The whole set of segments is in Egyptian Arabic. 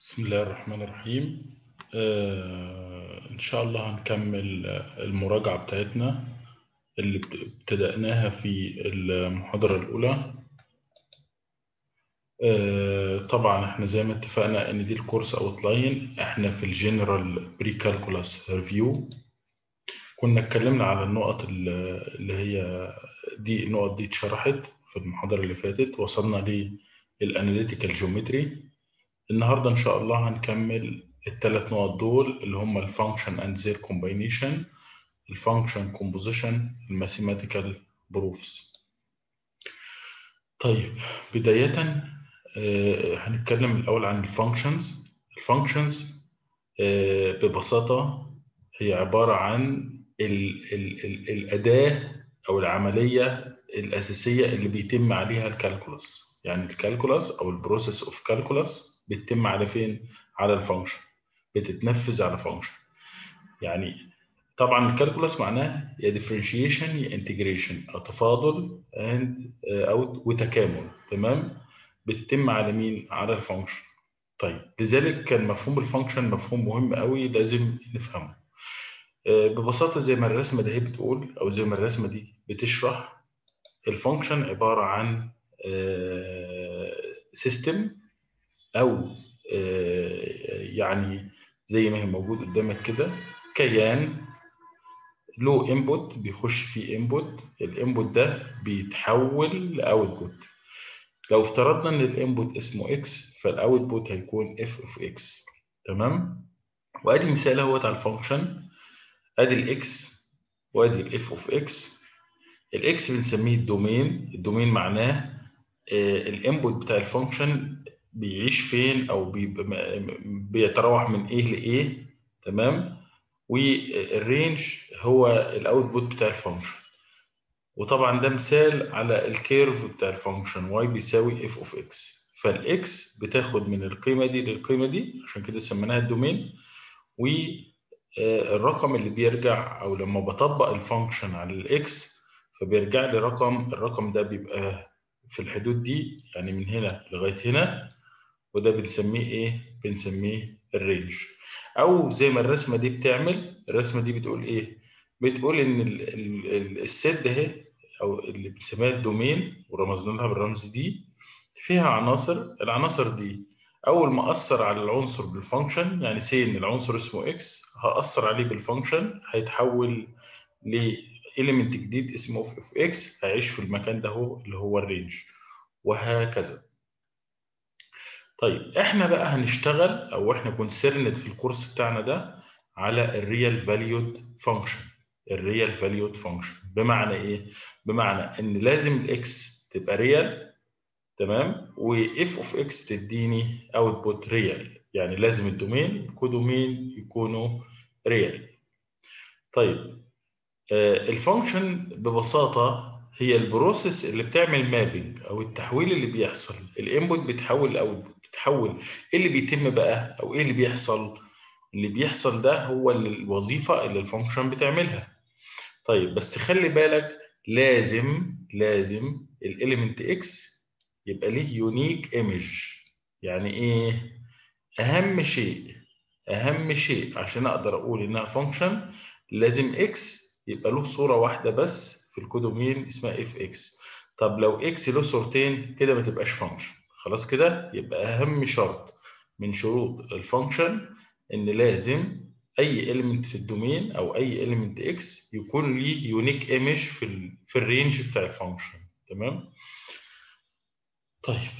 بسم الله الرحمن الرحيم آه إن شاء الله هنكمل المراجعة بتاعتنا اللي بت- ابتدأناها في المحاضرة الأولى آه طبعا احنا زي ما اتفقنا ان دي الكورس اوتلاين احنا في الجنرال بري كالكولاس ريفيو كنا اتكلمنا على النقط ال- اللي هي دي النقط دي اتشرحت في المحاضرة اللي فاتت وصلنا للاناليتيكال جيومتري النهارده ان شاء الله هنكمل الثلاث نقط دول اللي هم الفانكشن اند زير كومباينيشن الفانكشن كومبوزيشن الماثيماتيكال بروفز طيب بداية آه، هنتكلم الأول عن الفانكشنز الفانكشنز ببساطة هي عبارة عن ال ال ال الأداة أو العملية الأساسية اللي بيتم عليها الكالكولس يعني الكالكولس أو البروسيس أوف كالكولس بتتم على فين؟ على الفانكشن بتتنفذ على فانكشن يعني طبعا الكالكولس معناه يا ديفرنشيشن يا انتجريشن او تفاضل and او وتكامل تمام بتتم على مين على الفانكشن طيب لذلك كان مفهوم الفانكشن مفهوم مهم قوي لازم نفهمه آه، ببساطه زي ما الرسمه دي بتقول او زي ما الرسمه دي بتشرح الفانكشن عباره عن سيستم او آه، يعني زي ما هي موجود قدامك كده كيان له انبوت بيخش فيه انبوت الانبوت ده بيتحول لاوتبوت لو افترضنا ان الانبوت اسمه اكس فالاوتبوت هيكون اف اوف اكس تمام وادي مثال اهوت على الفانكشن ادي الاكس وادي الاف اوف اكس الاكس بنسميه الدومين الدومين معناه الانبوت بتاع الفانكشن بيعيش فين او بيبقى بيتراوح من ايه لايه تمام والرينج هو الاوتبوت بتاع الفانكشن وطبعا ده مثال على الكيرف بتاع الفانكشن واي بيساوي اف اوف اكس فالاكس بتاخد من القيمه دي للقيمه دي عشان كده سميناها الدومين والرقم اللي بيرجع او لما بطبق الفانكشن على الاكس فبيرجع لي رقم الرقم ده بيبقى في الحدود دي يعني من هنا لغايه هنا وده بنسميه ايه بنسميه الرينج او زي ما الرسمه دي بتعمل الرسمه دي بتقول ايه بتقول ان ال- ال- ال- السد اهي او اللي بنسميها الدومين ورمزنا لها بالرمز دي فيها عناصر العناصر دي اول ما اثر على العنصر بالفانكشن يعني سي ان العنصر اسمه اكس هاثر عليه بالفانكشن هيتحول لإيليمنت جديد اسمه اف اكس هيعيش في المكان ده هو اللي هو الرينج وهكذا طيب احنا بقى هنشتغل او احنا كونسيرند في الكورس بتاعنا ده على الريال فاليود فانكشن الريال فاليود فانكشن بمعنى ايه بمعنى ان لازم الاكس تبقى ريال تمام واف اوف اكس تديني اوتبوت ريال يعني لازم الدومين كودومين يكونوا ريال طيب آه، الفانكشن ببساطه هي البروسيس اللي بتعمل مابنج او التحويل اللي بيحصل الانبوت بيتحول لاوتبوت بيتحول ايه اللي بيتم بقى او ايه اللي بيحصل اللي بيحصل ده هو اللي- الوظيفه اللي الفانكشن بتعملها طيب بس خلي بالك لازم لازم الاليمنت اكس يبقى ليه يونيك ايمج يعني ايه اهم شيء اهم شيء عشان اقدر اقول انها فانكشن لازم اكس يبقى له صوره واحده بس في الكودومين اسمها اف اكس طب لو اكس له صورتين كده ما تبقاش فانكشن خلاص كده يبقى اهم شرط من شروط الفانكشن ان لازم اي element في الدومين او اي element اكس يكون ليه يونيك ايمج في ال في الرينج بتاع الفانكشن تمام طيب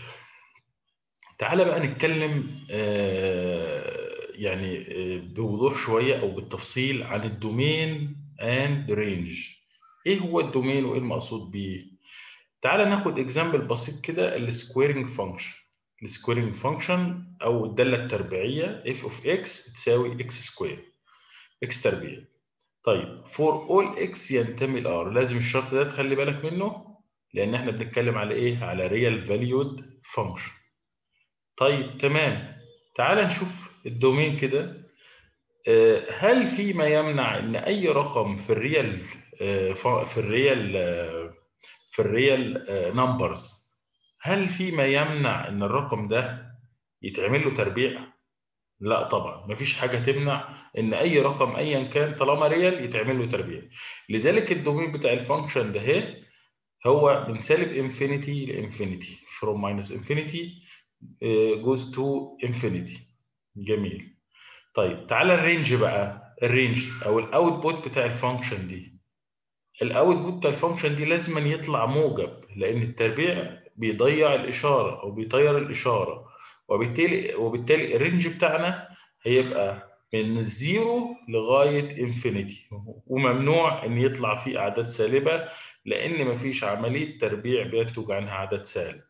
تعالى بقى نتكلم آه، يعني آه، بوضوح شوية أو بالتفصيل عن الدومين اند رينج إيه هو الدومين وإيه المقصود بيه؟ تعالى ناخد اكزامبل بسيط كده السكويرنج فانكشن السكويرنج فانكشن أو الدالة التربيعية f of x تساوي x سكوير x تربيع طيب for all x ينتمي ل R لازم الشرط ده تخلي بالك منه لأن إحنا بنتكلم على إيه؟ على real valued function طيب تمام تعال نشوف الدومين كده آه، هل في ما يمنع ان اي رقم في الريال آه، ف- في الريال آه، في الريال نمبرز هل في ما يمنع ان الرقم ده يتعمل له تربيع لا طبعا مفيش حاجه تمنع ان اي رقم ايا كان طالما ريال يتعمل له تربيع لذلك الدومين بتاع الفانكشن ده اهي هو من سالب انفينيتي لانفينيتي from minus infinity uh, goes to infinity جميل طيب تعالى الرينج بقى الرينج او الاوتبوت بتاع الفانكشن دي الاوتبوت بتاع الفانكشن دي لازم يطلع موجب لان التربيع بيضيع الاشاره او بيطير الاشاره وبالتالي وبالتالي الرينج بتاعنا هيبقى من الزيرو لغايه انفينيتي وممنوع ان يطلع فيه اعداد سالبه لان مفيش عمليه تربيع بينتج عنها عدد سالب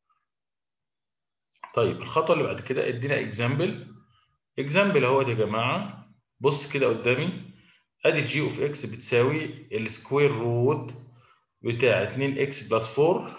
طيب الخطوه اللي بعد كده ادينا اكزامبل اكزامبل اهوت يا جماعه بص كده قدامي ادي جي اوف اكس بتساوي السكوير روت بتاع 2 اكس بلس 4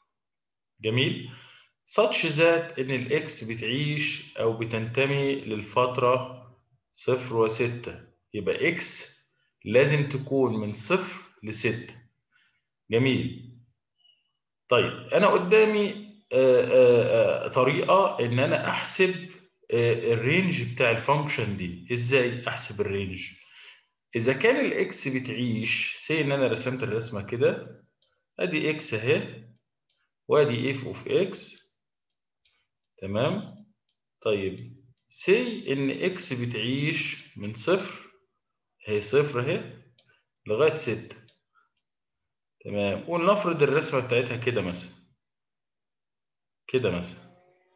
جميل such that ان الاكس بتعيش او بتنتمي للفتره صفر وستة يبقى اكس لازم تكون من صفر لستة جميل طيب انا قدامي آآ آآ طريقه ان انا احسب الرينج بتاع الفانكشن دي ازاي احسب الرينج اذا كان الاكس بتعيش سي ان انا رسمت الرسمه كده ادي اكس اهي وادي اف اوف اكس تمام طيب سي ان اكس بتعيش من صفر هي صفر اهي لغايه ستة تمام ولنفرض الرسمه بتاعتها كده مثلا كده مثلا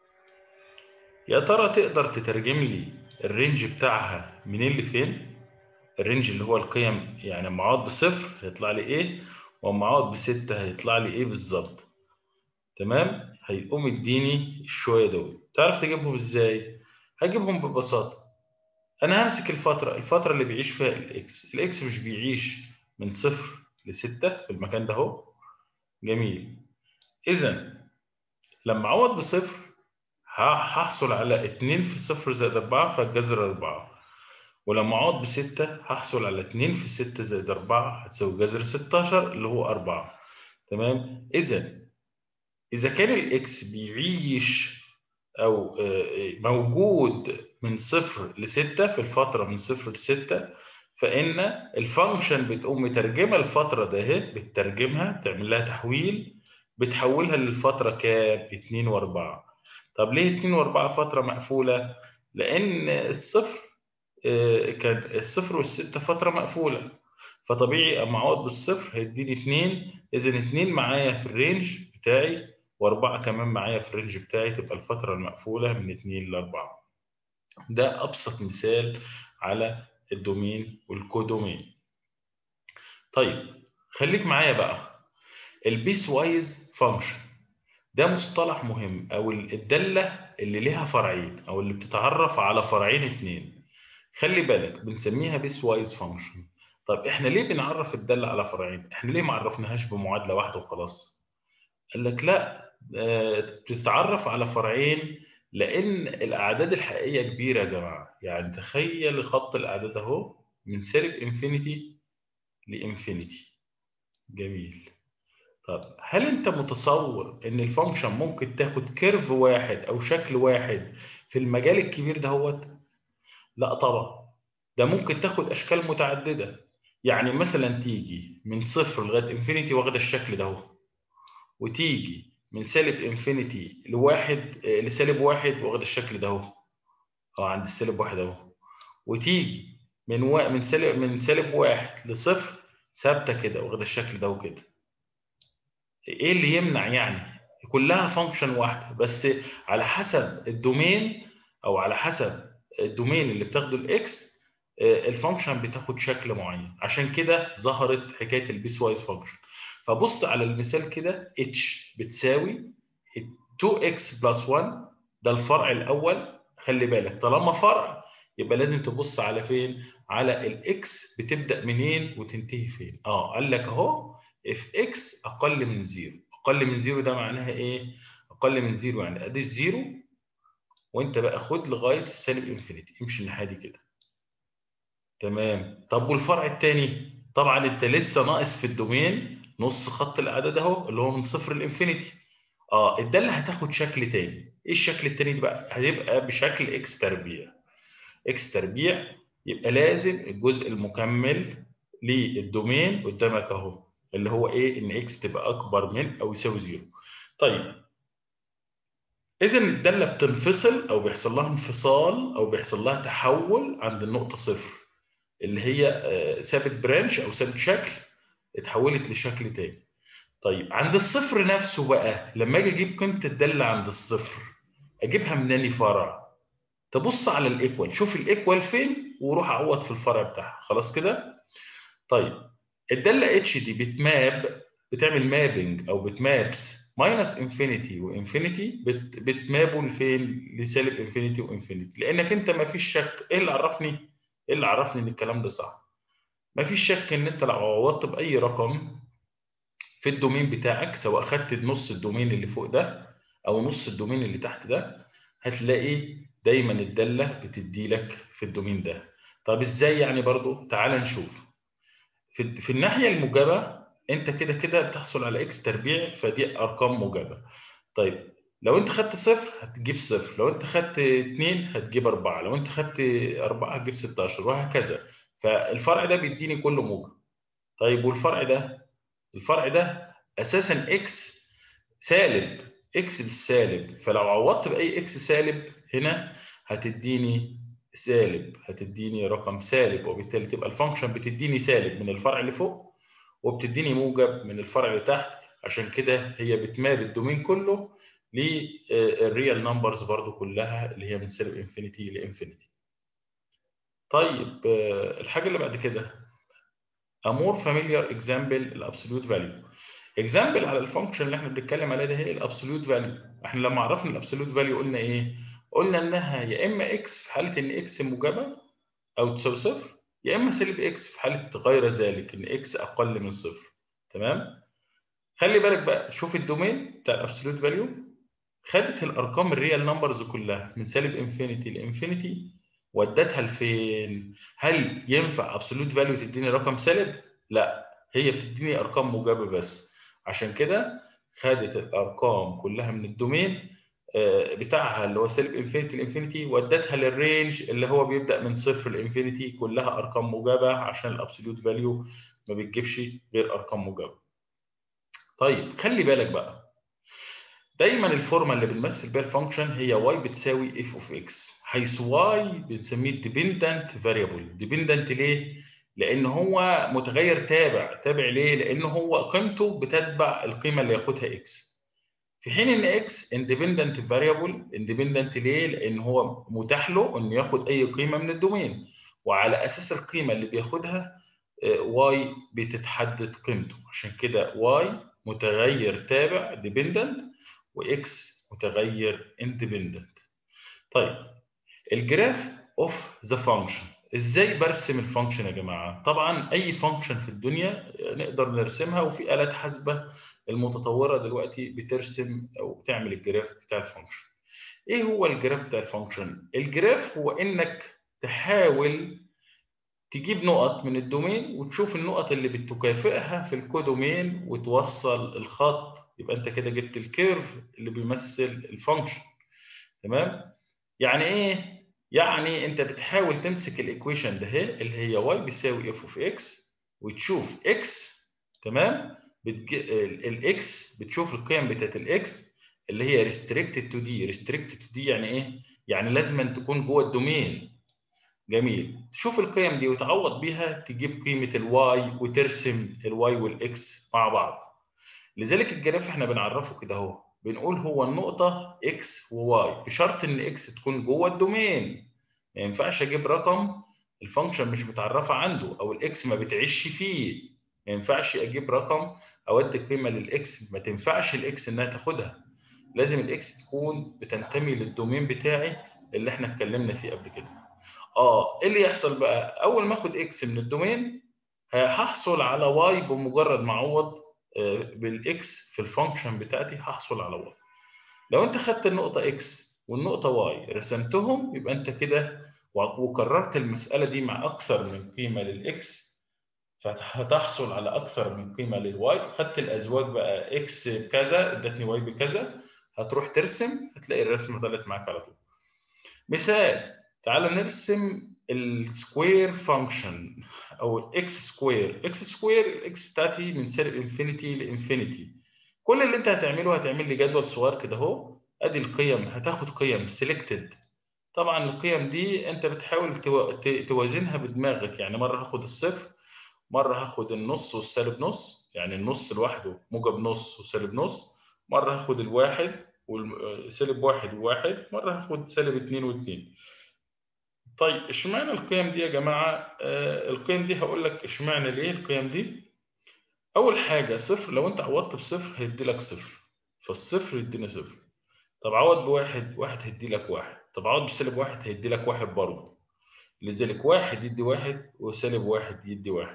يا ترى تقدر تترجم لي الرينج بتاعها منين لفين الرينج اللي هو القيم يعني اما اقعد بصفر هيطلع لي ايه واما اقعد بستة هيطلع لي ايه بالظبط تمام هيقوم يديني الشويه دول تعرف تجيبهم ازاي هجيبهم ببساطه انا همسك الفتره الفتره اللي بيعيش فيها الاكس الاكس مش بيعيش من صفر لستة في المكان ده اهو جميل اذا لما اعوض بصفر هحصل على 2 في صفر زائد 4 فالجذر 4 ولما اقعد بستة هحصل على 2 في 6 زائد 4 هتساوي جذر 16 اللي هو 4 تمام اذا اذا كان الاكس بيعيش او موجود من صفر لستة في الفتره من صفر لستة فان الفانكشن بتقوم مترجمه الفتره ده اهي بتترجمها تعمل لها تحويل بتحولها للفتره كام 2 و4 طب ليه 2 و4 فتره مقفوله لان الصفر كان الصفر والستة فترة مقفولة فطبيعي اما اقعد بالصفر هيديني 2 اذا 2 معايا في الرينج بتاعي واربعة كمان معايا في الرينج بتاعي تبقى الفترة المقفولة من 2 ل 4 ده ابسط مثال على الدومين والكودومين طيب خليك معايا بقى البيس وايز فانكشن ده مصطلح مهم او الدالة اللي ليها فرعين او اللي بتتعرف على فرعين اتنين خلي بالك بنسميها بيس وايز فانكشن طب احنا ليه بنعرف الداله على فرعين احنا ليه ما عرفناهاش بمعادله واحده وخلاص قال لك لا بتتعرف على فرعين لان الاعداد الحقيقيه كبيره يا جماعه يعني تخيل خط الاعداد اهو من سالب انفينيتي لانفينيتي جميل طب هل انت متصور ان الفانكشن ممكن تاخد كيرف واحد او شكل واحد في المجال الكبير دهوت لا طبعا ده ممكن تاخد اشكال متعدده يعني مثلا تيجي من صفر لغايه انفينيتي واخده الشكل ده اهو وتيجي من سالب انفينيتي لواحد لسالب واحد واخده الشكل ده اهو اه عند السالب واحد اهو وتيجي من و... من سالب من سالب واحد لصفر ثابته كده واخده الشكل ده وكده ايه اللي يمنع يعني كلها فانكشن واحده بس على حسب الدومين او على حسب الدومين اللي بتاخده الاكس الفانكشن بتاخد شكل معين عشان كده ظهرت حكايه البيس وايز فانكشن فبص على المثال كده اتش بتساوي 2x بلس 1 ده الفرع الاول خلي بالك طالما فرع يبقى لازم تبص على فين على الاكس بتبدا منين وتنتهي فين اه قال لك اهو اف اكس اقل من زيرو اقل من زيرو ده معناها ايه اقل من زيرو يعني ادي الزيرو وانت بقى خد لغايه السالب انفينيتي امشي الناحيه دي كده تمام طب والفرع الثاني طبعا انت لسه ناقص في الدومين نص خط الاعداد اهو اللي هو من صفر لانفينيتي اه الداله هتاخد شكل تاني ايه الشكل التاني ده بقى هتبقى بشكل اكس تربيع اكس تربيع يبقى لازم الجزء المكمل للدومين قدامك اهو اللي هو ايه ان اكس تبقى اكبر من او يساوي زيرو طيب اذا الداله بتنفصل او بيحصل لها انفصال او بيحصل لها تحول عند النقطه صفر اللي هي ثابت برانش او ثابت شكل اتحولت لشكل تاني طيب عند الصفر نفسه بقى لما اجي اجيب قيمه الداله عند الصفر اجيبها من انهي فرع تبص على الايكوال شوف الايكوال فين وروح اعوض في الفرع بتاعها خلاص كده طيب الداله اتش دي بتماب بتعمل مابنج او بتمابس ماينس انفينيتي وانفينيتي بتمابوا لفين لسالب انفينيتي وانفينيتي لانك انت ما فيش شك ايه اللي عرفني ايه اللي عرفني ان الكلام ده صح ما فيش شك ان انت لو عوضت باي رقم في الدومين بتاعك سواء خدت نص الدومين اللي فوق ده او نص الدومين اللي تحت ده هتلاقي دايما الداله بتدي لك في الدومين ده طب ازاي يعني برضو تعال نشوف في, في الناحيه الموجبه انت كده كده بتحصل على اكس تربيع فدي ارقام موجبه طيب لو انت خدت صفر هتجيب صفر لو انت خدت اتنين هتجيب اربعه لو انت خدت اربعه هتجيب 16 وهكذا فالفرع ده بيديني كله موجب طيب والفرع ده الفرع ده اساسا اكس سالب اكس بالسالب فلو عوضت باي اكس سالب هنا هتديني سالب هتديني رقم سالب وبالتالي تبقى الفانكشن بتديني سالب من الفرع اللي فوق وبتديني موجب من الفرع اللي تحت عشان كده هي بتماب الدومين كله للريال نمبرز برضو كلها اللي هي من سالب انفينيتي لانفينيتي طيب الحاجه اللي بعد كده a more familiar example الابسوليوت فاليو اكزامبل على الفانكشن اللي احنا بنتكلم عليها ده هي الابسوليوت فاليو احنا لما عرفنا الابسوليوت فاليو قلنا ايه قلنا انها يا اما اكس في حاله ان اكس موجبه او تساوي صفر يا اما سالب اكس في حاله غير ذلك ان اكس اقل من صفر تمام خلي بالك بقى شوف الدومين بتاع الابسوليوت فاليو خدت الارقام الريال نمبرز كلها من سالب انفينيتي لانفينيتي ودتها لفين هل ينفع ابسوليوت فاليو تديني رقم سالب لا هي بتديني ارقام موجبه بس عشان كده خدت الارقام كلها من الدومين بتاعها اللي هو سالب انفينيتي لانفينيتي ودتها للرينج اللي هو بيبدا من صفر لانفينيتي كلها ارقام موجبه عشان الابسوليوت فاليو ما بتجيبش غير ارقام موجبه. طيب خلي بالك بقى دايما الفورمه اللي بنمثل بيها الفانكشن هي واي بتساوي اف اوف اكس حيث واي بنسميه ديبندنت فاريبل ديبندنت ليه؟ لان هو متغير تابع تابع ليه؟ لان هو قيمته بتتبع القيمه اللي ياخدها اكس في حين ان اكس اندبندنت فاريبل اندبندنت ليه؟ لان هو متاح له انه ياخد اي قيمه من الدومين وعلى اساس القيمه اللي بياخدها واي بتتحدد قيمته عشان كده واي متغير تابع ديبندنت واكس متغير اندبندنت طيب الجراف اوف ذا فانكشن ازاي برسم الفانكشن يا جماعه طبعا اي فانكشن في الدنيا نقدر نرسمها وفي الات حاسبه المتطوره دلوقتي بترسم او بتعمل الجراف بتاع الفانكشن ايه هو الجراف بتاع الفانكشن الجراف هو انك تحاول تجيب نقط من الدومين وتشوف النقط اللي بتكافئها في الكودومين وتوصل الخط يبقى انت كده جبت الكيرف اللي بيمثل الفانكشن تمام يعني ايه يعني انت بتحاول تمسك الايكويشن ده هي اللي هي y بيساوي f اوف x وتشوف x تمام بتج... الاكس بتشوف القيم بتاعت الاكس اللي هي ريستريكتد تو دي ريستريكتد تو دي يعني ايه يعني لازم أن تكون جوه الدومين جميل تشوف القيم دي وتعوض بيها تجيب قيمه الواي وترسم الواي والاكس مع بعض لذلك الجراف احنا بنعرفه كده اهو بنقول هو النقطه اكس وواي بشرط ان اكس تكون جوه الدومين ما ينفعش اجيب رقم الفانكشن مش متعرفه عنده او الاكس ما بتعيش فيه ما ينفعش اجيب رقم اودي قيمه للاكس ما تنفعش الاكس انها تاخدها لازم الاكس تكون بتنتمي للدومين بتاعي اللي احنا اتكلمنا فيه قبل كده اه ايه اللي يحصل بقى اول ما اخد اكس من الدومين هحصل على واي بمجرد ما اعوض بالاكس في الفانكشن بتاعتي هحصل على واي لو انت خدت النقطه اكس والنقطه واي رسمتهم يبقى انت كده وكررت المساله دي مع اكثر من قيمه للاكس فهتحصل على اكثر من قيمه للواي خدت الازواج بقى اكس بكذا ادتني واي بكذا هتروح ترسم هتلاقي الرسمه طلعت معاك على طول مثال تعال نرسم السكوير فانكشن او الاكس سكوير اكس سكوير الاكس بتاعتي من سالب انفينيتي لانفينيتي كل اللي انت هتعمله هتعمل لي جدول صغير كده اهو ادي القيم هتاخد قيم سيلكتد طبعا القيم دي انت بتحاول توازنها بدماغك يعني مره هاخد الصفر مره هاخد النص والسالب نص يعني النص لوحده موجب نص وسالب نص مره هاخد الواحد وسالب واحد وواحد مره هاخد سالب اتنين واتنين طيب اشمعنى القيم دي يا جماعه آه القيم دي هقول لك اشمعنى ليه القيم دي اول حاجه صفر لو انت عوضت بصفر هيدي لك صفر فالصفر يدينا صفر طب عوض بواحد واحد هيدي لك واحد طب عوض بسالب واحد هيدي لك واحد برضه لذلك واحد يدي واحد وسالب واحد يدي واحد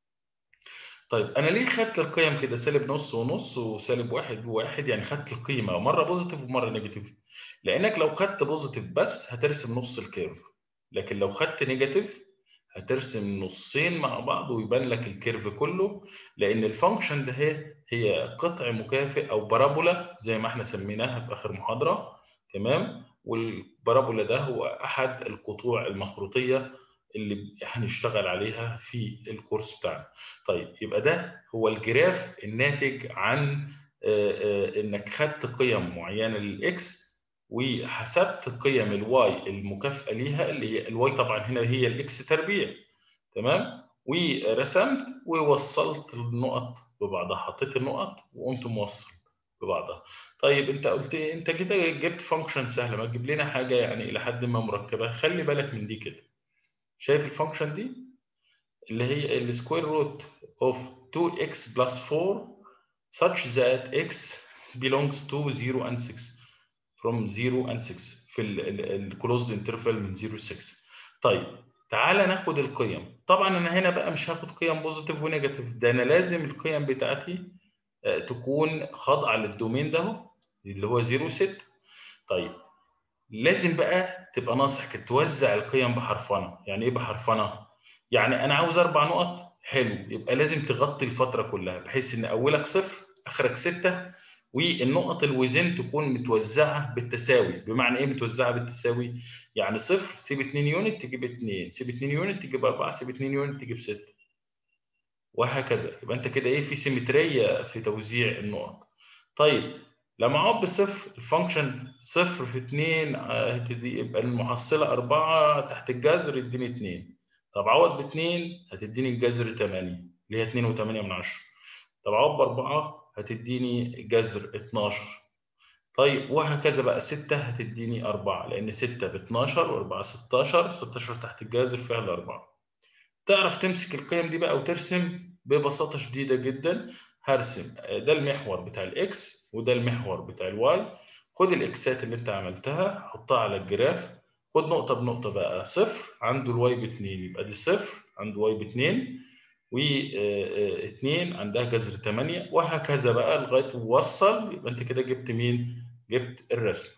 طيب انا ليه خدت القيم كده سالب نص ونص وسالب واحد وواحد يعني خدت القيمه مره بوزيتيف ومره نيجاتيف لانك لو خدت بوزيتيف بس هترسم نص الكيرف لكن لو خدت نيجاتيف هترسم نصين مع بعض ويبان لك الكيرف كله لان الفانكشن ده هي هي قطع مكافئ او بارابولا زي ما احنا سميناها في اخر محاضره تمام والبارابولا ده هو احد القطوع المخروطيه اللي هنشتغل عليها في الكورس بتاعنا. طيب يبقى ده هو الجراف الناتج عن انك خدت قيم معينه للاكس وحسبت قيم الواي المكافئه ليها اللي هي الواي طبعا هنا هي الاكس تربيع تمام ورسمت ووصلت النقط ببعضها حطيت النقط وقمت موصل ببعضها طيب انت قلت ايه انت كده جبت فانكشن سهله ما تجيب لنا حاجه يعني الى حد ما مركبه خلي بالك من دي كده شايف الفانكشن دي اللي هي السكوير روت اوف 2x plus 4 such that x belongs to 0 and 6 from 0 and 6 في الكلوزد انترفال من 0 ل 6 طيب تعالى ناخد القيم طبعا انا هنا بقى مش هاخد قيم بوزيتيف ونيجاتيف ده انا لازم القيم بتاعتي تكون خاضعه للدومين ده اللي هو 0 6 طيب لازم بقى تبقى ناصح كده توزع القيم بحرفنه يعني ايه بحرفنه يعني انا عاوز اربع نقط حلو يبقى لازم تغطي الفتره كلها بحيث ان اولك صفر اخرك سته والنقط الوزن تكون متوزعه بالتساوي بمعنى ايه متوزعه بالتساوي يعني صفر سيب 2 يونت تجيب 2 سيب 2 يونت تجيب 4 سيب 2 يونت تجيب 6 وهكذا يبقى انت كده ايه في سيمتريه في توزيع النقط طيب لما اعوض بصفر الفانكشن صفر في 2 يبقى المحصله 4 تحت الجذر يديني 2 طب عوض ب 2 هتديني الجذر 8 اللي هي 2 و8 من 10 طب عوض ب 4 هتديني جذر 12 طيب وهكذا بقى 6 هتديني 4 لان 6 ب 12 و4 16 16 تحت الجذر فيها الاربعه تعرف تمسك القيم دي بقى وترسم ببساطه شديده جدا هرسم ده المحور بتاع الاكس وده المحور بتاع الواي خد الاكسات اللي انت عملتها حطها على الجراف خد نقطه بنقطه بقى صفر عنده الواي ب 2 يبقى دي صفر عنده واي ب 2 و2 عندها جذر 8 وهكذا بقى لغايه وصل يبقى انت كده جبت مين؟ جبت الرسم.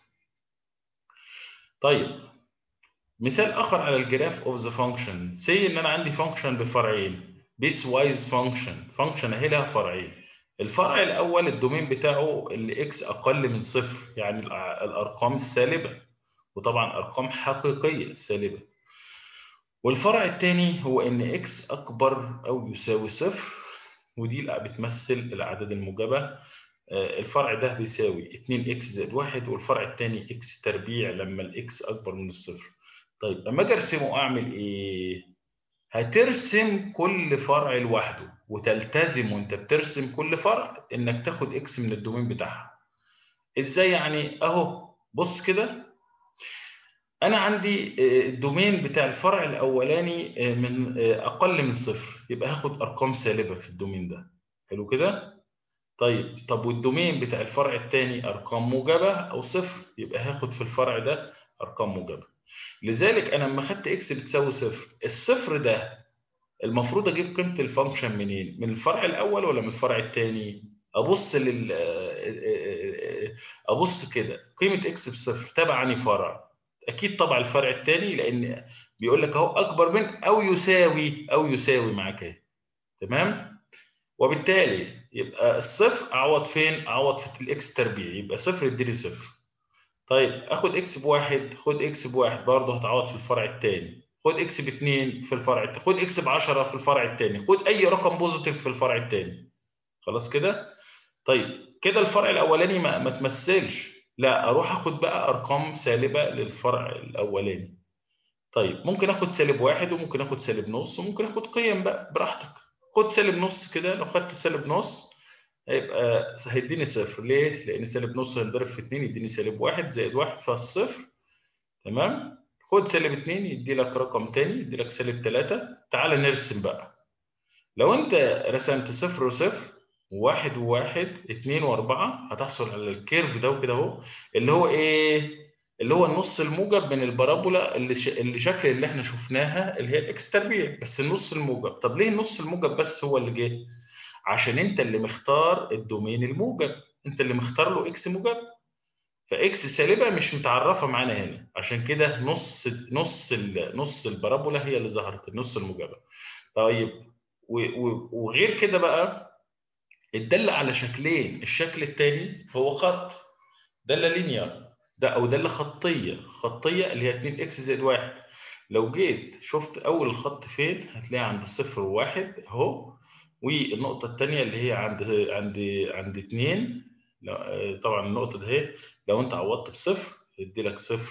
طيب مثال اخر على الجراف اوف ذا فانكشن سي ان انا عندي فانكشن بفرعين بيس وايز فانكشن فانكشن اهي لها فرعين الفرع الاول الدومين بتاعه اللي اكس اقل من صفر يعني الارقام السالبه وطبعا ارقام حقيقيه سالبه والفرع الثاني هو ان اكس اكبر او يساوي صفر ودي بتمثل الاعداد الموجبه الفرع ده بيساوي 2 اكس زائد 1 والفرع الثاني اكس تربيع لما الاكس اكبر من الصفر طيب لما اجي ارسمه اعمل ايه هترسم كل فرع لوحده وتلتزم وانت بترسم كل فرع انك تاخد اكس من الدومين بتاعها ازاي يعني اهو بص كده انا عندي الدومين بتاع الفرع الاولاني من اقل من صفر يبقى هاخد ارقام سالبه في الدومين ده حلو كده طيب طب والدومين بتاع الفرع الثاني ارقام موجبه او صفر يبقى هاخد في الفرع ده ارقام موجبه لذلك انا لما خدت اكس بتساوي صفر الصفر ده المفروض اجيب قيمه الفانكشن منين من الفرع الاول ولا من الفرع الثاني ابص لل ابص كده قيمه اكس بصفر تبع انهي فرع اكيد طبعا الفرع الثاني لان بيقول لك اهو اكبر من او يساوي او يساوي معاك اهي تمام وبالتالي يبقى الصفر اعوض فين اعوض في الاكس تربيع يبقى صفر اديني صفر طيب اخد اكس بواحد خد اكس بواحد برضه هتعوض في الفرع الثاني خد اكس باثنين في الفرع الثاني خد اكس ب 10 في الفرع الثاني خد اي رقم بوزيتيف في الفرع الثاني خلاص كده طيب كده الفرع الاولاني ما, ما تمثلش لا اروح اخد بقى ارقام سالبه للفرع الاولاني طيب ممكن اخد سالب واحد وممكن اخد سالب نص وممكن اخد قيم بقى براحتك خد سالب نص كده لو خدت سالب نص هيبقى هيديني صفر ليه؟ لان سالب نص هينضرب في 2 يديني سالب واحد زائد واحد فالصفر تمام؟ خد سالب 2 يدي لك رقم تاني يدي لك سالب 3 تعال نرسم بقى لو انت رسمت صفر وصفر وواحد وواحد اتنين واربعة هتحصل على الكيرف ده وكده اهو اللي هو ايه؟ اللي هو النص الموجب من البارابولا اللي ش... اللي شكل اللي احنا شفناها اللي هي الاكس تربيع بس النص الموجب طب ليه النص الموجب بس هو اللي جه؟ عشان انت اللي مختار الدومين الموجب انت اللي مختار له اكس موجب فاكس سالبه مش متعرفه معانا هنا عشان كده نص نص نص البارابولا هي اللي ظهرت النص الموجبه طيب وغير كده بقى الداله على شكلين الشكل الثاني هو خط داله لينير ده او داله خطيه خطيه اللي هي 2 اكس زائد 1 لو جيت شفت اول الخط فين هتلاقي عند الصفر وواحد اهو والنقطة الثانية اللي هي عند عند عند 2 طبعا النقطة دي لو أنت عوضت بصفر يدي لك صفر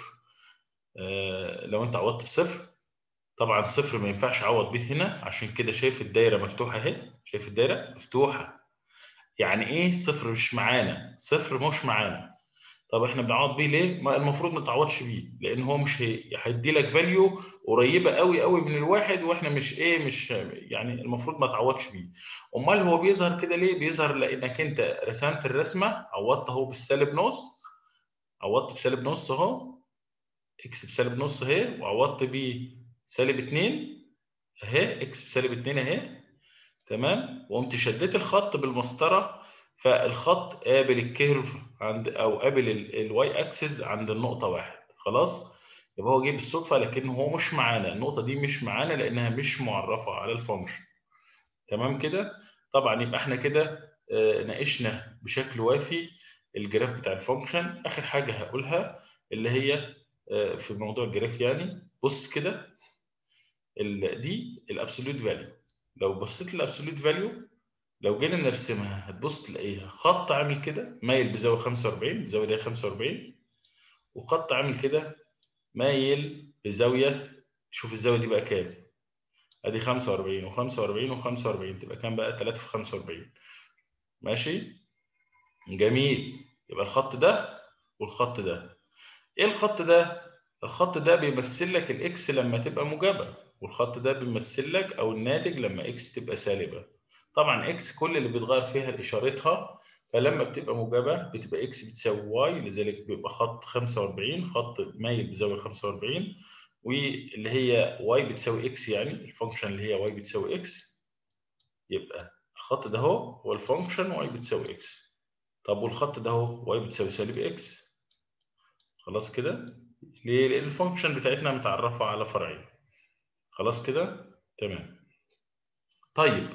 لو أنت عوضت بصفر طبعا صفر ما ينفعش أعوض بيه هنا عشان كده شايف الدايرة مفتوحة أهي شايف الدايرة مفتوحة يعني إيه صفر مش معانا صفر مش معانا طب احنا بنعوض بيه ليه؟ ما المفروض ما تعوضش بيه لان هو مش هيدي لك فاليو قريبه قوي قوي من الواحد واحنا مش ايه مش يعني المفروض ما تعوضش بيه. امال هو بيظهر كده ليه؟ بيظهر لانك انت رسمت الرسمه عوضت اهو بالسالب نص عوضت بسالب نص اهو اكس بسالب نص اهي وعوضت بيه سالب 2 اهي اكس بسالب 2 اهي تمام وقمت شديت الخط بالمسطره فالخط قابل الكيرف عند او قابل الواي اكسس عند النقطه واحد خلاص يبقى هو جه بالصدفه لكن هو مش معانا النقطه دي مش معانا لانها مش معرفه على الفانكشن تمام كده طبعا يبقى احنا كده ناقشنا بشكل وافي الجراف بتاع الفانكشن اخر حاجه هقولها اللي هي في موضوع الجراف يعني بص كده دي الابسولوت فاليو لو بصيت للابسولوت فاليو لو جينا نرسمها هتبص تلاقيها خط عامل كده مايل بزاويه 45 الزاويه دي 45 وخط عامل كده مايل بزاويه شوف الزاويه دي بقى كام ادي 45 و45 و45 تبقى كام بقى 3 في 45 ماشي جميل يبقى الخط ده والخط ده ايه الخط ده الخط ده بيمثل لك الاكس لما تبقى موجبه والخط ده بيمثل لك او الناتج لما اكس تبقى سالبه طبعا اكس كل اللي بيتغير فيها اشارتها فلما بتبقى موجبه بتبقى اكس بتساوي واي لذلك بيبقى خط 45 خط مايل بزاويه 45 واللي هي واي بتساوي اكس يعني الفانكشن اللي هي واي بتساوي اكس يبقى الخط ده هو هو الفانكشن واي بتساوي اكس طب والخط ده هو واي بتساوي سالب اكس خلاص كده ليه؟ لان الفانكشن بتاعتنا متعرفه على فرعين خلاص كده تمام طيب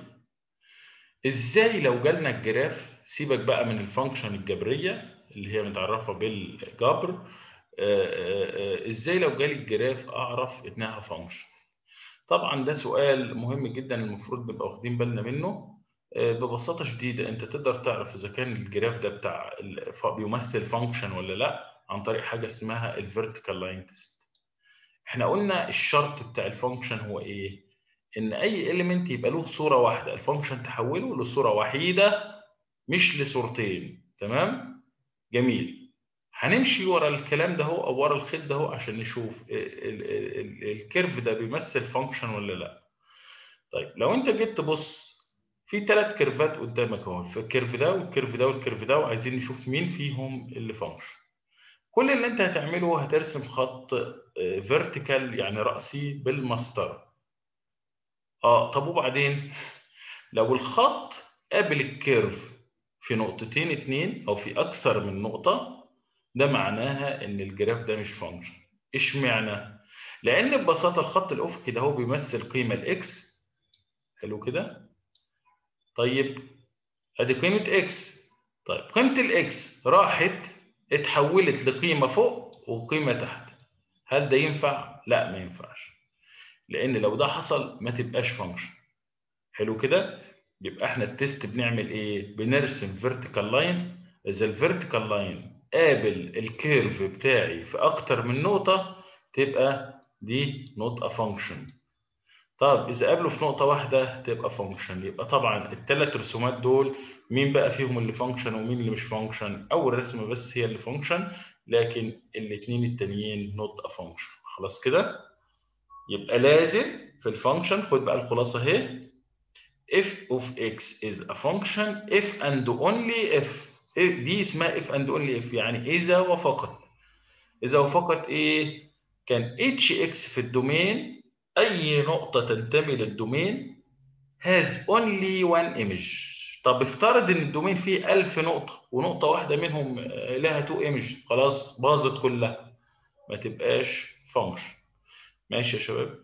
ازاي لو جالنا الجراف سيبك بقى من الفانكشن الجبريه اللي هي متعرفه بالجبر ازاي لو جالي الجراف اعرف انها فانكشن طبعا ده سؤال مهم جدا المفروض نبقى واخدين بالنا منه ببساطه شديده انت تقدر تعرف اذا كان الجراف ده بتاع بيمثل فانكشن ولا لا عن طريق حاجه اسمها الفيرتيكال لاين تيست احنا قلنا الشرط بتاع الفانكشن هو ايه ان اي اليمنت يبقى له صوره واحده الفانكشن تحوله لصوره وحيده مش لصورتين تمام جميل هنمشي ورا الكلام ده هو او ورا الخيط ده هو عشان نشوف الكيرف ده بيمثل فانكشن ولا لا طيب لو انت جيت تبص في ثلاث كيرفات قدامك اهو الكيرف ده والكيرف ده والكيرف ده وعايزين نشوف مين فيهم اللي فانكشن كل اللي انت هتعمله هترسم خط فيرتيكال يعني رأسي بالمسطره اه طب وبعدين لو الخط قابل الكيرف في نقطتين اتنين او في اكثر من نقطه ده معناها ان الجراف ده مش فانكشن اشمعنى لان ببساطه الخط الافقي ده هو بيمثل قيمه الاكس حلو كده طيب ادي قيمه اكس طيب قيمه الاكس راحت اتحولت لقيمه فوق وقيمه تحت هل ده ينفع لا ما ينفعش لان لو ده حصل ما تبقاش فانكشن حلو كده يبقى احنا التيست بنعمل ايه بنرسم فيرتيكال لاين اذا الفيرتيكال لاين قابل الكيرف بتاعي في اكتر من نقطه تبقى دي نوت ا فانكشن طب اذا قابله في نقطه واحده تبقى فانكشن يبقى طبعا الثلاث رسومات دول مين بقى فيهم اللي فانكشن ومين اللي مش فانكشن اول رسمه بس هي اللي فانكشن لكن الاثنين التانيين نوت ا فانكشن خلاص كده يبقى لازم في الفانكشن خد بقى الخلاصه اهي if of x is a function if and only if دي اسمها if and only if يعني اذا وفقط اذا وفقط ايه كان hx في الدومين اي نقطه تنتمي للدومين has only one image طب افترض ان الدومين فيه 1000 نقطه ونقطه واحده منهم لها تو ايمج خلاص باظت كلها ما تبقاش فانكشن ماشي يا شباب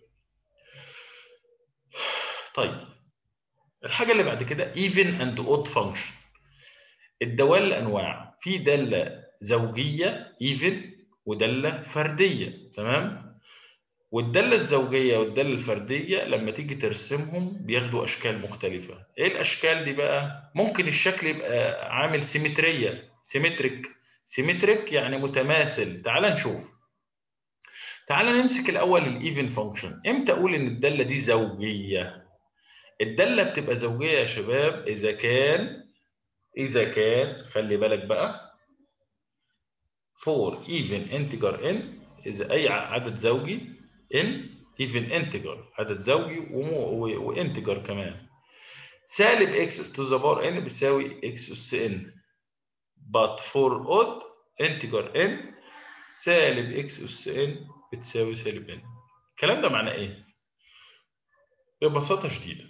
طيب الحاجه اللي بعد كده even and odd function الدوال انواع في داله زوجيه even وداله فرديه تمام والداله الزوجيه والداله الفرديه لما تيجي ترسمهم بياخدوا اشكال مختلفه ايه الاشكال دي بقى ممكن الشكل يبقى عامل سيمتريه سيمتريك سيمتريك يعني متماثل تعال نشوف تعال نمسك الاول الايفن فانكشن امتى اقول ان الداله دي زوجيه الداله بتبقى زوجيه يا شباب اذا كان اذا كان خلي بالك بقى for even integer n اذا اي عدد زوجي n even integer عدد زوجي وانتجر كمان سالب x to the power n بيساوي x اس n but for odd integer n سالب x اس n بتساوي سالب n الكلام ده معناه ايه ببساطه شديده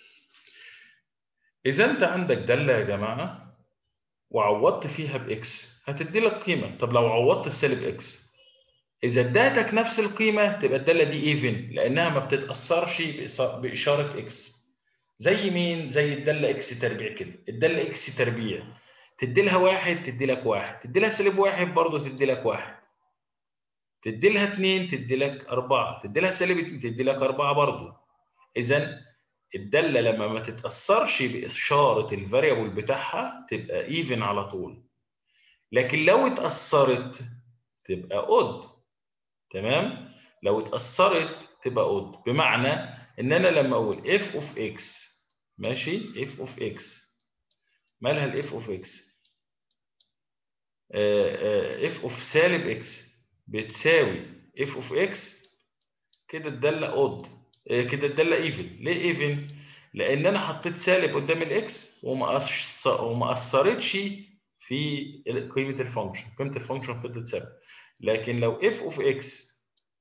اذا انت عندك داله يا جماعه وعوضت فيها باكس هتدي لك قيمه طب لو عوضت بسالب اكس اذا اداتك نفس القيمه تبقى الداله دي ايفن لانها ما بتتاثرش باشاره اكس زي مين زي الداله اكس تربيع كده الداله اكس تربيع تدي لها واحد تدي لك واحد تدي لها سالب واحد برضه تدي لك واحد تدي لها اثنين تدي لك اربعه تدي لها سالب اثنين تدي لك اربعه برضه اذا الداله لما ما تتاثرش باشاره الفاريبل بتاعها تبقى ايفن على طول لكن لو اتاثرت تبقى اود تمام لو اتاثرت تبقى اود بمعنى ان انا لما اقول اف اوف اكس ماشي اف اوف اكس مالها الاف اوف اكس اف اوف سالب اكس بتساوي اف اوف اكس كده الداله اود كده الداله ايفن ليه ايفن لان انا حطيت سالب قدام الاكس وما وما اثرتش في قيمه الفانكشن قيمه الفانكشن فضلت ثابته لكن لو اف اوف اكس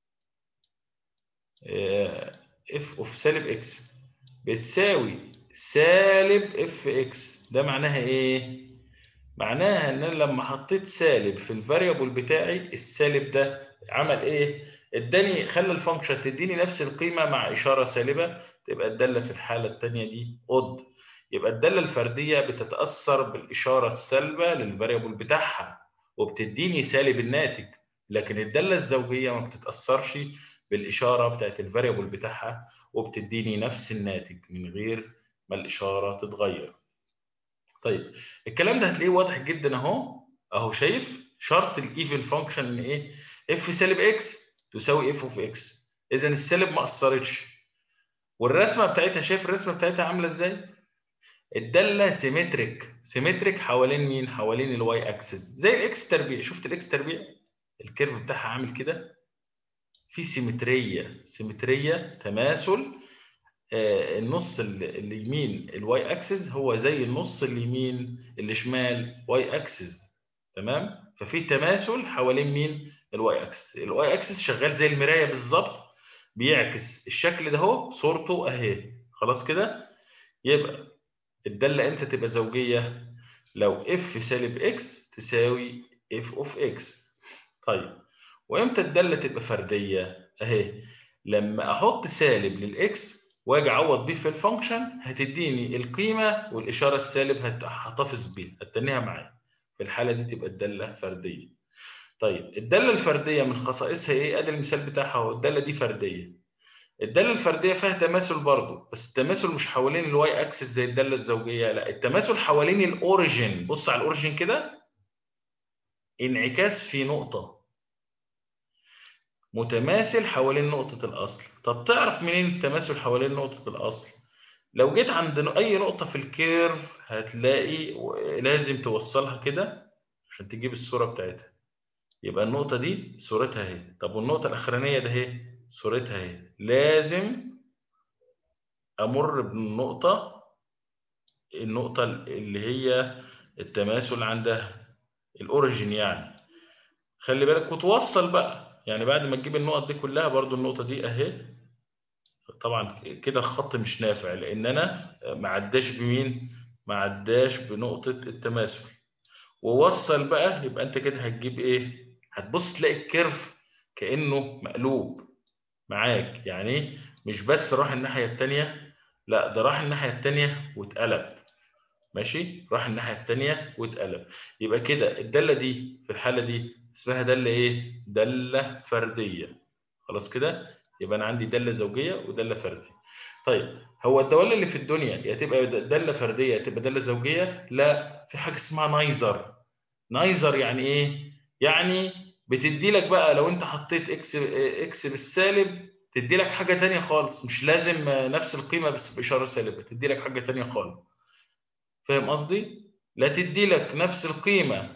اف اوف سالب اكس بتساوي سالب اف اكس ده معناها ايه معناها ان انا لما حطيت سالب في الفاريبل بتاعي السالب ده عمل ايه اداني خلى الفانكشن تديني نفس القيمه مع اشاره سالبه تبقى الداله في الحاله الثانيه دي اود يبقى الداله الفرديه بتتاثر بالاشاره السالبه للفاريبل بتاعها وبتديني سالب الناتج لكن الداله الزوجيه ما بتتاثرش بالاشاره بتاعت الفاريبل بتاعها وبتديني نفس الناتج من غير ما الاشاره تتغير طيب الكلام ده هتلاقيه واضح جدا اهو اهو شايف شرط الايفن فانكشن ان ايه اف سالب اكس تساوي اف اوف اكس اذا السالب ما اثرتش والرسمه بتاعتها شايف الرسمه بتاعتها عامله ازاي الداله سيمتريك سيمتريك حوالين مين حوالين الواي اكسس زي الاكس تربيع شفت الاكس تربيع الكيرف بتاعها عامل كده في سيمتريه سيمتريه تماثل آه النص اليمين الواي اكسس هو زي النص اليمين اللي شمال واي اكسس تمام ففي تماثل حوالين مين الواي اكسس الواي اكسس شغال زي المرايه بالظبط بيعكس الشكل ده اهو صورته اهي خلاص كده يبقى الداله امتى تبقى زوجيه لو اف سالب اكس تساوي اف اوف اكس طيب وامتى الداله تبقى فرديه اهي لما احط سالب للاكس واجي اعوض بيه في الفانكشن هتديني القيمه والاشاره السالب هتحتفظ بيها هتتنيها معايا في الحاله دي تبقى الداله فرديه طيب الداله الفرديه من خصائصها ايه ادي المثال بتاعها اهو الداله دي فرديه الداله الفرديه فيها تماثل برضه بس التماثل مش حوالين الواي اكسس زي الداله الزوجيه لا التماثل حوالين الاوريجين بص على الاوريجين كده انعكاس في نقطه متماثل حوالين نقطه الاصل طب تعرف منين التماثل حوالين نقطه الاصل لو جيت عند اي نقطه في الكيرف هتلاقي لازم توصلها كده عشان تجيب الصوره بتاعتها يبقى النقطه دي صورتها اهي طب والنقطه الاخرانيه ده اهي صورتها اهي لازم امر بالنقطه النقطه اللي هي التماثل عندها الاوريجين يعني خلي بالك وتوصل بقى يعني بعد ما تجيب النقط دي كلها برضو النقطه دي اهي طبعا كده الخط مش نافع لان انا ما عداش بمين ما عداش بنقطه التماثل ووصل بقى يبقى انت كده هتجيب ايه هتبص تلاقي الكيرف كانه مقلوب معاك يعني مش بس راح الناحيه الثانيه لا ده راح الناحيه الثانيه واتقلب ماشي راح الناحيه الثانيه واتقلب يبقى كده الداله دي في الحاله دي اسمها داله ايه داله فرديه خلاص كده يبقى انا عندي داله زوجيه وداله فرديه طيب هو الدوال اللي في الدنيا يا تبقى داله فرديه يا تبقى داله زوجيه لا في حاجه اسمها نايزر نايزر يعني ايه يعني بتدي لك بقى لو انت حطيت اكس اكس بالسالب تدي لك حاجه ثانيه خالص مش لازم نفس القيمه بس باشاره سالبه تدي لك حاجه ثانيه خالص فاهم قصدي لا تدي لك نفس القيمه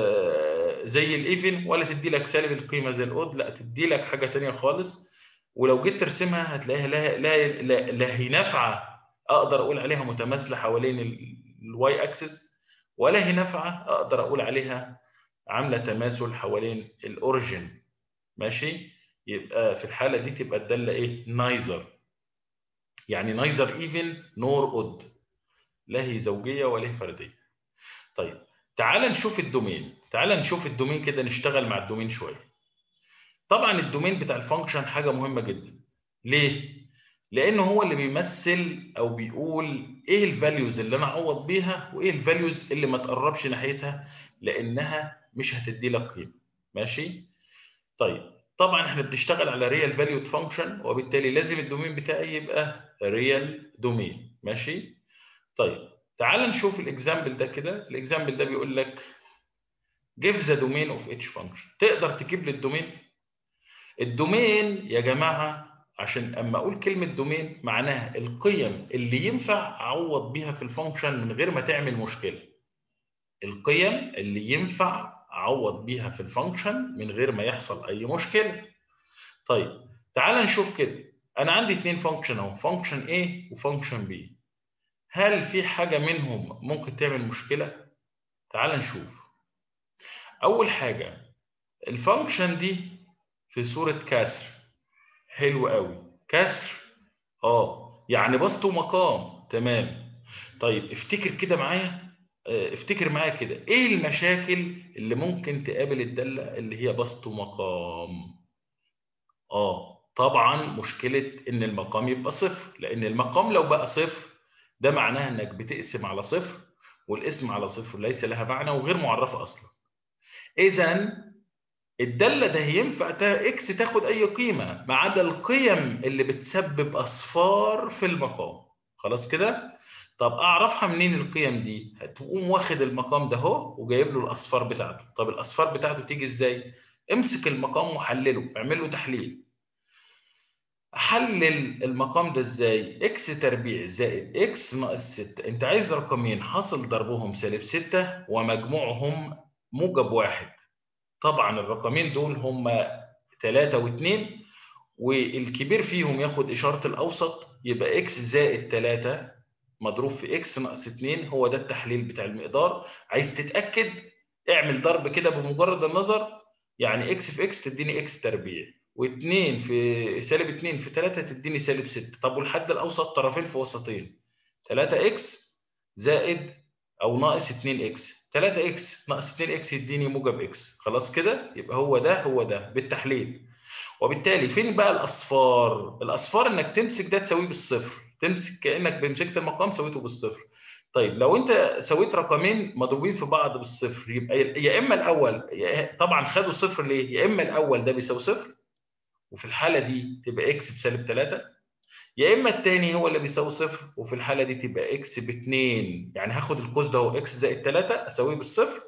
زي الايفن ولا تدي لك سالب القيمه زي الاود لا تدي لك حاجه ثانيه خالص ولو جيت ترسمها هتلاقيها لا لا لا, لا هي نافعه اقدر اقول عليها متماثله حوالين الواي اكسس ولا هي نافعه اقدر اقول عليها عامله تماثل حوالين الاوريجين ماشي يبقى في الحاله دي تبقى الداله ايه نايزر يعني نايزر ايفن نور اود لا هي زوجيه ولا هي فرديه طيب تعال نشوف الدومين تعال نشوف الدومين كده نشتغل مع الدومين شويه طبعا الدومين بتاع الفانكشن حاجه مهمه جدا ليه لانه هو اللي بيمثل او بيقول ايه الفاليوز اللي انا اعوض بيها وايه الفاليوز اللي ما تقربش ناحيتها لانها مش هتدي لك قيمه ماشي طيب طبعا احنا بنشتغل على ريال فاليود فانكشن وبالتالي لازم الدومين بتاعي يبقى ريال دومين ماشي طيب تعال نشوف الاكزامبل ده كده الاكزامبل ده بيقول لك give the domain of each function تقدر تجيب لي الدومين الدومين يا جماعه عشان اما اقول كلمه دومين معناها القيم اللي ينفع اعوض بيها في الفانكشن من غير ما تعمل مشكله القيم اللي ينفع اعوض بيها في الفانكشن من غير ما يحصل اي مشكله طيب تعال نشوف كده انا عندي اثنين فانكشن اهو فانكشن A وفانكشن B هل في حاجه منهم ممكن تعمل مشكله تعال نشوف اول حاجه الفانكشن دي في صوره كسر حلو قوي كسر اه يعني بسط ومقام تمام طيب افتكر كده معايا افتكر معايا كده ايه المشاكل اللي ممكن تقابل الداله اللي هي بسط ومقام اه طبعا مشكله ان المقام يبقى صفر لان المقام لو بقى صفر ده معناه انك بتقسم على صفر والاسم على صفر ليس لها معنى وغير معرفه اصلا اذا الداله ده ينفع اكس تاخد اي قيمه ما عدا القيم اللي بتسبب اصفار في المقام خلاص كده طب اعرفها منين القيم دي هتقوم واخد المقام ده اهو وجايب له الاصفار بتاعته طب الاصفار بتاعته تيجي ازاي امسك المقام وحلله اعمل له تحليل احلل المقام ده ازاي اكس تربيع زائد اكس ناقص 6 انت عايز رقمين حاصل ضربهم سالب 6 ومجموعهم موجب واحد طبعا الرقمين دول هم 3 و2 والكبير فيهم ياخد اشاره الاوسط يبقى اكس زائد 3 مضروب في اكس ناقص 2 هو ده التحليل بتاع المقدار عايز تتاكد اعمل ضرب كده بمجرد النظر يعني اكس في اكس تديني اكس تربيع و2 في سالب 2 في 3 تديني سالب 6 طب والحد الاوسط طرفين في وسطين 3 اكس زائد او ناقص 2 اكس 3 اكس ناقص 2 اكس يديني موجب اكس خلاص كده يبقى هو ده هو ده بالتحليل وبالتالي فين بقى الاصفار الاصفار انك تمسك ده تساويه بالصفر تمسك كانك بمسكت المقام سويته بالصفر طيب لو انت سويت رقمين مضروبين في بعض بالصفر يبقى يا اما الاول طبعا خدوا صفر ليه؟ يا اما الاول ده بيساوي صفر وفي الحاله دي تبقى اكس بسالب 3 يا اما الثاني هو اللي بيساوي صفر وفي الحاله دي تبقى اكس ب 2 يعني هاخد القوس ده هو اكس زائد 3 اساويه بالصفر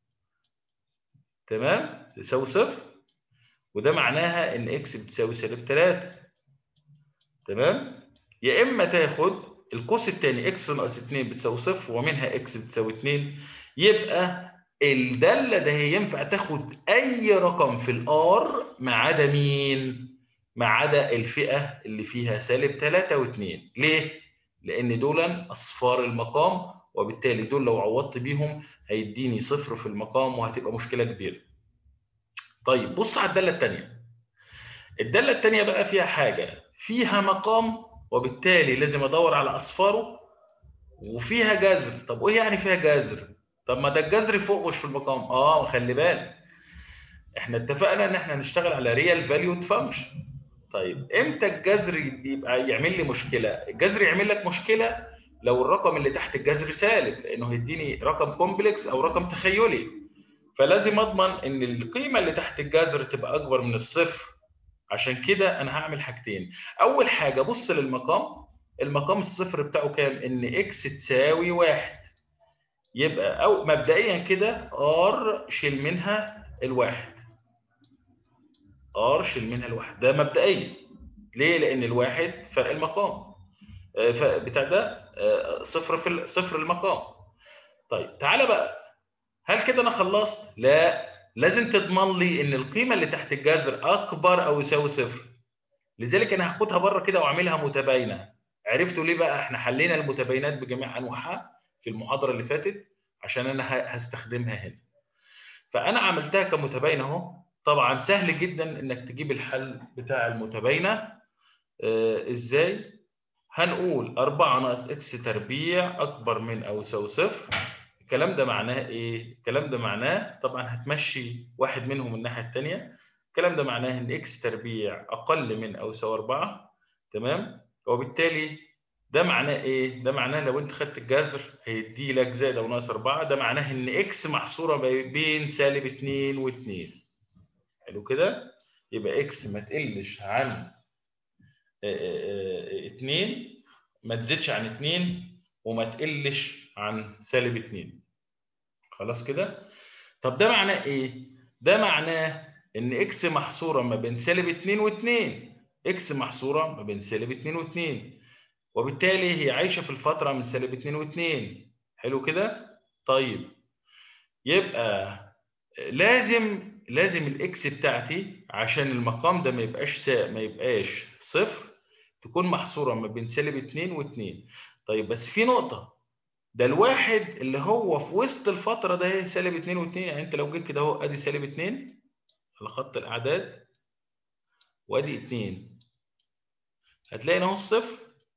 تمام تساوي صفر وده معناها ان اكس بتساوي سالب 3 تمام يا اما تاخد القوس الثاني اكس ناقص 2 بتساوي صفر ومنها اكس بتساوي 2 يبقى الداله ده هي ينفع تاخد اي رقم في الار ما عدا مين؟ ما عدا الفئه اللي فيها سالب 3 و2 ليه؟ لان دول اصفار المقام وبالتالي دول لو عوضت بيهم هيديني صفر في المقام وهتبقى مشكله كبيره. طيب بص على الداله الثانيه. الداله الثانيه بقى فيها حاجه فيها مقام وبالتالي لازم ادور على اصفاره وفيها جذر، طب وايه يعني فيها جذر؟ طب ما ده الجذر فوق مش في المقام، اه خلي بالك. احنا اتفقنا ان احنا هنشتغل على ريال فاليود فانكشن. طيب امتى الجذر يبقى يعمل لي مشكله؟ الجذر يعمل لك مشكله لو الرقم اللي تحت الجذر سالب لانه هيديني رقم كومبلكس او رقم تخيلي. فلازم اضمن ان القيمه اللي تحت الجذر تبقى اكبر من الصفر. عشان كده انا هعمل حاجتين. اول حاجه بص للمقام المقام الصفر بتاعه كام؟ ان اكس تساوي واحد. يبقى او مبدئيا كده ار شيل منها الواحد. ار شيل منها الواحد ده مبدئيا ليه لان الواحد فرق المقام بتاع ده صفر في صفر المقام طيب تعالى بقى هل كده انا خلصت لا لازم تضمن لي ان القيمه اللي تحت الجذر اكبر او يساوي صفر لذلك انا هاخدها بره كده واعملها متباينه عرفتوا ليه بقى احنا حلينا المتباينات بجميع انواعها في المحاضره اللي فاتت عشان انا هستخدمها هنا فانا عملتها كمتباينه اهو طبعا سهل جدا انك تجيب الحل بتاع المتباينه آه ازاي هنقول 4 ناقص اكس تربيع اكبر من او يساوي صفر الكلام ده معناه ايه الكلام ده معناه طبعا هتمشي واحد منهم الناحيه الثانيه الكلام ده معناه ان اكس تربيع اقل من او يساوي 4 تمام وبالتالي ده معناه ايه ده معناه لو انت خدت الجذر هيدي لك زائد او ناقص 4 ده معناه ان اكس محصوره بين سالب 2 و2 حلو كده يبقى اكس ما تقلش عن 2 ما تزيدش عن 2 وما تقلش عن سالب 2 خلاص كده طب ده معناه ايه ده معناه ان اكس محصوره ما بين سالب 2 و2 اكس محصوره ما بين سالب 2 و2 وبالتالي هي عايشه في الفتره من سالب 2 و2 حلو كده طيب يبقى لازم لازم الاكس بتاعتي عشان المقام ده ما يبقاش سا... ما يبقاش صفر تكون محصوره ما بين سالب 2 و2 طيب بس في نقطه ده الواحد اللي هو في وسط الفتره ده سالب 2 و2 يعني انت لو جيت كده اهو ادي سالب 2 على خط الاعداد وادي 2 هتلاقي اهو الصفر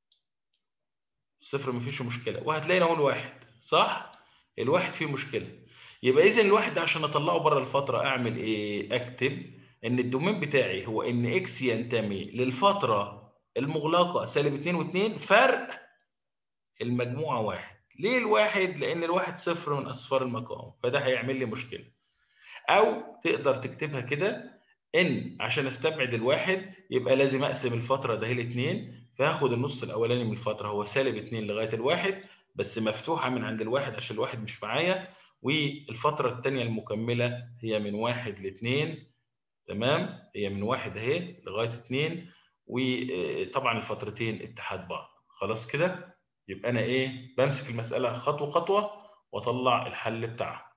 الصفر مفيش مشكله وهتلاقي اهو الواحد صح الواحد فيه مشكله يبقى اذا الواحد ده عشان اطلعه بره الفتره اعمل ايه اكتب ان الدومين بتاعي هو ان اكس ينتمي للفتره المغلقه سالب 2 و2 فرق المجموعه واحد ليه الواحد لان الواحد صفر من اصفار المقام فده هيعمل لي مشكله او تقدر تكتبها كده ان عشان استبعد الواحد يبقى لازم اقسم الفتره ده لاثنين فهاخد النص الاولاني من الفتره هو سالب 2 لغايه الواحد بس مفتوحه من عند الواحد عشان الواحد مش معايا والفترة الثانية المكملة هي من واحد لاثنين تمام هي من واحد اهي لغاية اثنين وطبعا الفترتين اتحاد بعض خلاص كده يبقى أنا إيه بمسك المسألة خطوة خطوة وأطلع الحل بتاعها.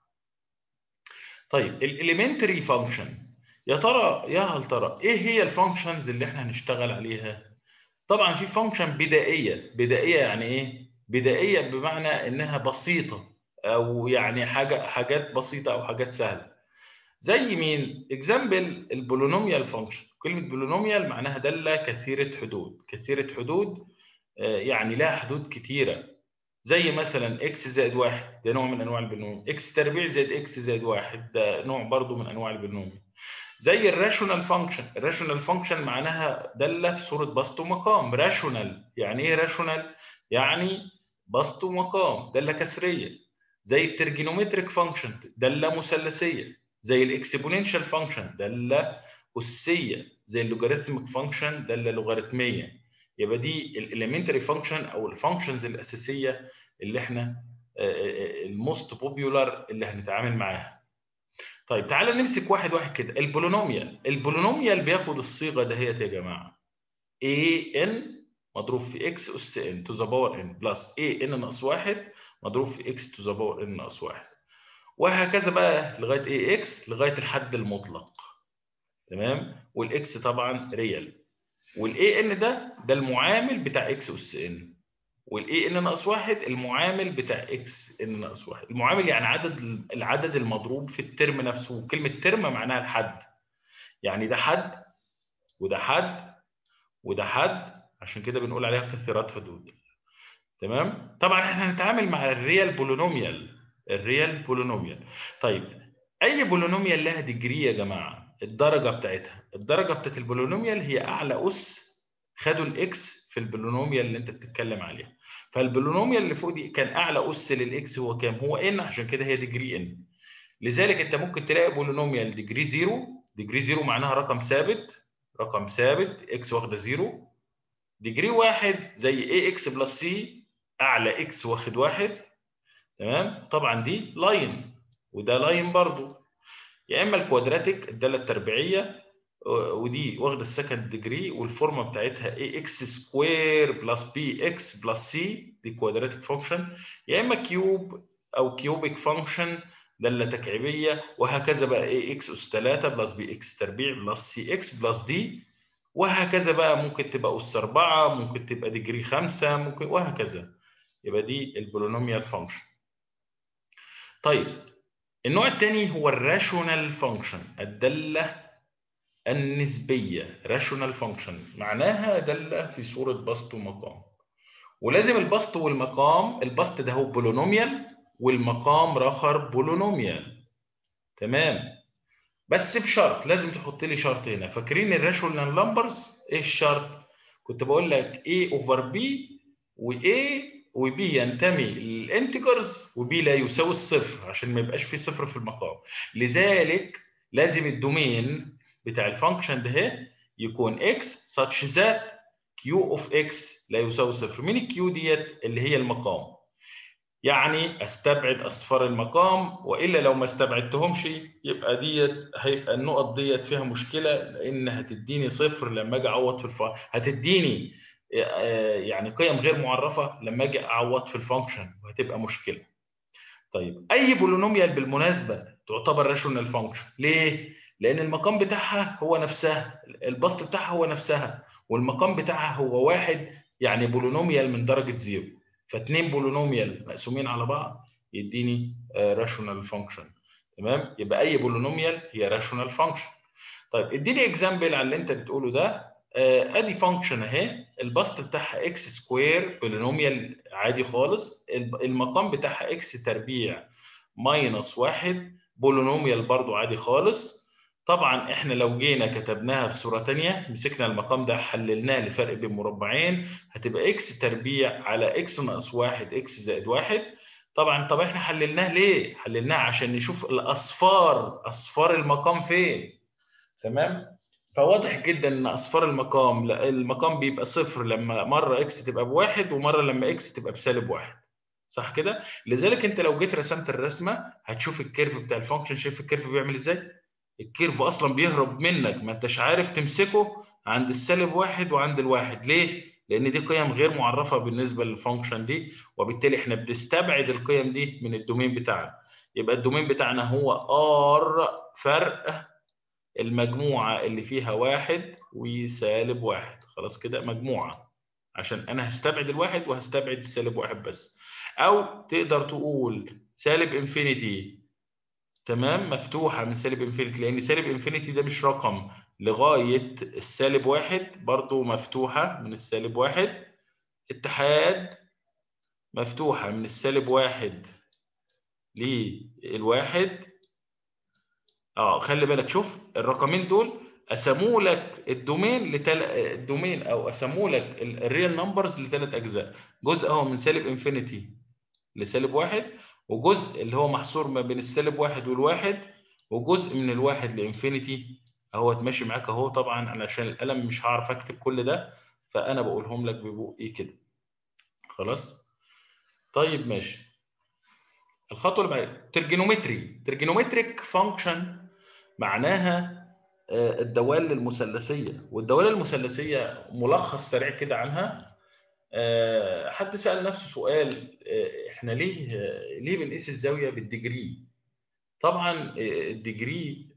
طيب الإليمنتري فانكشن يا ترى يا هل ترى إيه هي الفانكشنز اللي إحنا هنشتغل عليها؟ طبعا في فانكشن بدائية، بدائية يعني إيه؟ بدائية بمعنى إنها بسيطة او يعني حاجه حاجات بسيطه او حاجات سهله زي مين اكزامبل البولينوميال فانكشن كلمه بولينوميال معناها داله كثيره حدود كثيره حدود يعني لها حدود كثيره زي مثلا اكس زائد واحد ده نوع من انواع البولينوميال اكس تربيع زائد اكس زائد واحد ده نوع برضو من انواع البولينوميال زي الراشونال فانكشن الراشونال فانكشن معناها داله في صوره بسط ومقام راشونال يعني ايه راشونال يعني بسط ومقام داله كسريه زي الترجينومتريك فانكشن داله مثلثيه زي الاكسبوننشال فانكشن داله اسيه زي اللوغاريتميك فانكشن داله لوغاريتميه يبقى دي الاليمنتري فانكشن او الفانكشنز الاساسيه اللي احنا الموست بوبيولار اللي هنتعامل معاها طيب تعالى نمسك واحد واحد كده البولينوميال البولينوميال بياخد الصيغه دهيت يا جماعه a n مضروب في x اس n to the power n بلس a n ناقص 1 مضروب في x to the power n ناقص 1 وهكذا بقى لغايه ax لغايه الحد المطلق تمام والاكس طبعا ريال والاي ان ده ده المعامل بتاع اكس اس ان والاي ان ناقص واحد المعامل بتاع اكس ان ناقص واحد المعامل يعني عدد العدد المضروب في الترم نفسه وكلمه ترم معناها الحد يعني ده حد وده حد وده حد عشان كده بنقول عليها كثيرات حدود تمام طبعا احنا هنتعامل مع الريال بولينوميال الريال بولينوميال طيب اي بولينوميال لها ديجري يا جماعه الدرجه بتاعتها الدرجه بتاعت البولينوميال هي اعلى اس خدوا الاكس في البولينوميال اللي انت بتتكلم عليها فالبولينوميال اللي فوق دي كان اعلى اس للاكس هو كام هو ان عشان كده هي ديجري ان لذلك انت ممكن تلاقي بولينوميال ديجري زيرو ديجري زيرو معناها رقم ثابت رقم ثابت اكس واخده زيرو ديجري واحد زي اي اكس بلس سي اعلى اكس واخد واحد تمام طبعا دي لاين وده لاين برضو يا اما الكوادراتيك الداله التربيعيه ودي واخده السكند ديجري والفورمه بتاعتها اي اكس سكوير بلس بي اكس بلس سي دي كوادراتيك فانكشن يا اما كيوب او كيوبيك فانكشن داله تكعيبيه وهكذا بقى اي اكس اس 3 بلس بي اكس تربيع بلس سي اكس بلس دي وهكذا بقى ممكن تبقى اس 4 ممكن تبقى ديجري 5 ممكن وهكذا يبقى دي البولينوميال فانكشن طيب النوع الثاني هو الراشونال فانكشن الداله النسبيه راشونال فانكشن معناها داله في صوره بسط ومقام ولازم البسط والمقام البسط ده هو بولينوميال والمقام اخر بولينوميال تمام بس بشرط لازم تحط لي شرط هنا فاكرين الراشونال نمبرز ايه الشرط كنت بقول لك A اوفر B وA وB ينتمي للانتجرز وB لا يساوي الصفر عشان ما يبقاش في صفر في المقام لذلك لازم الدومين بتاع الفانكشن ده يكون x such that q of x لا يساوي صفر مين الكيو ديت اللي هي المقام يعني استبعد اصفار المقام والا لو ما استبعدتهمش يبقى ديت هيبقى النقط ديت فيها مشكله لان هتديني صفر لما اجي اعوض في الف... هتديني يعني قيم غير معرفه لما اجي اعوض في الفانكشن وهتبقى مشكله. طيب اي بولينوميال بالمناسبه تعتبر راشونال فانكشن ليه؟ لان المقام بتاعها هو نفسها البسط بتاعها هو نفسها والمقام بتاعها هو واحد يعني بولينوميال من درجه زيرو فاثنين بولينوميال مقسومين على بعض يديني راشونال فانكشن تمام يبقى اي بولينوميال هي راشونال فانكشن طيب اديني اكزامبل على اللي انت بتقوله ده ادي فانكشن اهي البسط بتاعها اكس سكوير بولينوميال عادي خالص المقام بتاعها اكس تربيع ماينس واحد بولينوميال برضو عادي خالص طبعا احنا لو جينا كتبناها في صوره ثانيه مسكنا المقام ده حللناه لفرق بين مربعين هتبقى اكس تربيع على اكس ناقص واحد اكس زائد واحد طبعا طب احنا حللناه ليه؟ حللناه عشان نشوف الاصفار اصفار المقام فين تمام؟ فواضح جدا ان اصفار المقام المقام بيبقى صفر لما مره اكس تبقى بواحد ومره لما اكس تبقى بسالب واحد صح كده؟ لذلك انت لو جيت رسمت الرسمه هتشوف الكيرف بتاع الفانكشن شايف الكيرف بيعمل ازاي؟ الكيرف اصلا بيهرب منك ما انتش عارف تمسكه عند السالب واحد وعند الواحد ليه؟ لان دي قيم غير معرفه بالنسبه للفانكشن دي وبالتالي احنا بنستبعد القيم دي من الدومين بتاعنا يبقى الدومين بتاعنا هو ار فرق المجموعه اللي فيها واحد وسالب واحد خلاص كده مجموعه عشان انا هستبعد الواحد وهستبعد السالب واحد بس او تقدر تقول سالب انفينيتي تمام مفتوحه من سالب انفينيتي لان سالب انفينيتي ده مش رقم لغايه السالب واحد برضو مفتوحه من السالب واحد اتحاد مفتوحه من السالب واحد للواحد اه خلي بالك شوف الرقمين دول قسموا لك الدومين لتل... الدومين او قسموا لك الريال نمبرز لثلاث اجزاء جزء اهو من سالب انفينيتي لسالب واحد وجزء اللي هو محصور ما بين السالب واحد والواحد وجزء من الواحد لانفينيتي اهو ماشي معاك اهو طبعا انا عشان القلم مش هعرف اكتب كل ده فانا بقولهم لك ببقي كده خلاص طيب ماشي الخطوه اللي بعدها ترجينومتري ترجينومتريك فانكشن معناها الدوال المثلثيه والدوال المثلثيه ملخص سريع كده عنها حد سال نفسه سؤال احنا ليه ليه بنقيس الزاويه بالديجري طبعا الديجري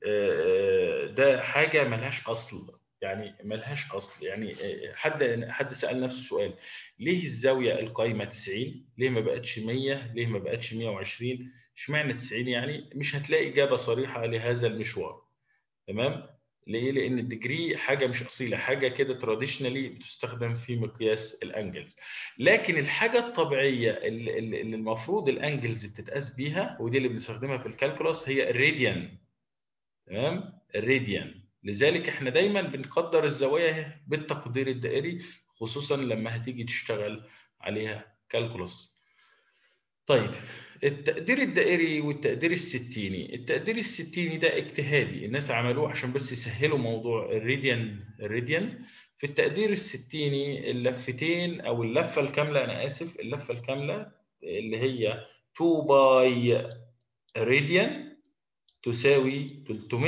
ده حاجه ملهاش اصل يعني ملهاش اصل يعني حد حد سال نفسه سؤال ليه الزاويه القايمه 90 ليه ما بقتش 100 ليه ما بقتش 120 اشمعنى 90 يعني مش هتلاقي اجابه صريحه لهذا المشوار تمام ليه لان الديجري حاجه مش اصيله حاجه كده تراديشنالي بتستخدم في مقياس الانجلز لكن الحاجه الطبيعيه اللي, اللي المفروض الانجلز بتتقاس بيها ودي اللي بنستخدمها في الكالكولاس هي الراديان تمام الراديان لذلك احنا دايما بنقدر الزوايا بالتقدير الدائري خصوصا لما هتيجي تشتغل عليها كالكولاس طيب التقدير الدائري والتقدير الستيني التقدير الستيني ده اجتهادي الناس عملوه عشان بس يسهلوا موضوع الراديان الراديان في التقدير الستيني اللفتين او اللفه الكامله انا اسف اللفه الكامله اللي هي 2 باي راديان تساوي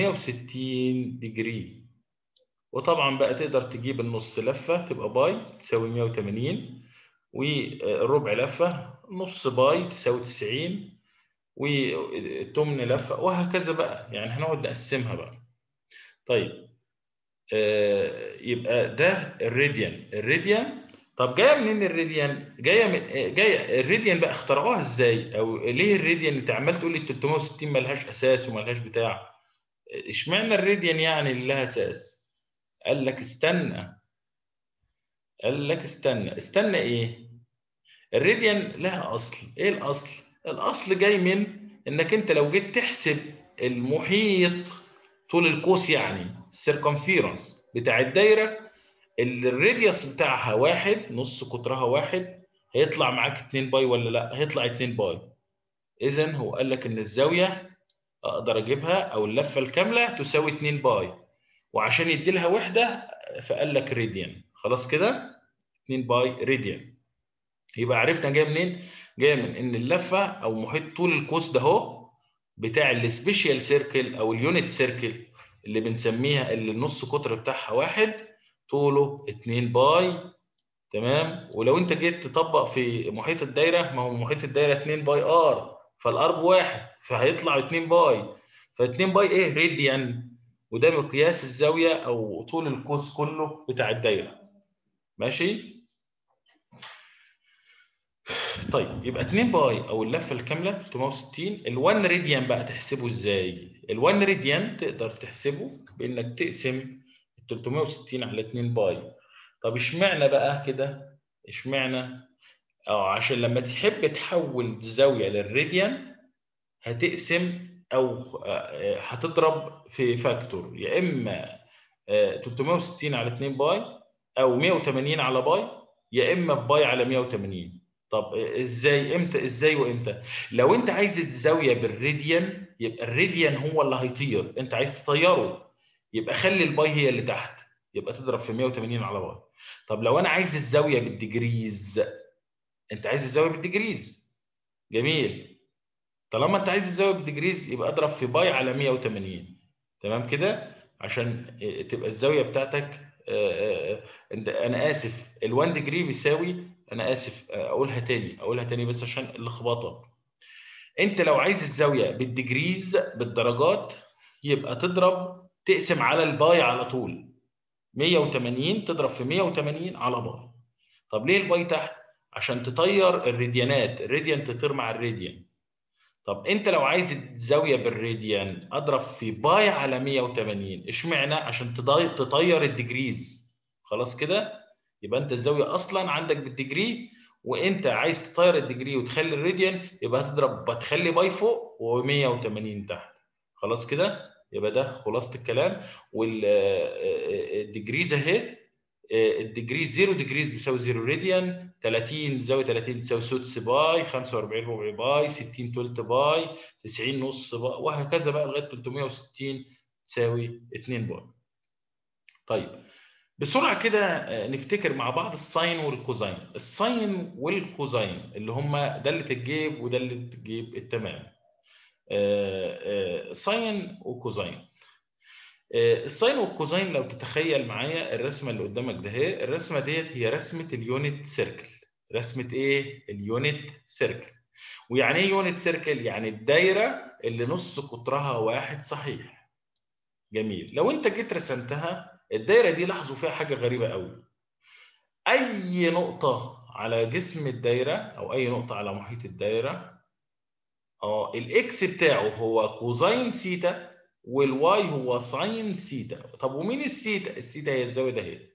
360 ديجري وطبعا بقى تقدر تجيب النص لفه تبقى باي تساوي 180 والربع لفه نص باي تساوي 90 والتمن لفه وهكذا بقى يعني هنقعد نقسمها بقى طيب آه يبقى ده الراديان الراديان طب جايه منين الراديان جايه من جايه الراديان بقى اخترعوها ازاي او ليه الراديان انت عمال تقول لي 360 ملهاش اساس وملهاش بتاع اشمعنى الراديان يعني اللي لها اساس قال لك استنى قال لك استنى استنى ايه الراديان لها اصل ايه الاصل الاصل جاي من انك انت لو جيت تحسب المحيط طول القوس يعني السيركمفيرنس بتاع الدايره الراديوس بتاعها واحد نص قطرها واحد هيطلع معاك 2 باي ولا لا هيطلع 2 باي اذا هو قال لك ان الزاويه اقدر اجيبها او اللفه الكامله تساوي 2 باي وعشان يدي لها وحده فقال لك راديان خلاص كده 2 باي راديان يبقى عرفنا جايه منين جايه من ان اللفه او محيط طول القوس ده اهو بتاع السبيشال سيركل او اليونت سيركل اللي بنسميها اللي النص قطر بتاعها واحد طوله 2 باي تمام ولو انت جيت تطبق في محيط الدايره ما هو محيط الدايره 2 باي ار فالار بواحد فهيطلع 2 باي ف2 باي ايه راديان وده مقياس الزاويه او طول القوس كله بتاع الدايره ماشي طيب يبقى 2 باي او اللفه الكامله 360 ال1 راديان بقى تحسبه ازاي ال1 راديان تقدر تحسبه بانك تقسم 360 على 2 باي طب اشمعنى بقى كده اشمعنى اه عشان لما تحب تحول الزاويه للراديان هتقسم او هتضرب في فاكتور يا اما 360 على 2 باي او 180 على باي يا اما باي على 180 طب ازاي امتى ازاي وامتى لو انت عايز الزاويه بالراديان يبقى الراديان هو اللي هيطير انت عايز تطيره يبقى خلي الباي هي اللي تحت يبقى تضرب في 180 على باي طب لو انا عايز الزاويه بالديجريز انت عايز الزاويه بالديجريز جميل طالما انت عايز الزاويه بالديجريز يبقى اضرب في باي على 180 تمام كده عشان تبقى الزاويه بتاعتك انت انا اسف ال1 ديجري بيساوي انا اسف اقولها تاني اقولها تاني بس عشان اللخبطه انت لو عايز الزاويه بالديجريز بالدرجات يبقى تضرب تقسم على الباي على طول 180 تضرب في 180 على باي طب ليه الباي تحت عشان تطير الراديانات الراديان تطير مع الراديان طب انت لو عايز الزاويه بالراديان اضرب في باي على 180 اشمعنى عشان تطير الديجريز خلاص كده يبقى انت الزاويه اصلا عندك بالديجري وانت عايز تطير الديجري وتخلي الراديان يبقى هتضرب تخلي باي فوق و180 تحت خلاص كده يبقى ده خلاصه الكلام والديجريز اهي الديجري 0 ديجريز بيساوي 0 راديان 30 زاويه 30 تساوي سدس باي 45 ربع باي 60 تلت باي 90 نص باي وهكذا بقى لغايه 360 تساوي 2 باي. طيب بسرعه كده نفتكر مع بعض الساين والكوزاين، الساين والكوزاين اللي هم داله الجيب وداله الجيب التمام. ساين وكوزاين. الساين والكوزاين لو تتخيل معايا الرسمه اللي قدامك ده هي الرسمه ديت هي رسمه اليونت سيركل رسمه ايه اليونت سيركل ويعني ايه يونت سيركل يعني الدايره اللي نص قطرها واحد صحيح جميل لو انت جيت رسمتها الدايره دي لاحظوا فيها حاجه غريبه قوي اي نقطه على جسم الدايره او اي نقطه على محيط الدايره اه الاكس بتاعه هو كوزين سيتا والواي هو ساين سيتا طب ومين السيتا السيتا هي الزاويه ده هي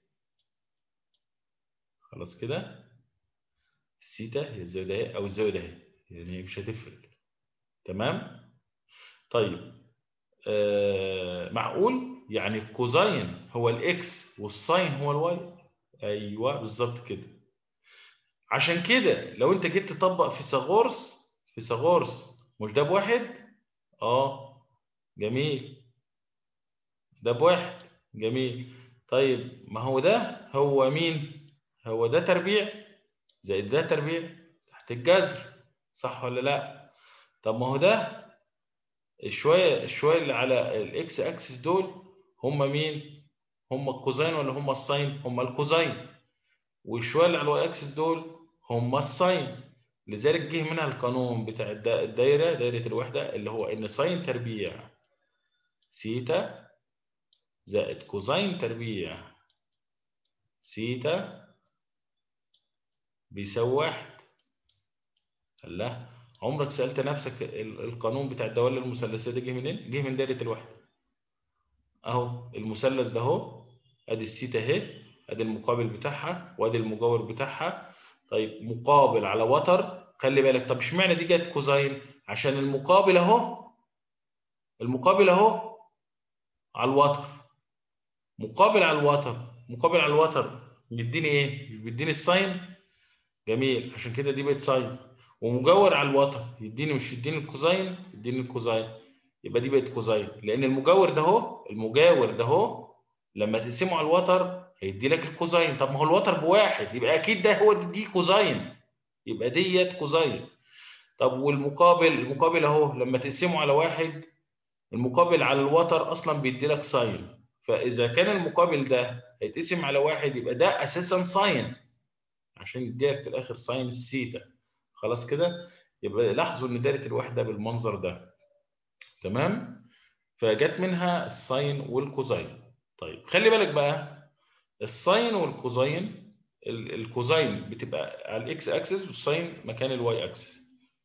خلاص كده السيتا هي الزاويه ده هي او الزاويه ده هي يعني مش هتفرق تمام طيب آه معقول يعني الكوزاين هو الاكس والساين هو الواي ايوه بالظبط كده عشان كده لو انت جيت تطبق فيثاغورس فيثاغورس مش ده بواحد اه جميل ده بواحد جميل طيب ما هو ده هو مين هو ده تربيع زائد ده تربيع تحت الجذر صح ولا لا طب ما هو ده الشويه الشويه اللي على الاكس اكسس دول هم مين هم الكوزين ولا هم الساين هم الكوزين والشويه اللي على الواي اكسس دول هم الساين لذلك جه منها القانون بتاع الدايره دايره الوحده اللي هو ان ساين تربيع سيتا زائد كوزين تربيع سيتا بيساوي واحد الله عمرك سألت نفسك القانون بتاع الدوال المثلثية ده جه منين؟ جه من دايرة الوحدة. أهو المثلث ده أهو أدي السيتا أهي أدي المقابل بتاعها وأدي المجاور بتاعها. طيب مقابل على وتر خلي بالك طب اشمعنى دي جت كوزين؟ عشان المقابل أهو المقابل أهو على الوتر مقابل على الوتر مقابل على الوتر بيديني ايه؟ مش بيديني الساين؟ جميل عشان كده دي بقت ساين ومجاور على الوتر يديني مش يديني الكوزين يديني الكوزين يبقى دي بقت كوزين لان المجاور ده اهو المجاور ده اهو لما تقسمه على الوتر هيدي لك الكوزين طب ما هو الوتر بواحد يبقى اكيد ده هو دي كوزين يبقى ديت كوزين طب والمقابل المقابل اهو لما تقسمه على واحد المقابل على الوتر اصلا بيدي لك ساين فاذا كان المقابل ده هيتقسم على واحد يبقى ده اساسا ساين عشان يديلك في الاخر ساين السيتا خلاص كده يبقى لاحظوا ان دايره الوحده بالمنظر ده تمام فجت منها الساين والكوزين طيب خلي بالك بقى الساين والكوزين الكوزين بتبقى على الاكس اكسس والساين مكان الواي اكسس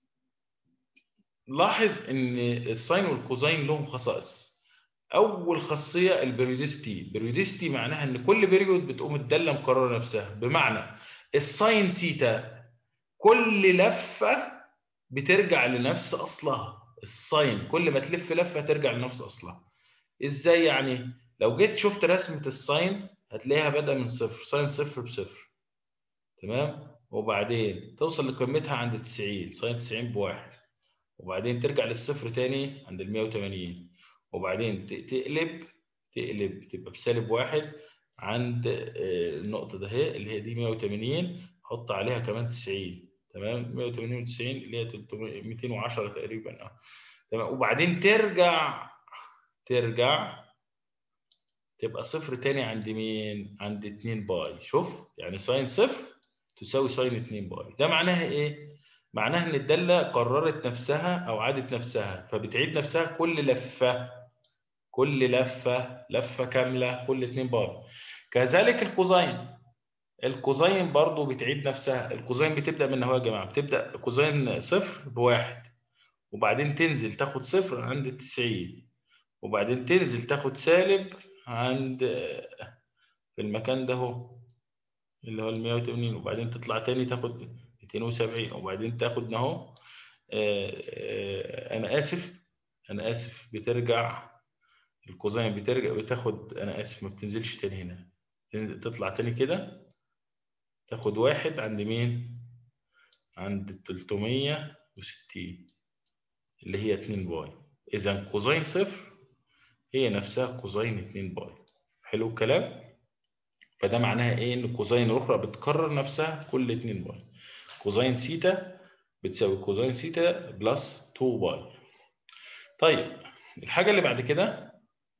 لاحظ ان الساين والكوزين لهم خصائص اول خاصيه البريودستي بريودستي معناها ان كل بريود بتقوم الداله مكرره نفسها بمعنى الساين سيتا كل لفه بترجع لنفس اصلها الساين كل ما تلف لفه ترجع لنفس اصلها ازاي يعني لو جيت شفت رسمه الساين هتلاقيها بادئه من صفر ساين صفر بصفر تمام وبعدين توصل لقيمتها عند 90 ساين 90 بواحد وبعدين ترجع للصفر تاني عند ال 180 وبعدين تقلب تقلب تبقى بسالب واحد عند النقطة ده هي اللي هي دي 180 حط عليها كمان 90 تمام 180 و90 اللي هي 300 210 تقريبا اه تمام وبعدين ترجع ترجع تبقى صفر تاني عند مين؟ عند 2 باي شوف يعني ساين صفر تساوي ساين 2 باي ده معناها ايه؟ معناها ان الداله قررت نفسها او عادت نفسها فبتعيد نفسها كل لفه كل لفه لفه كامله كل 2 بار كذلك الكوزين الكوزين برضو بتعيد نفسها الكوزين بتبدا من اهو يا جماعه بتبدا كوزين صفر بواحد وبعدين تنزل تاخد صفر عند 90 وبعدين تنزل تاخد سالب عند في المكان ده اهو اللي هو ال 180 وبعدين تطلع تاني تاخد 270 وبعدين تاخد اهو انا اسف انا اسف بترجع الكوزين بترجع بتاخد انا اسف ما بتنزلش تاني هنا تطلع تاني كده تاخد واحد عند مين عند 360 اللي هي 2 باي اذا كوزين صفر هي نفسها كوزين 2 باي حلو الكلام فده معناها ايه ان كوزين الاخرى بتكرر نفسها كل 2 باي كوزين سيتا بتساوي كوزين سيتا بلس 2 باي طيب الحاجه اللي بعد كده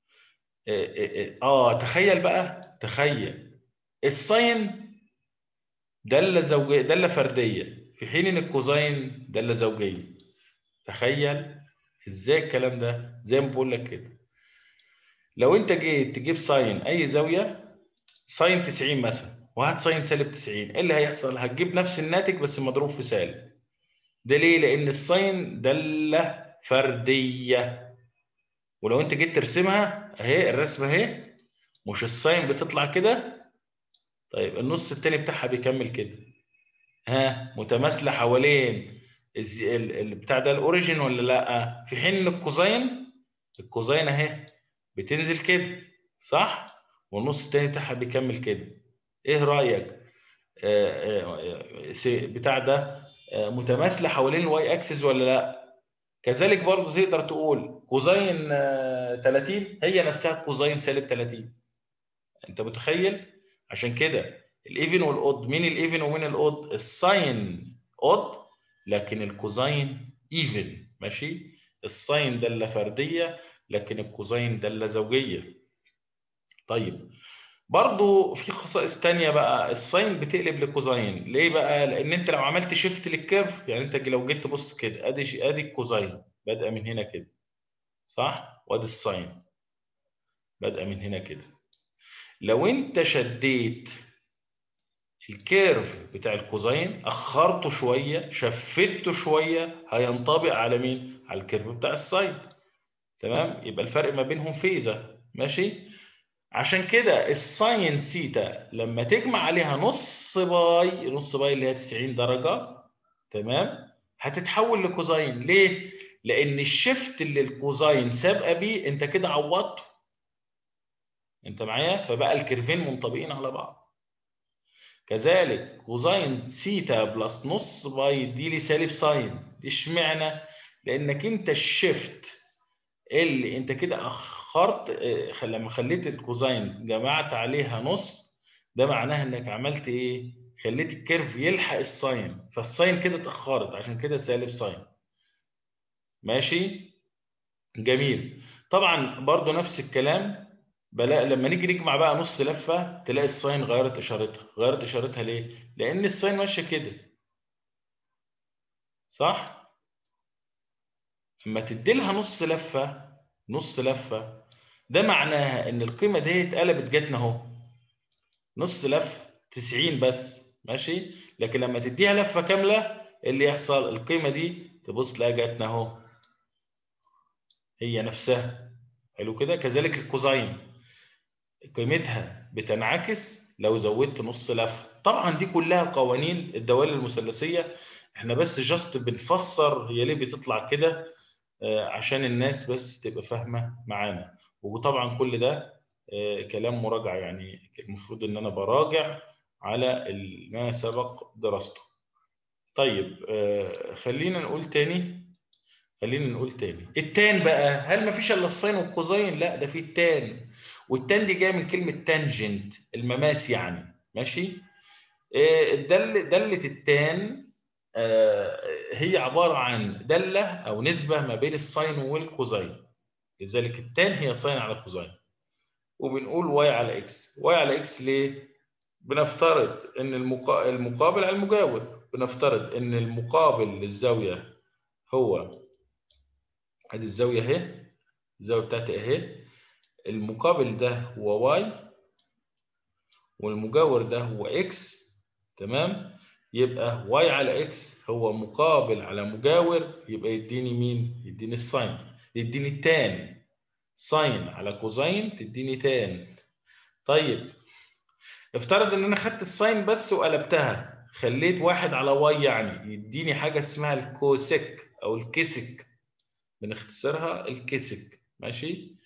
اه, آه تخيل بقى تخيل الساين داله زوجيه داله فرديه في حين ان الكوزين داله زوجيه تخيل ازاي الكلام ده زي ما بقول لك كده لو انت جيت تجيب ساين اي زاويه ساين 90 مثلا وهات ساين سالب 90 ايه اللي هيحصل هتجيب نفس الناتج بس مضروب في سالب ده ليه لان الساين داله فرديه ولو انت جيت ترسمها اهي الرسمه اهي مش الساين بتطلع كده طيب النص التاني بتاعها بيكمل كده ها متماثله حوالين بتاع ده الاوريجين ولا لا في حين ان الكوزين الكوزين اهي بتنزل كده صح والنص التاني بتاعها بيكمل كده ايه رايك آآ آآ بتاع ده متماثله حوالين الواي اكسس ولا لا كذلك برضه تقدر تقول كوزين 30 هي نفسها كوزين سالب 30 انت متخيل عشان كده الايفن والاود مين الايفن ومين الاود الساين اود لكن الكوزين ايفن ماشي الساين داله فرديه لكن الكوزين داله زوجيه طيب برضو في خصائص تانية بقى الساين بتقلب لكوزين ليه بقى لان انت لو عملت شيفت للكيرف يعني انت لو جيت تبص كده ادي ادي الكوزين بادئه من هنا كده صح وادي الساين بادئه من هنا كده لو انت شديت الكيرف بتاع الكوزين اخرته شويه شفته شويه هينطبق على مين على الكيرف بتاع الساين تمام يبقى الفرق ما بينهم فيزا ماشي عشان كده الساين سيتا لما تجمع عليها نص باي نص باي اللي هي 90 درجه تمام هتتحول لكوزين ليه لان الشيفت اللي الكوزين سابقه بيه انت كده عوضته انت معايا فبقى الكيرفين منطبقين على بعض كذلك كوزين سيتا بلس نص باي دي لي سالب ساين اشمعنى لانك انت الشيفت اللي انت كده اخرت لما خليت الكوزين جمعت عليها نص ده معناها انك عملت ايه خليت الكيرف يلحق الساين فالساين كده اتاخرت عشان كده سالب ساين ماشي جميل طبعا برضو نفس الكلام بلاقي لما نيجي نجمع بقى نص لفه تلاقي الساين غيرت اشارتها غيرت اشارتها ليه لان الساين ماشيه كده صح اما تدي لها نص لفه نص لفه ده معناها ان القيمه دي اتقلبت جاتنا اهو نص لفه 90 بس ماشي لكن لما تديها لفه كامله اللي يحصل القيمه دي تبص تلاقي جاتنا اهو هي نفسها حلو كده كذلك الكوزين قيمتها بتنعكس لو زودت نص لفه طبعا دي كلها قوانين الدوال المثلثيه احنا بس جاست بنفسر هي ليه بتطلع كده عشان الناس بس تبقى فاهمه معانا وطبعا كل ده كلام مراجعه يعني المفروض ان انا براجع على ما سبق دراسته طيب خلينا نقول تاني خلينا نقول تاني التان بقى هل ما فيش الا الساين والكوزين لا ده في التان والتان دي جايه من كلمه تانجنت المماس يعني ماشي دل دله التان هي عباره عن داله او نسبه ما بين الساين والكوزين لذلك التان هي ساين على كوزين وبنقول واي على اكس واي على اكس ليه بنفترض ان المقابل على المجاور بنفترض ان المقابل للزاويه هو ادي الزاويه اهي الزاويه بتاعتي اهي المقابل ده هو واي والمجاور ده هو اكس تمام يبقى واي على اكس هو مقابل على مجاور يبقى يديني مين يديني الساين يديني التان ساين على كوزين تديني تان طيب افترض ان انا خدت الساين بس وقلبتها خليت واحد على واي يعني يديني حاجه اسمها الكوسك او الكسك بنختصرها الكسك ماشي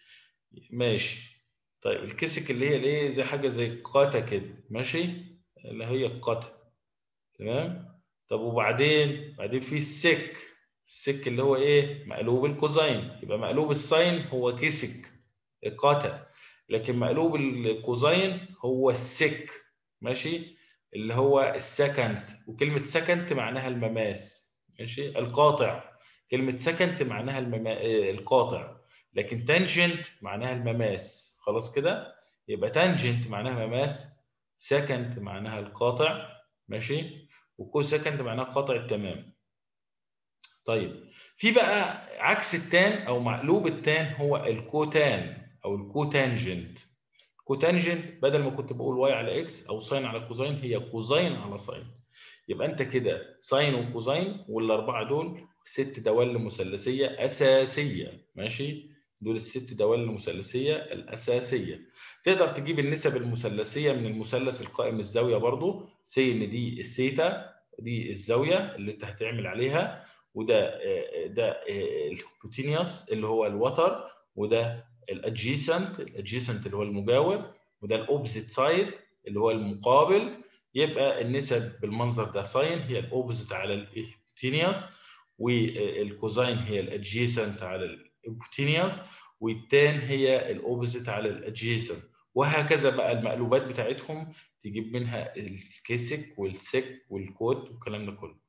ماشي طيب الكيسك اللي هي الايه زي حاجه زي القاتا كده ماشي اللي هي القاتا تمام طب وبعدين بعدين في السك السك اللي هو ايه مقلوب الكوزين يبقى مقلوب الساين هو كيسك القاتا لكن مقلوب الكوزين هو السك ماشي اللي هو السكند وكلمه سكند معناها المماس ماشي القاطع كلمه سكند معناها المما... القاطع لكن تانجنت معناها المماس خلاص كده يبقى تانجنت معناها مماس سكند معناها القاطع ماشي وكو سكند معناها قاطع التمام طيب في بقى عكس التان او مقلوب التان هو الكوتان او الكوتانجنت كوتانجنت بدل ما كنت بقول واي على اكس او ساين على كوزين هي كوزين على ساين يبقى انت كده ساين وكوزين والاربعه دول ست دوال مثلثيه اساسيه ماشي دول الست دوال المثلثيه الاساسيه تقدر تجيب النسب المثلثيه من المثلث القائم الزاويه برضو سي ان دي الثيتا دي الزاويه اللي انت هتعمل عليها وده ده الهيبوتينيوس اللي هو الوتر وده الادجيسنت الادجيسنت اللي هو المجاور وده الاوبزيت سايد اللي هو المقابل يبقى النسب بالمنظر ده ساين هي الاوبزيت على الهيبوتينيوس والكوزين هي الادجيسنت على الهيبوتينيوس والتان هي الاوبزيت على الادجيسنت وهكذا بقى المقلوبات بتاعتهم تجيب منها الكيسك والسك والكوت والكلام ده كله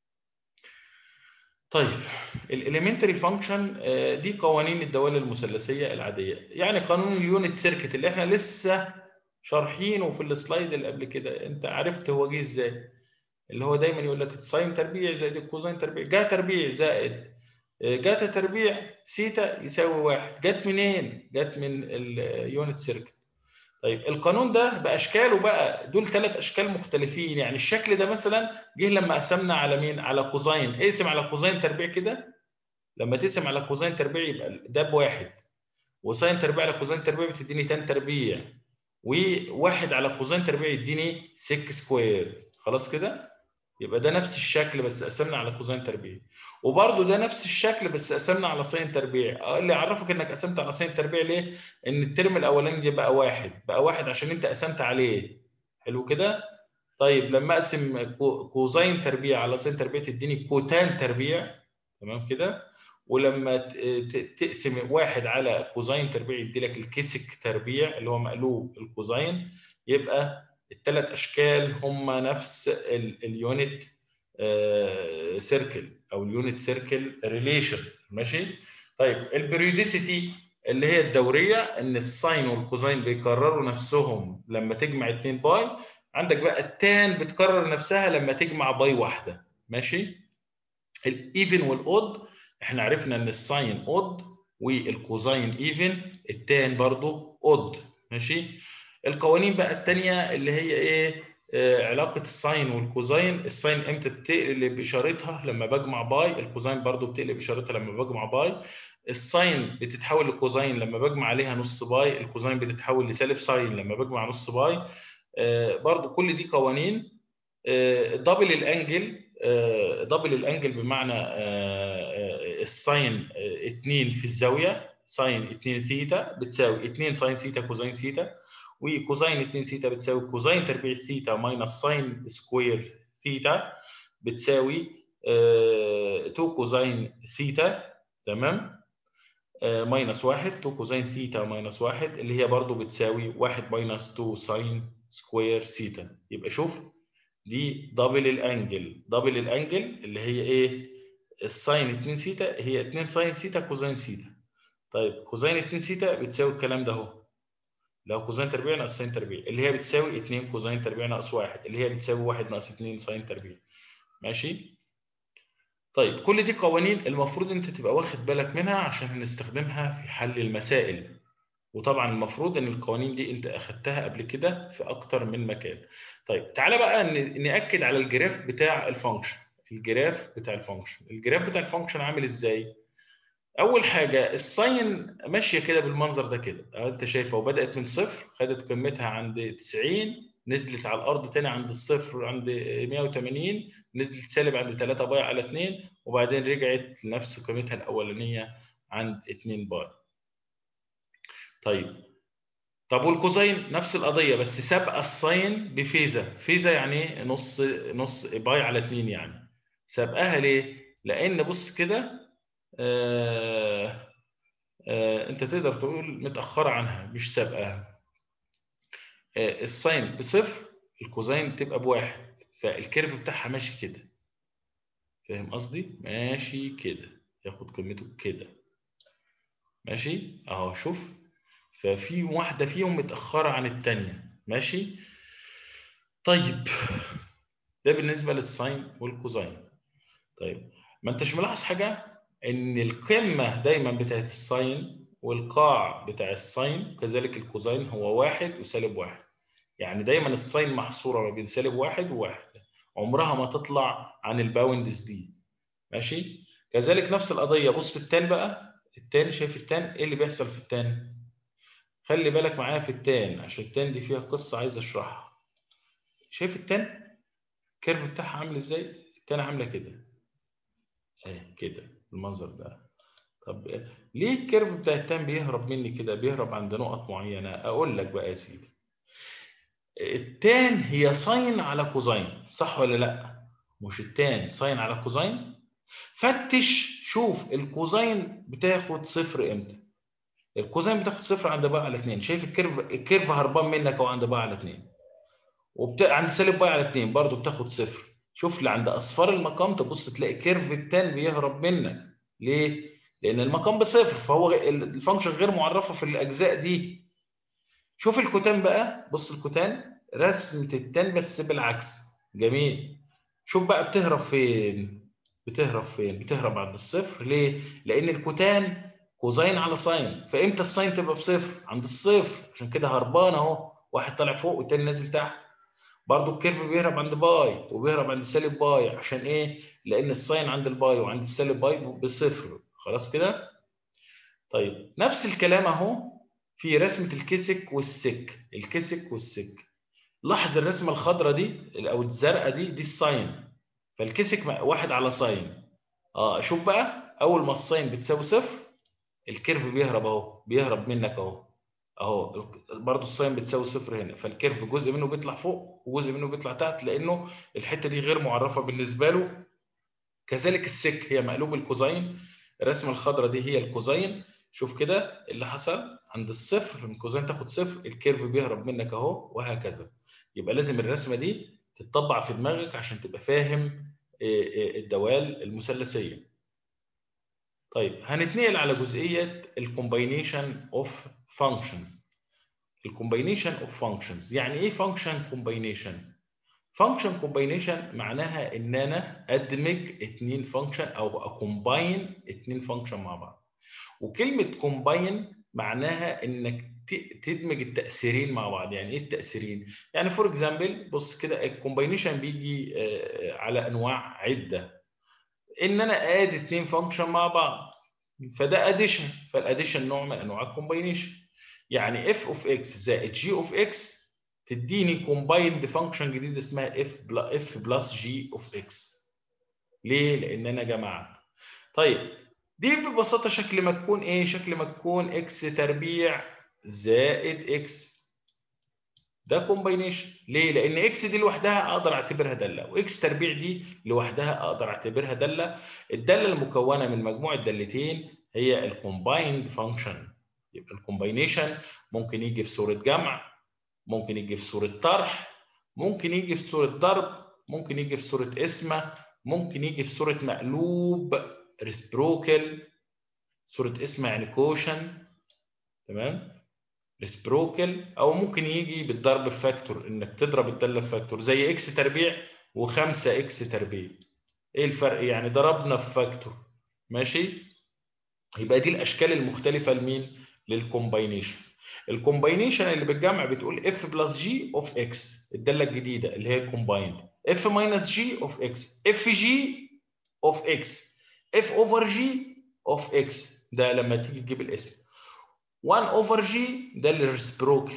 طيب الاليمنتري فانكشن دي قوانين الدوال المثلثيه العاديه يعني قانون اليونت سيركت اللي احنا لسه شارحينه في السلايد اللي قبل كده انت عرفت هو جه ازاي اللي هو دايما يقول لك الساين تربيع زائد الكوزين تربيع جا تربيع زائد جاتا تربيع سيتا يساوي واحد جت منين؟ جت من اليونت سيركت طيب القانون ده باشكاله بقى دول ثلاث اشكال مختلفين يعني الشكل ده مثلا جه لما قسمنا على مين على كوزين اقسم على كوزين تربيع كده لما تقسم على كوزين تربيع يبقى ده بواحد وساين تربيع على كوزين تربيع بتديني تان تربيع وواحد على كوزين تربيع يديني سك سكوير خلاص كده يبقى ده نفس الشكل بس قسمنا على كوزين تربيع وبرده ده نفس الشكل بس قسمنا على ساين تربيع اللي يعرفك انك قسمت على ساين تربيع ليه ان الترم الاولاني ده بقى واحد بقى واحد عشان انت قسمت عليه حلو كده طيب لما اقسم كوزين تربيع على ساين تربيع تديني كوتان تربيع تمام كده ولما تقسم واحد على كوزين تربيع يدي لك الكيسك تربيع اللي هو مقلوب الكوزين يبقى الثلاث اشكال هم نفس اليونت سيركل او اليونت سيركل ريليشن ماشي طيب البريوديسيتي اللي هي الدوريه ان الساين والكوزين بيكرروا نفسهم لما تجمع 2 باي عندك بقى التان بتكرر نفسها لما تجمع باي واحده ماشي الايفن والاود احنا عرفنا ان الساين اود والكوزين ايفن التان برضو اود ماشي القوانين بقى الثانيه اللي هي ايه آه علاقه الساين والكوزين الساين امتى بتقلب اشارتها لما بجمع باي الكوزين برضو بتقلب اشارتها لما بجمع باي الساين بتتحول لكوزين لما بجمع عليها نص باي الكوزين بتتحول لسالب ساين لما بجمع نص باي آه برضو كل دي قوانين آه دبل الانجل دبل الانجل بمعنى الساين 2 في الزاويه ساين 2 ثيتا بتساوي 2 ساين ثيتا كوزين ثيتا وكوزين 2 ثيتا بتساوي كوزين تربيع ثيتا ماينس ساين سكوير ثيتا بتساوي 2 كوزين ثيتا تمام ماينس 1 2 كوزين ثيتا ماينس 1 اللي هي برضو بتساوي 1 ماينس 2 ساين سكوير ثيتا يبقى شوف دي دبل الانجل دبل الانجل اللي هي ايه الساين 2 ثيتا هي 2 ساين ثيتا كوزين ثيتا طيب كوزين 2 ثيتا بتساوي الكلام ده اهو لو كوزين تربيع ناقص ساين تربيع اللي هي بتساوي 2 كوزين تربيع ناقص 1 اللي هي بتساوي 1 ناقص 2 ساين تربيع ماشي طيب كل دي قوانين المفروض انت تبقى واخد بالك منها عشان هنستخدمها في حل المسائل وطبعا المفروض ان القوانين دي انت اخدتها قبل كده في اكتر من مكان طيب تعالى بقى ناكد على الجراف بتاع الفانكشن الجراف بتاع الفانكشن الجراف بتاع الفانكشن عامل ازاي اول حاجه الساين ماشيه كده بالمنظر ده كده انت شايفها وبدات من صفر خدت قيمتها عند 90 نزلت على الارض تاني عند الصفر عند 180 نزلت سالب عند 3 باي على 2 وبعدين رجعت لنفس قيمتها الاولانيه عند 2 باي طيب طب والكوزين نفس القضيه بس سابقه الساين بفيزا فيزا يعني نص نص باي على 2 يعني سابقاها ليه لان بص كده آه آه انت تقدر تقول متاخره عنها مش سابقاها آه الساين بصفر الكوزين تبقى بواحد فالكيرف بتاعها ماشي كده فاهم قصدي ماشي كده ياخد قيمته كده ماشي اهو شوف ففي واحده فيهم متاخره عن الثانيه ماشي طيب ده بالنسبه للساين والكوزين طيب ما انتش ملاحظ حاجه ان القمه دايما بتاعت الساين والقاع بتاع الساين كذلك الكوزين هو واحد وسالب واحد يعني دايما الساين محصوره ما بين سالب واحد وواحد عمرها ما تطلع عن الباوندز دي ماشي كذلك نفس القضيه بص التان بقى التان شايف التان ايه اللي بيحصل في التان خلي بالك معايا في التان عشان التان دي فيها قصه عايز اشرحها شايف التان الكيرف بتاعها عامل ازاي التان عامله كده اهي كده المنظر ده طب ليه الكيرف بتاع التان بيهرب مني كده بيهرب عند نقط معينه اقول لك بقى يا سيدي التان هي ساين على كوزين صح ولا لا مش التان ساين على كوزين فتش شوف الكوزين بتاخد صفر امتى الكوزين بتاخد صفر عند باء على 2 شايف الكيرف الكيرف هربان منك اهو عند باء على 2 وبت... عند سالب باء على 2 برضه بتاخد صفر شوف اللي عند اصفار المقام تبص تلاقي كيرف التان بيهرب منك ليه لان المقام بصفر فهو الفانكشن غير معرفه في الاجزاء دي شوف الكوتان بقى بص الكوتان رسمه التان بس بالعكس جميل شوف بقى بتهرب فين بتهرب فين بتهرب عند الصفر ليه لان الكوتان كوزين على ساين فامتى الساين تبقى بصفر عند الصفر عشان كده هربان اهو واحد طالع فوق والتاني نازل تحت برضو الكيرف بيهرب عند باي وبيهرب عند سالب باي عشان ايه لان الساين عند الباي وعند السالب باي بصفر خلاص كده طيب نفس الكلام اهو في رسمه الكسك والسك الكسك والسك لاحظ الرسمه الخضراء دي او الزرقاء دي دي الساين فالكسك واحد على ساين اه شوف بقى اول ما الساين بتساوي صفر الكيرف بيهرب اهو بيهرب منك اهو اهو برضه الساين بتساوي صفر هنا فالكيرف جزء منه بيطلع فوق وجزء منه بيطلع تحت لانه الحته دي غير معرفه بالنسبه له كذلك السك هي مقلوب الكوزين الرسمه الخضراء دي هي الكوزين شوف كده اللي حصل عند الصفر لما الكوزين تاخد صفر الكيرف بيهرب منك اهو وهكذا يبقى لازم الرسمه دي تتطبع في دماغك عشان تبقى فاهم الدوال المثلثيه طيب هنتنقل على جزئيه الكومباينيشن اوف فانكشنز الكومباينيشن اوف فانكشنز يعني ايه فانكشن كومباينيشن فانكشن كومباينيشن معناها ان انا ادمج اثنين فانكشن او اكومباين اثنين فانكشن مع بعض وكلمه كومباين معناها انك تدمج التاثيرين مع بعض يعني ايه التاثيرين يعني فور اكزامبل بص كده الكومباينيشن بيجي على انواع عده ان انا اد اثنين فانكشن مع بعض فده اديشن فالاديشن نوع من انواع الكومباينيشن يعني اف اوف اكس زائد جي اوف اكس تديني كومبايند فانكشن جديده اسمها اف اف بلس جي اوف اكس ليه لان انا جمعت طيب دي ببساطه شكل ما تكون ايه شكل ما تكون اكس تربيع زائد اكس ده كومباينيشن ليه لان اكس دي لوحدها اقدر اعتبرها داله واكس تربيع دي لوحدها اقدر اعتبرها داله الداله المكونه من مجموعه دالتين هي الكومبايند فانكشن يبقى الكومباينيشن ممكن يجي في صوره جمع ممكن يجي في صوره طرح ممكن يجي في صوره ضرب ممكن يجي في صوره اسمه ممكن يجي في صوره مقلوب ريسبروكل صوره اسمه يعني كوشن تمام ريسبروكل او ممكن يجي بالضرب في فاكتور انك تضرب الداله في فاكتور زي اكس تربيع و5 اكس تربيع ايه الفرق يعني ضربنا في فاكتور ماشي يبقى دي الاشكال المختلفه لمين للكومباينيشن الكومباينيشن اللي بالجمع بتقول اف بلس جي اوف اكس الداله الجديده اللي هي كومبايند اف ماينس جي اوف اكس اف جي اوف اكس اف اوفر جي اوف اكس ده لما تيجي تجيب الاسم 1 اوفر جي ده الريسبروكل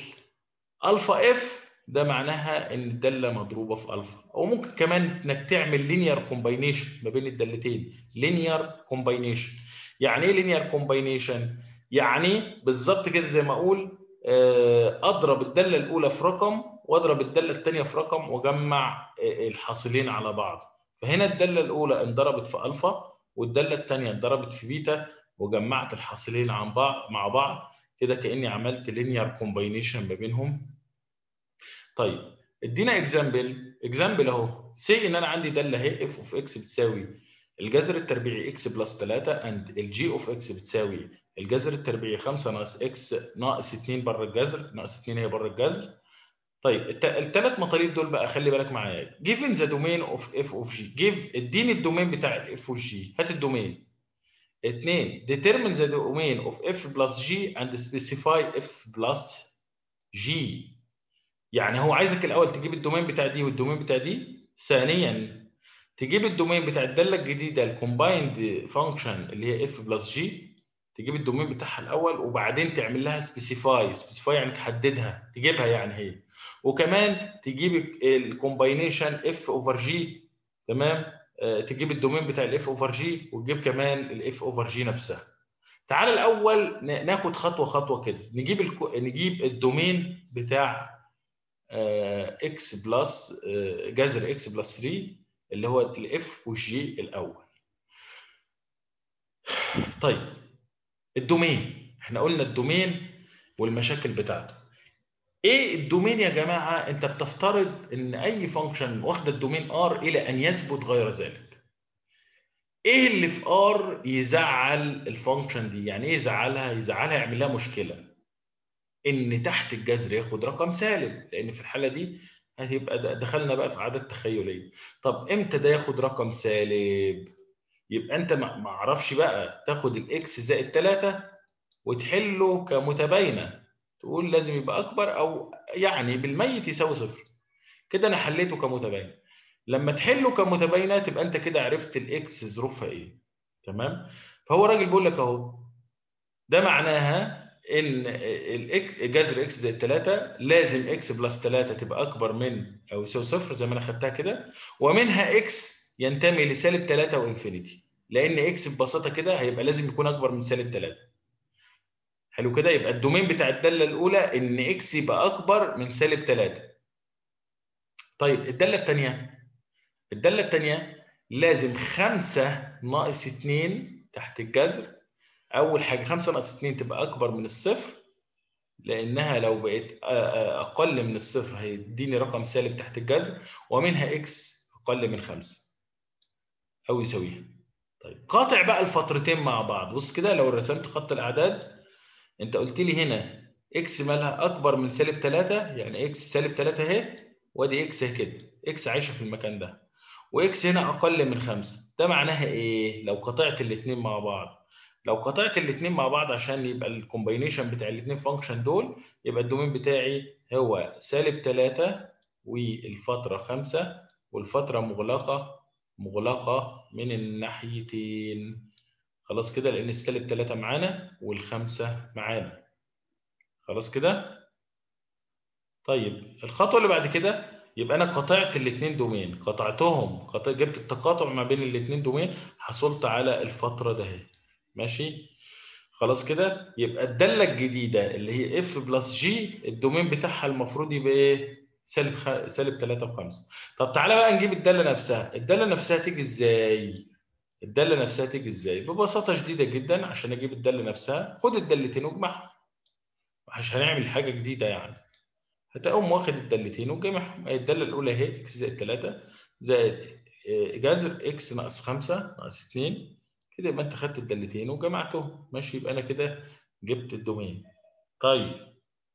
الفا اف ده معناها ان الداله مضروبه في الفا او ممكن كمان انك تعمل لينير كومباينيشن ما بين الدالتين لينير كومباينيشن يعني ايه لينير كومباينيشن يعني بالظبط كده زي ما اقول اضرب الداله الاولى في رقم واضرب الداله الثانيه في رقم واجمع الحاصلين على بعض فهنا الداله الاولى انضربت في الفا والداله الثانيه انضربت في بيتا وجمعت الحاصلين عن بعض مع بعض كده كاني عملت لينير كومباينيشن ما بينهم طيب ادينا اكزامبل اكزامبل اهو سي ان انا عندي داله اهي اف اوف اكس بتساوي الجذر التربيعي اكس بلس 3 اند الجي اوف اكس بتساوي الجذر التربيعي 5 ناقص اكس ناقص 2 بره الجذر ناقص 2 هي بره الجذر طيب الثلاث مطالب دول بقى خلي بالك معايا given the domain of f of g give اديني الدومين بتاع الاف اوف جي هات الدومين اثنين determine the domain of f plus g and specify f plus g يعني هو عايزك الاول تجيب الدومين بتاع دي والدومين بتاع دي ثانيا تجيب الدومين بتاع الداله الجديده الكومبايند فانكشن اللي هي اف بلس جي تجيب الدومين بتاعها الاول وبعدين تعمل لها سبيسيفاي سبيسيفاي يعني تحددها تجيبها يعني هي وكمان تجيب الكومباينيشن اف اوفر جي تمام آه تجيب الدومين بتاع الاف اوفر جي وتجيب كمان الاف اوفر جي نفسها تعال الاول ناخد خطوه خطوه كده نجيب الكو... نجيب الدومين بتاع اكس بلس جذر اكس بلس 3 اللي هو الاف والجي الاول طيب الدومين احنا قلنا الدومين والمشاكل بتاعته ايه الدومين يا جماعه انت بتفترض ان اي فانكشن واخده الدومين ار الى ان يثبت غير ذلك ايه اللي في ار يزعل الفانكشن دي يعني ايه يزعلها يزعلها يعمل لها مشكله ان تحت الجذر ياخد رقم سالب لان في الحاله دي هتبقى دخلنا بقى في عدد تخيليه طب امتى ده ياخد رقم سالب يبقى انت ما اعرفش بقى تاخد الاكس زائد 3 وتحله كمتباينه تقول لازم يبقى اكبر او يعني بالميت يساوي صفر كده انا حليته كمتباين لما تحله كمتباينه تبقى انت كده عرفت الاكس ظروفها ايه تمام فهو راجل بيقول لك اهو ده معناها ان الاكس جذر اكس زائد 3 لازم اكس بلس 3 تبقى اكبر من او يساوي صفر زي ما انا خدتها كده ومنها اكس ينتمي لسالب 3 وانفينيتي لان اكس ببساطه كده هيبقى لازم يكون اكبر من سالب 3 حلو كده يبقى الدومين بتاع الداله الاولى ان اكس يبقى اكبر من سالب 3 طيب الداله الثانيه الداله الثانيه لازم 5 ناقص 2 تحت الجذر اول حاجه 5 ناقص 2 تبقى اكبر من الصفر لانها لو بقت اقل من الصفر هيديني رقم سالب تحت الجذر ومنها اكس اقل من 5 او يساويها طيب قاطع بقى الفترتين مع بعض بص كده لو رسمت خط الاعداد انت قلت لي هنا اكس مالها اكبر من سالب 3 يعني اكس سالب 3 اهي وادي اكس اهي كده اكس عايشه في المكان ده واكس هنا اقل من 5 ده معناها ايه لو قطعت الاثنين مع بعض لو قطعت الاثنين مع بعض عشان يبقى الكومباينيشن بتاع الاثنين فانكشن دول يبقى الدومين بتاعي هو سالب 3 والفتره 5 والفتره مغلقه مغلقه من الناحيتين خلاص كده لان السالب 3 معانا والخمسه معانا خلاص كده طيب الخطوه اللي بعد كده يبقى انا قطعت الاثنين دومين قطعتهم قطع جبت التقاطع ما بين الاثنين دومين حصلت على الفتره ده ماشي خلاص كده يبقى الداله الجديده اللي هي اف بلس جي الدومين بتاعها المفروض يبقى ايه سالب خ... سالب 3 و5 طب تعالى بقى نجيب الداله نفسها الداله نفسها تيجي ازاي الداله نفسها تيجي ازاي ببساطه شديده جدا عشان اجيب الداله نفسها خد الدالتين واجمعهم مش هنعمل حاجه جديده يعني هتقوم واخد الدالتين وجمعهم الداله الاولى اهي اكس زائد 3 زائد جذر اكس ناقص 5 ناقص 2 كده يبقى انت خدت الدالتين وجمعتهم ماشي يبقى انا كده جبت الدومين طيب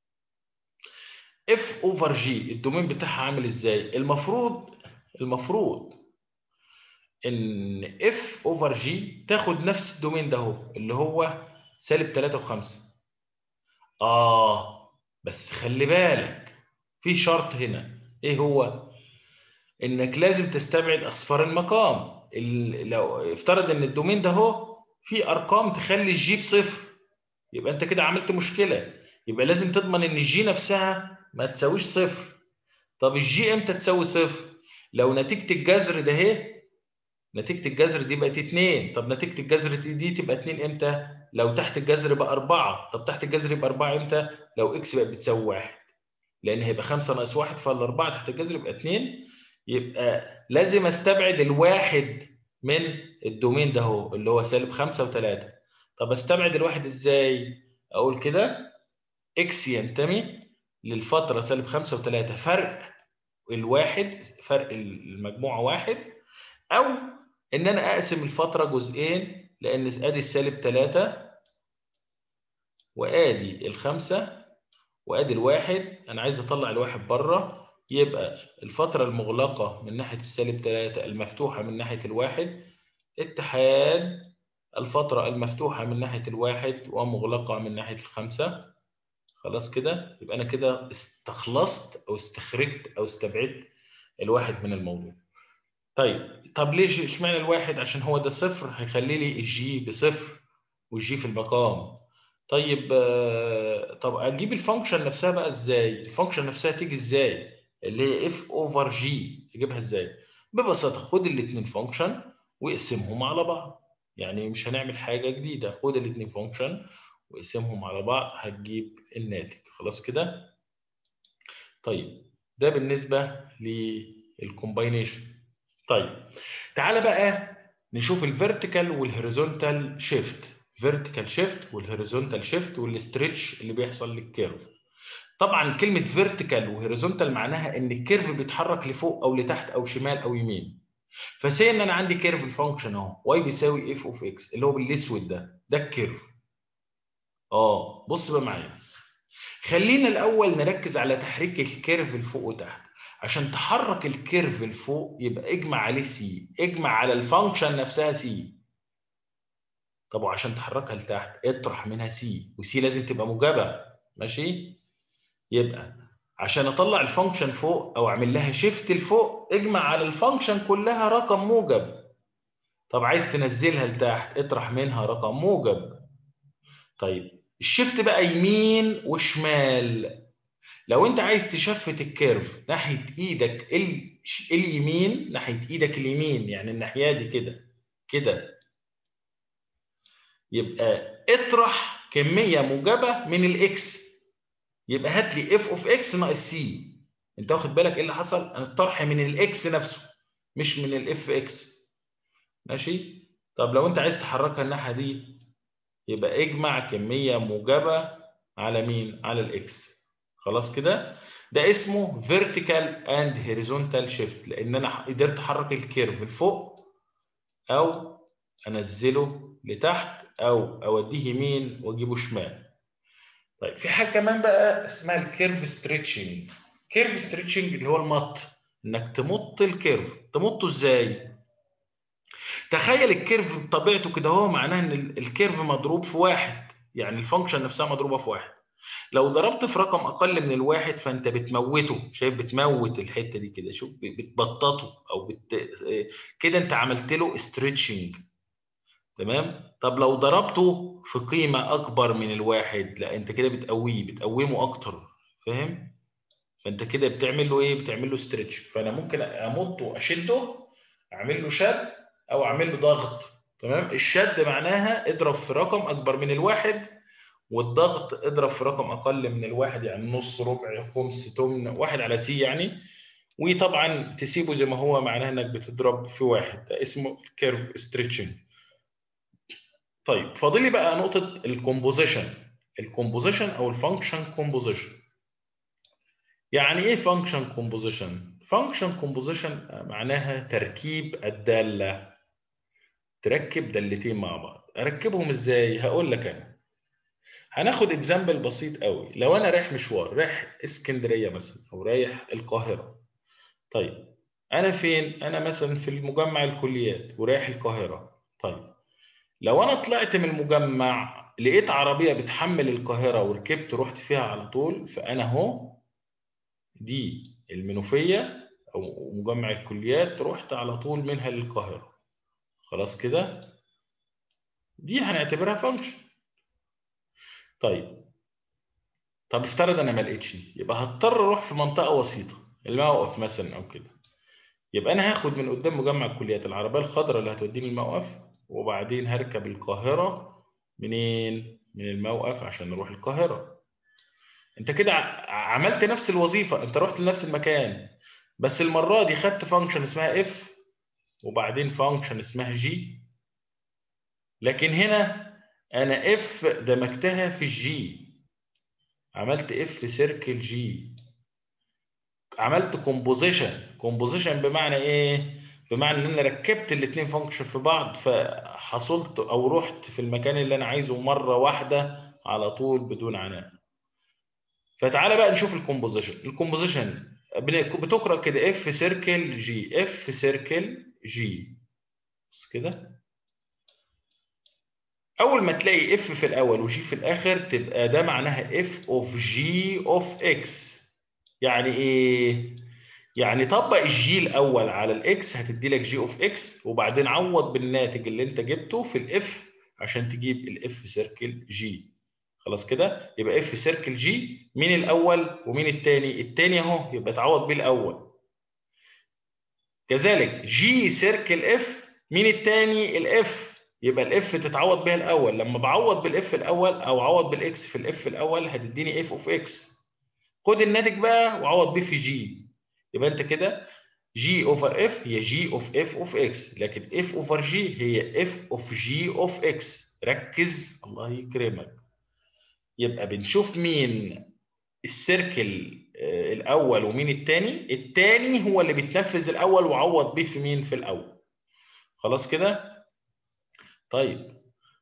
اف اوفر جي الدومين بتاعها عامل ازاي المفروض المفروض ان اف اوفر جي تاخد نفس الدومين ده اهو اللي هو سالب 3 و5 اه بس خلي بالك في شرط هنا ايه هو انك لازم تستبعد اصفار المقام لو افترض ان الدومين ده اهو في ارقام تخلي الجي بصفر يبقى انت كده عملت مشكله يبقى لازم تضمن ان الجي نفسها ما تساويش صفر طب الجي امتى تساوي صفر لو نتيجه الجذر ده اهي نتيجه الجذر دي بقت 2 طب نتيجه الجذر دي تبقى 2 امتى لو تحت الجذر يبقى 4 طب تحت الجذر يبقى 4 امتى لو اكس بقت بتساوي 1 لان هيبقى 5 ناقص 1 فالاربعه تحت الجذر يبقى 2 يبقى لازم استبعد الواحد من الدومين ده اهو اللي هو سالب 5 و3 طب استبعد الواحد ازاي اقول كده اكس ينتمي للفتره سالب 5 و3 فرق الواحد فرق المجموعه واحد او ان انا اقسم الفتره جزئين لان ادي السالب 3 وادي الخمسه وادي الواحد انا عايز اطلع الواحد بره يبقى الفتره المغلقه من ناحيه السالب 3 المفتوحه من ناحيه الواحد اتحاد الفتره المفتوحه من ناحيه الواحد ومغلقه من ناحيه الخمسه خلاص كده يبقى انا كده استخلصت او استخرجت او استبعدت الواحد من الموضوع طيب طب ليش اشمعنى الواحد عشان هو ده صفر هيخلي لي الجي بصفر والجي في المقام طيب طب اجيب الفانكشن نفسها بقى ازاي الفانكشن نفسها تيجي ازاي اللي هي اف اوفر جي اجيبها ازاي ببساطه خد الاثنين فانكشن واقسمهم على بعض يعني مش هنعمل حاجه جديده خد الاثنين فانكشن واقسمهم على بعض هتجيب الناتج خلاص كده طيب ده بالنسبه للكومباينيشن طيب تعالى بقى نشوف الفيرتيكال والهوريزونتال شيفت فيرتيكال شيفت والهوريزونتال شيفت والستريتش اللي بيحصل للكيرف طبعا كلمه فيرتيكال وهوريزونتال معناها ان الكيرف بيتحرك لفوق او لتحت او شمال او يمين فسي ان انا عندي كيرف الفانكشن اهو واي بيساوي اف اوف اكس اللي هو بالاسود ده ده الكيرف اه بص بقى معايا خلينا الاول نركز على تحريك الكيرف لفوق وتحت عشان تحرك الكيرف لفوق يبقى اجمع عليه سي اجمع على الفانكشن نفسها سي طب وعشان تحركها لتحت اطرح منها سي وسي لازم تبقى موجبه ماشي يبقى عشان اطلع الفانكشن فوق او اعمل لها شيفت لفوق اجمع على الفانكشن كلها رقم موجب طب عايز تنزلها لتحت اطرح منها رقم موجب طيب الشيفت بقى يمين وشمال لو انت عايز تشفت الكيرف ناحيه ايدك اليمين ناحيه ايدك اليمين يعني الناحيه دي كده كده يبقى اطرح كميه موجبه من الاكس يبقى هات لي اف اوف اكس ناقص سي انت واخد بالك ايه اللي حصل انا الطرح من الاكس نفسه مش من الاف اكس ماشي طب لو انت عايز تحركها الناحيه دي يبقى اجمع كميه موجبه على مين على الاكس خلاص كده ده اسمه فيرتيكال اند هوريزونتال شيفت لان انا قدرت احرك الكيرف لفوق او انزله لتحت او اوديه يمين واجيبه شمال طيب في حاجه كمان بقى اسمها الكيرف ستريتشنج كيرف ستريتشنج اللي هو المط انك تمط الكيرف تمطه ازاي تخيل الكيرف بطبيعته كده هو معناه ان الكيرف مضروب في واحد يعني الفانكشن نفسها مضروبه في واحد لو ضربت في رقم اقل من الواحد فانت بتموته شايف بتموت الحته دي كده شوف بتبططه او بت... كده انت عملت له ستريتشنج تمام طب لو ضربته في قيمه اكبر من الواحد لا انت كده بتقويه بتقومه اكتر فاهم فانت كده بتعمل له ايه بتعمل له ستريتش فانا ممكن امطه واشده اعمل له شد او اعمل له ضغط تمام الشد معناها اضرب في رقم اكبر من الواحد والضغط اضرب في رقم اقل من الواحد يعني نص ربع خمس تمن واحد على سي يعني وطبعا تسيبه زي ما هو معناها انك بتضرب في واحد ده اسمه كيرف ستريتشنج طيب فاضل لي بقى نقطه الكومبوزيشن الكومبوزيشن او الفانكشن كومبوزيشن يعني ايه فانكشن كومبوزيشن فانكشن كومبوزيشن معناها تركيب الداله تركب دالتين مع بعض اركبهم ازاي هقول لك انا هناخد اكزامبل بسيط قوي لو انا رايح مشوار رايح اسكندريه مثلا او رايح القاهره طيب انا فين انا مثلا في المجمع الكليات ورايح القاهره طيب لو انا طلعت من المجمع لقيت عربيه بتحمل القاهره وركبت رحت فيها على طول فانا اهو دي المنوفيه او مجمع الكليات رحت على طول منها للقاهره خلاص كده دي هنعتبرها فانكشن طيب طب افترض انا ما لقيتش يبقى هضطر اروح في منطقه وسيطه الموقف مثلا او كده يبقى انا هاخد من قدام مجمع الكليات العربيه الخضراء اللي هتوديني الموقف وبعدين هركب القاهره منين من الموقف عشان نروح القاهره انت كده عملت نفس الوظيفه انت رحت لنفس المكان بس المره دي خدت فانكشن اسمها اف وبعدين فانكشن اسمها جي لكن هنا انا اف دمجتها في الجي عملت اف سيركل جي عملت كومبوزيشن كومبوزيشن بمعنى ايه بمعنى ان انا ركبت الاثنين فانكشن في بعض فحصلت او رحت في المكان اللي انا عايزه مره واحده على طول بدون عناء فتعالى بقى نشوف الكومبوزيشن الكومبوزيشن بتقرا كده اف سيركل جي اف سيركل جي بص كده اول ما تلاقي اف في الاول وجي في الاخر تبقى ده معناها اف اوف جي اوف اكس يعني ايه يعني طبق الجي الاول على الاكس هتدي لك جي اوف اكس وبعدين عوض بالناتج اللي انت جبته في الاف عشان تجيب الاف سيركل جي خلاص كده يبقى اف سيركل جي مين الاول ومين الثاني الثاني اهو يبقى تعوض بيه الاول كذلك جي سيركل اف مين الثاني الاف يبقى الاف تتعوض بيها الاول لما بعوض بالاف الاول او اعوض بالاكس في الاف الاول هتديني اف اوف اكس خد الناتج بقى وعوض بيه في جي يبقى انت كده جي اوفر اف هي جي اوف اف اوف اكس لكن اف اوفر جي هي اف اوف جي اوف اكس ركز الله يكرمك يبقى بنشوف مين السيركل الاول ومين الثاني الثاني هو اللي بيتنفذ الاول وعوض بيه في مين في الاول خلاص كده طيب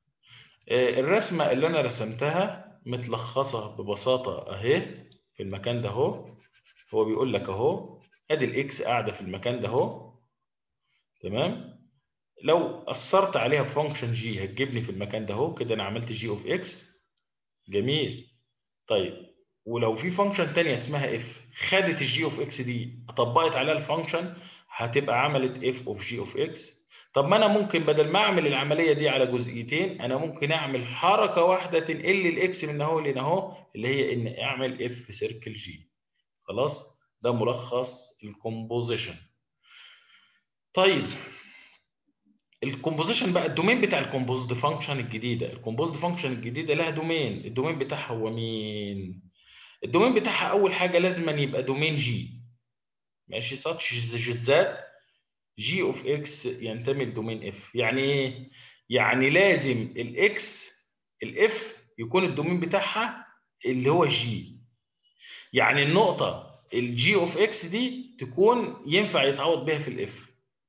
الرسمه اللي انا رسمتها متلخصه ببساطه اهي في المكان ده اهو هو بيقول لك اهو ادي الاكس قاعده في المكان ده اهو تمام لو اثرت عليها بفانكشن جي هتجيبني في المكان ده اهو كده انا عملت جي اوف اكس جميل طيب ولو في فانكشن ثانيه اسمها اف خدت الجي اوف اكس دي طبقت عليها الفانكشن هتبقى عملت اف اوف جي اوف اكس طب ما انا ممكن بدل ما اعمل العمليه دي على جزئيتين انا ممكن اعمل حركه واحده تنقل لي الاكس من اهو لهنا اهو اللي هي ان اعمل اف سيركل جي خلاص ده ملخص الكومبوزيشن طيب الكومبوزيشن بقى الدومين بتاع الكومبوزد فانكشن الجديده الكومبوزد فانكشن الجديده لها دومين الدومين بتاعها هو مين الدومين بتاعها اول حاجه لازم أن يبقى دومين جي ماشي ساتش ذات جي اوف اكس ينتمي لدومين اف يعني ايه يعني لازم الاكس الاف يكون الدومين بتاعها اللي هو جي يعني النقطه الجي اوف اكس دي تكون ينفع يتعوض بها في الاف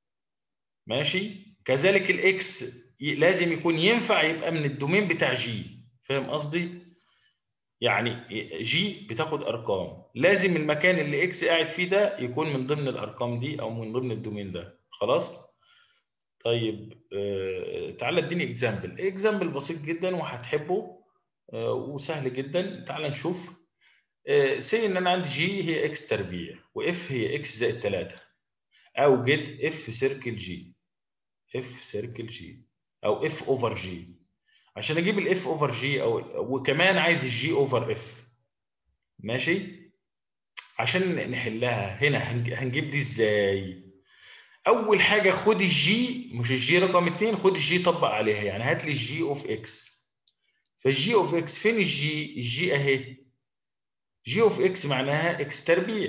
ماشي كذلك الاكس لازم يكون ينفع يبقى من الدومين بتاع جي فاهم قصدي يعني جي بتاخد ارقام لازم المكان اللي اكس قاعد فيه ده يكون من ضمن الارقام دي او من ضمن الدومين ده خلاص طيب آه تعالى اديني اكزامبل اكزامبل بسيط جدا وهتحبه آه وسهل جدا تعال نشوف آه سي ان انا عندي جي هي اكس تربيع واف هي اكس زائد 3 اوجد اف سيركل جي اف سيركل جي او اف اوفر جي عشان اجيب الاف اوفر جي او وكمان عايز الجي اوفر اف ماشي عشان نحلها هنا هنجيب دي ازاي اول حاجه خد الجي مش الجي رقم 2 خد الجي طبق عليها يعني هات لي الجي اوف اكس فالجي اوف اكس فين الجي الجي اهي جي اوف اكس معناها اكس تربيع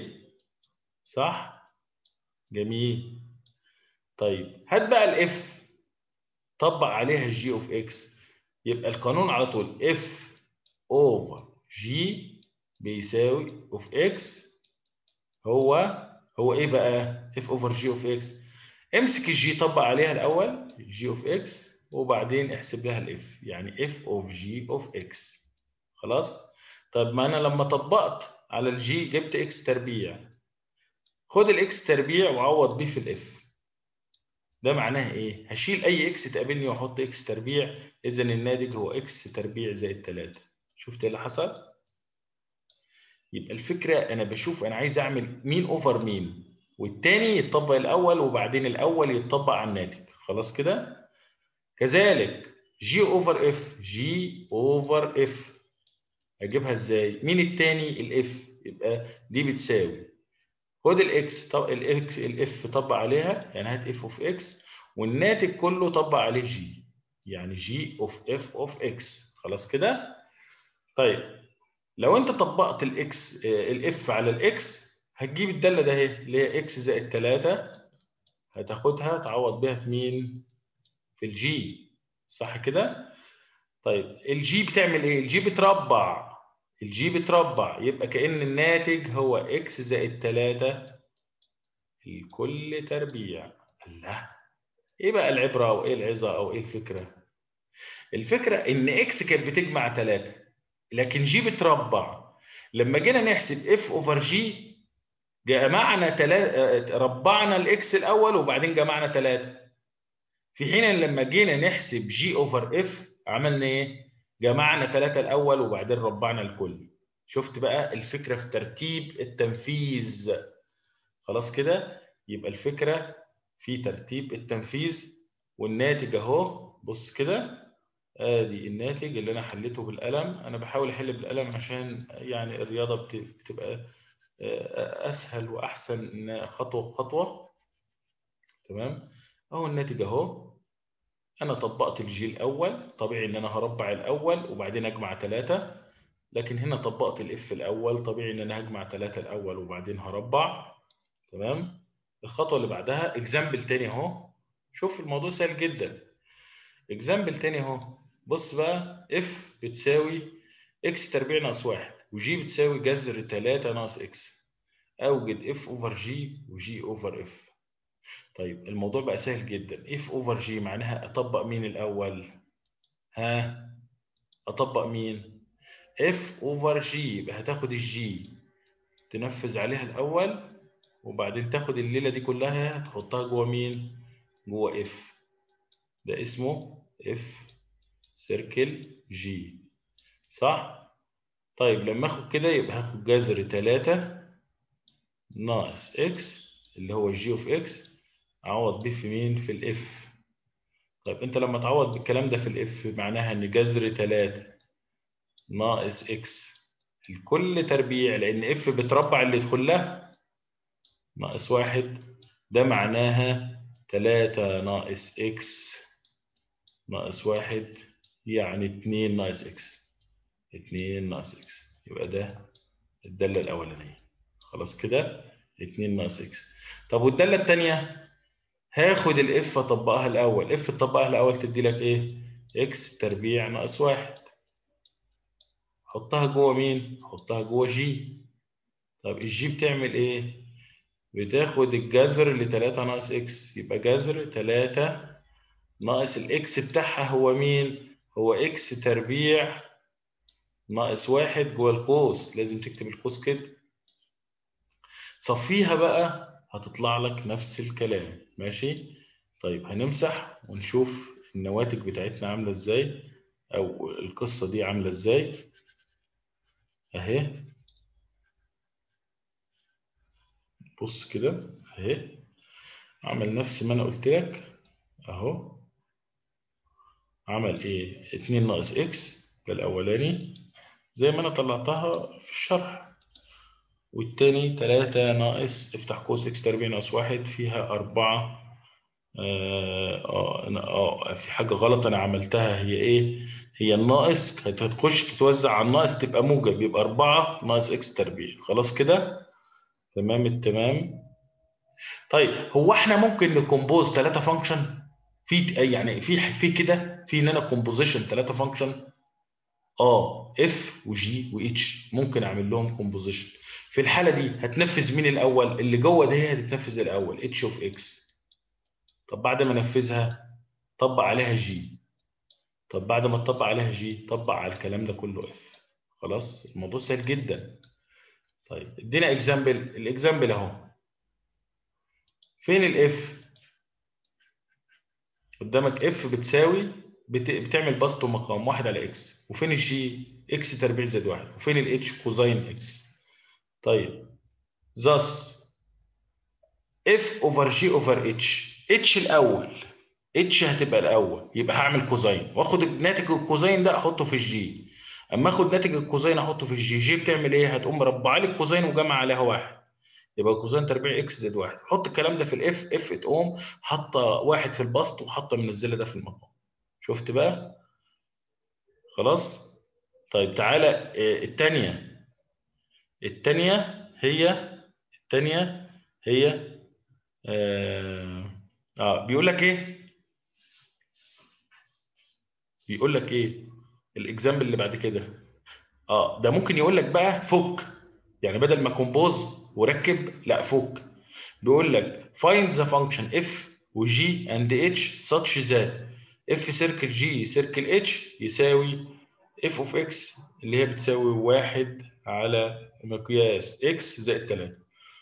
صح جميل طيب هات بقى الاف طبق عليها الجي اوف اكس يبقى القانون على طول اف اوفر جي بيساوي اوف اكس هو هو ايه بقى اف اوفر جي اوف اكس امسك الجي طبق عليها الاول جي اوف اكس وبعدين احسب لها الاف يعني اف اوف جي اوف اكس خلاص طب ما انا لما طبقت على الجي جبت اكس تربيع خد الاكس تربيع وعوض بيه في الاف ده معناه ايه هشيل اي اكس تقابلني واحط اكس تربيع اذا الناتج هو اكس تربيع زائد 3 شفت ايه اللي حصل يبقى الفكره انا بشوف انا عايز اعمل مين اوفر مين والتاني يتطبق الاول وبعدين الاول يتطبق على الناتج خلاص كده كذلك جي اوفر اف جي اوفر اف اجيبها ازاي مين التاني الاف يبقى دي بتساوي خد الاكس طب الاكس الاف طبق عليها يعني هات اف اوف اكس والناتج كله طبق عليه جي يعني جي اوف اف اوف اكس خلاص كده طيب لو انت طبقت الاكس الاف على الاكس هتجيب الداله ده اهي اللي هي اكس زائد 3 هتاخدها تعوض بيها في مين في الجي صح كده طيب الجي بتعمل ايه الجي بتربع الجي بتربع يبقى كأن الناتج هو اكس زائد 3 الكل تربيع الله ايه بقى العبره او ايه العظه او ايه الفكره الفكره ان اكس كانت بتجمع 3 لكن جي بتربع لما جينا نحسب اف اوفر جي جمعنا تلا... ربعنا الاكس الاول وبعدين جمعنا 3 في حين لما جينا نحسب جي اوفر اف عملنا ايه جمعنا 3 الاول وبعدين ربعنا الكل شفت بقى الفكره في ترتيب التنفيذ خلاص كده يبقى الفكره في ترتيب التنفيذ والناتج اهو بص كده ادي الناتج اللي انا حليته بالقلم انا بحاول احل بالقلم عشان يعني الرياضه بتبقى اسهل واحسن خطوه بخطوه تمام اهو الناتج اهو انا طبقت الجي الاول طبيعي ان انا هربع الاول وبعدين اجمع ثلاثة لكن هنا طبقت الاف الاول طبيعي ان انا هجمع ثلاثة الاول وبعدين هربع تمام الخطوه اللي بعدها اكزامبل تاني اهو شوف الموضوع سهل جدا اكزامبل تاني اهو بص بقى اف بتساوي اكس تربيع ناقص واحد وجي بتساوي جذر 3 ناقص اكس اوجد اف اوفر جي وجي اوفر اف طيب الموضوع بقى سهل جدا اف اوفر جي معناها اطبق مين الاول ها اطبق مين اف اوفر جي يبقى هتاخد الجي تنفذ عليها الاول وبعدين تاخد الليله دي كلها تحطها جوه مين جوه اف ده اسمه اف سيركل جي صح طيب لما اخد كده يبقى هاخد جذر 3 ناقص اكس اللي هو جي اوف اكس اعوض بيه في مين في الاف طيب انت لما تعوض بالكلام ده في الاف معناها ان جذر 3 ناقص اكس الكل تربيع لان اف بتربع اللي يدخل لها ناقص واحد ده معناها 3 ناقص اكس ناقص واحد يعني 2 ناقص اكس 2 ناقص اكس يبقى ده الداله الاولانيه خلاص كده 2 ناقص اكس طب والداله الثانيه هاخد الاف اطبقها الاول اف تطبقها الاول تدي لك ايه اكس تربيع ناقص واحد حطها جوه مين حطها جوه جي طب الجي بتعمل ايه بتاخد الجذر ل 3 ناقص اكس يبقى جذر 3 ناقص الاكس بتاعها هو مين هو اكس تربيع ناقص واحد جوه القوس لازم تكتب القوس كده صفيها بقى هتطلع لك نفس الكلام ماشي طيب هنمسح ونشوف النواتج بتاعتنا عامله ازاي او القصه دي عامله ازاي اهي بص كده اهي عمل نفس ما انا قلت لك اهو عمل ايه 2 ناقص اكس ده الاولاني زي ما انا طلعتها في الشرح والتاني 3 ناقص افتح قوس اكس تربيع ناقص واحد فيها 4 اه اه في حاجة غلط أنا عملتها هي إيه؟ هي الناقص كانت هتخش تتوزع على الناقص تبقى موجب يبقى 4 ناقص اكس تربيع خلاص كده؟ تمام التمام طيب هو احنا ممكن نكمبوز ثلاثة فانكشن في يعني في في كده في ان انا كومبوزيشن ثلاثة فانكشن اه اف وجي واتش ممكن اعمل لهم كومبوزيشن في الحاله دي هتنفذ مين الاول اللي جوه ده هي هتتنفذ الاول اتش اوف اكس طب بعد ما انفذها طبق عليها جي طب بعد ما تطبق عليها جي طبق على الكلام ده كله اف خلاص الموضوع سهل جدا طيب ادينا اكزامبل الاكزامبل اهو فين الاف قدامك اف بتساوي بت... بتعمل بسط ومقام واحد على اكس وفين الجي اكس تربيع زائد واحد وفين الاتش كوزين اكس طيب thus f over g over h h الاول h هتبقى الاول يبقى هعمل كوزين واخد ناتج الكوزين ده احطه في الجي اما اخد ناتج الكوزين احطه في الجي جي بتعمل ايه هتقوم مربعه لي الكوزين وجمع عليها واحد يبقى كوزين تربيع اكس زائد واحد حط الكلام ده في الاف اف تقوم حاطه واحد في البسط وحاطه منزله ده في المقام شفت بقى خلاص طيب تعالى آه، الثانيه الثانيه هي الثانيه هي اه, آه بيقول لك ايه بيقول لك ايه الاكزامبل اللي بعد كده اه ده ممكن يقول لك بقى فك يعني بدل ما كومبوز وركب لا فك بيقول لك find the function f و g and h such that f سيركل g سيركل h يساوي f of x اللي هي بتساوي واحد على مقياس x زائد 3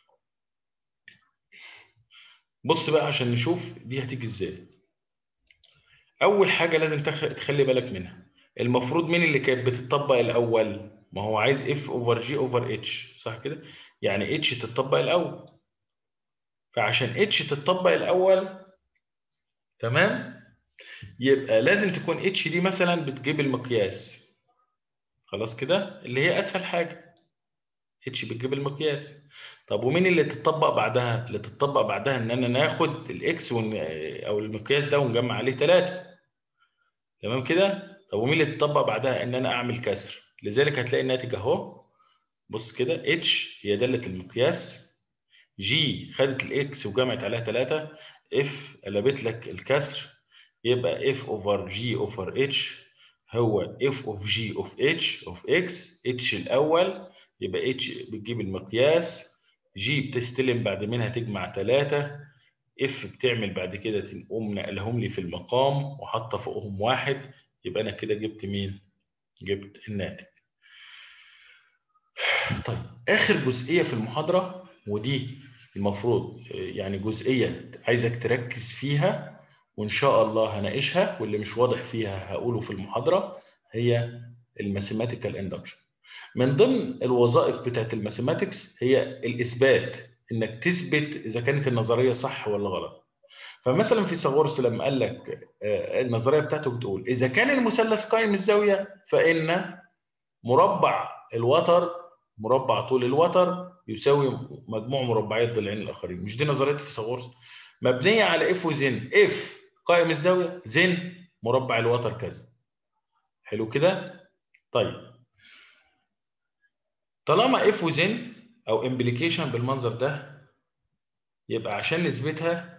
بص بقى عشان نشوف دي هتيجي ازاي اول حاجه لازم تخ- تخلي بالك منها المفروض مين اللي كانت بتطبق الاول ما هو عايز اف اوفر جي اوفر اتش صح كده يعني اتش تطبق الاول فعشان اتش تطبق الاول تمام يبقى لازم تكون اتش دي مثلا بتجيب المقياس خلاص كده اللي هي اسهل حاجه اتش بتجيب المقياس طب ومين اللي تطبق بعدها اللي تطبق بعدها ان انا ناخد الاكس ون... او المقياس ده ونجمع عليه 3 تمام كده طب ومين اللي تطبق بعدها ان انا اعمل كسر لذلك هتلاقي الناتج اهو بص كده اتش هي داله المقياس جي خدت الاكس وجمعت عليها 3 اف قلبت لك الكسر يبقى اف اوفر جي اوفر اتش هو اف اوف جي اوف اتش اوف اكس اتش الاول يبقى اتش بتجيب المقياس جي بتستلم بعد منها تجمع 3 اف بتعمل بعد كده تقوم نقلهم لي في المقام وحاطه فوقهم واحد يبقى انا كده جبت مين؟ جبت الناتج. طيب اخر جزئيه في المحاضره ودي المفروض يعني جزئيه عايزك تركز فيها وان شاء الله هناقشها واللي مش واضح فيها هقوله في المحاضره هي الماثيماتيكال اندكشن. من ضمن الوظائف بتاعت الماثيماتكس هي الاثبات انك تثبت اذا كانت النظريه صح ولا غلط. فمثلا في ساغورس لما قال لك النظريه بتاعته بتقول اذا كان المثلث قائم الزاويه فان مربع الوتر مربع طول الوتر يساوي مجموع مربعي الضلعين الاخرين مش دي نظريه فيثاغورس مبنيه على اف وزن اف قائم الزاويه زن مربع الوتر كذا حلو كده طيب طالما اف وزن او امبليكيشن بالمنظر ده يبقى عشان نثبتها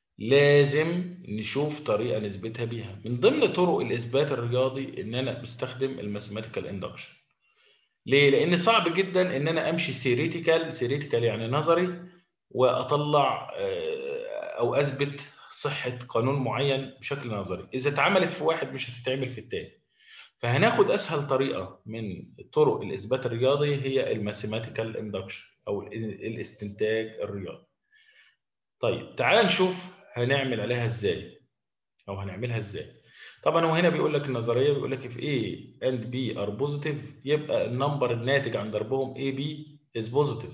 لازم نشوف طريقه نثبتها بيها من ضمن طرق الاثبات الرياضي ان انا بستخدم الماثيماتيكال اندكشن ليه لان صعب جدا ان انا امشي ثيوريتيكال ثيوريتيكال يعني نظري واطلع او اثبت صحه قانون معين بشكل نظري اذا اتعملت في واحد مش هتتعمل في التاني فهناخد اسهل طريقه من طرق الاثبات الرياضي هي الماثيماتيكال اندكشن او الاستنتاج الرياضي طيب تعال نشوف هنعمل عليها ازاي او هنعملها ازاي طبعا هو هنا بيقول لك النظريه بيقول لك if A and B are positive يبقى النمبر الناتج عن ضربهم AB is positive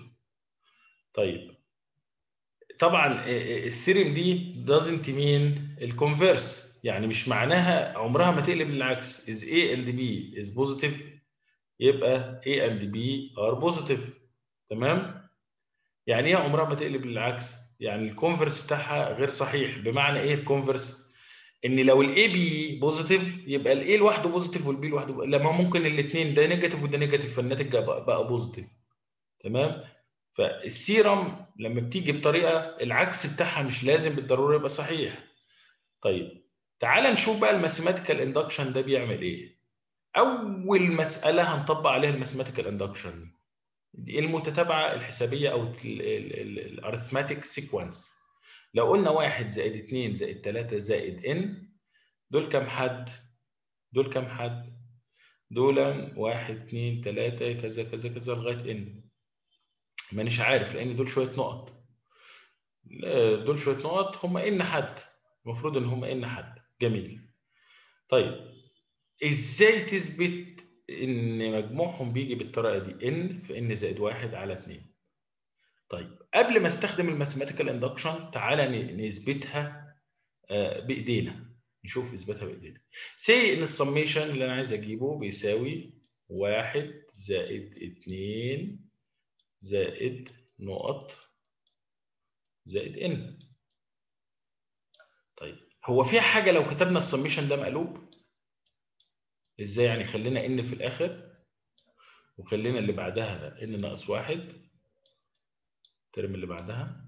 طيب طبعا الثيرم دي doesn't mean الكونفيرس يعني مش معناها عمرها ما تقلب للعكس is A and B is positive يبقى A and B are positive تمام يعني ايه عمرها ما تقلب للعكس يعني الكونفرس بتاعها غير صحيح بمعنى ايه الكونفرس ان لو الاي بي بوزيتيف يبقى الاي لوحده بوزيتيف والبي لوحده لما ممكن الاثنين ده نيجاتيف وده نيجاتيف فالناتج بقى, بقى بوزيتيف تمام فالسيرم لما بتيجي بطريقه العكس بتاعها مش لازم بالضروره يبقى صحيح طيب تعال نشوف بقى الماثيماتيكال اندكشن ده بيعمل ايه اول مساله هنطبق عليها الماثيماتيكال اندكشن دي المتتابعه الحسابيه او الارثماتيك سيكونس لو قلنا واحد زائد اتنين زائد تلاتة زائد ان دول كام حد؟ دول كام حد؟ دول واحد اتنين تلاتة كذا كذا كذا لغاية ان مانيش عارف لان دول شوية نقط دول شوية نقط هم ان حد المفروض ان هم ان حد جميل طيب ازاي تثبت ان مجموعهم بيجي بالطريقه دي ان في ان زائد واحد على 2 طيب قبل ما استخدم الماثيماتيكال اندكشن تعالى نثبتها بايدينا نشوف اثباتها بايدينا سي ان السميشن اللي انا عايز اجيبه بيساوي واحد زائد اتنين زائد نقط زائد ان طيب هو في حاجه لو كتبنا السميشن ده مقلوب ازاي يعني خلينا ان في الاخر وخلينا اللي بعدها ان ناقص واحد الترم اللي بعدها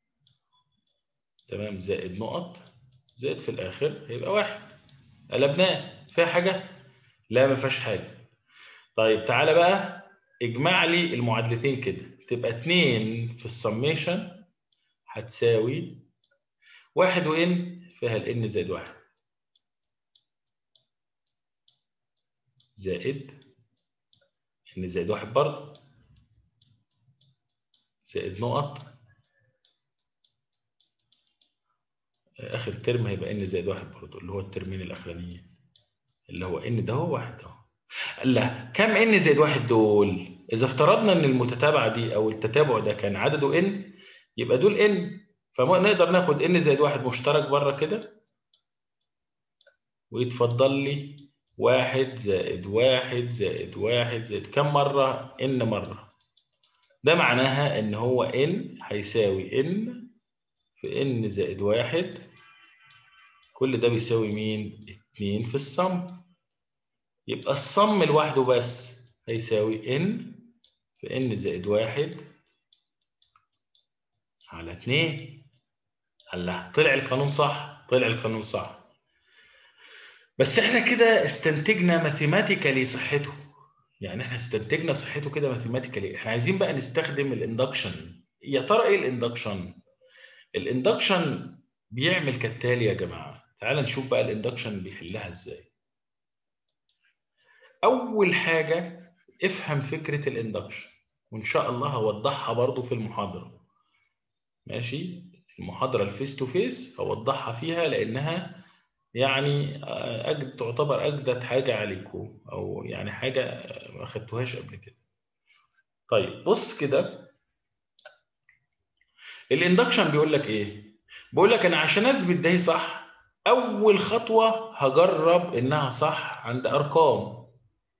تمام زائد نقط زائد في الاخر هيبقى واحد قلبناه فيها حاجه لا ما فيهاش حاجه طيب تعالى بقى اجمع لي المعادلتين كده تبقى 2 في السميشن هتساوي واحد وان فيها الان زائد واحد زائد ان زائد واحد برضه زائد نقط اخر ترم هيبقى ان زائد واحد برضه اللي هو الترمين الاخرانيين اللي هو ان ده هو واحد اهو لا كم ان زائد واحد دول اذا افترضنا ان المتتابعه دي او التتابع ده كان عدده ان يبقى دول ان فنقدر ناخد ان زائد واحد مشترك بره كده ويتفضل لي واحد زائد واحد زائد واحد زائد كم مرة؟ ان مرة ده معناها ان هو ان هيساوي ان في ان زائد واحد كل ده بيساوي مين؟ اتنين في الصم يبقى الصم لوحده بس هيساوي ان في ان زائد واحد على اتنين الله طلع القانون صح طلع القانون صح بس احنا كده استنتجنا ماثيماتيكالي صحته يعني احنا استنتجنا صحته كده ماثيماتيكالي احنا عايزين بقى نستخدم الاندكشن يا ترى ايه الاندكشن الاندكشن بيعمل كالتالي يا جماعه تعال نشوف بقى الاندكشن بيحلها ازاي اول حاجه افهم فكره الاندكشن وان شاء الله هوضحها برضو في المحاضره ماشي المحاضره الفيس تو فيس هوضحها فيها لانها يعني أجد تعتبر اجدد حاجه عليكم او يعني حاجه ما خدتوهاش قبل كده طيب بص كده الاندكشن بيقول لك ايه بيقول لك انا عشان اثبت ده صح اول خطوه هجرب انها صح عند ارقام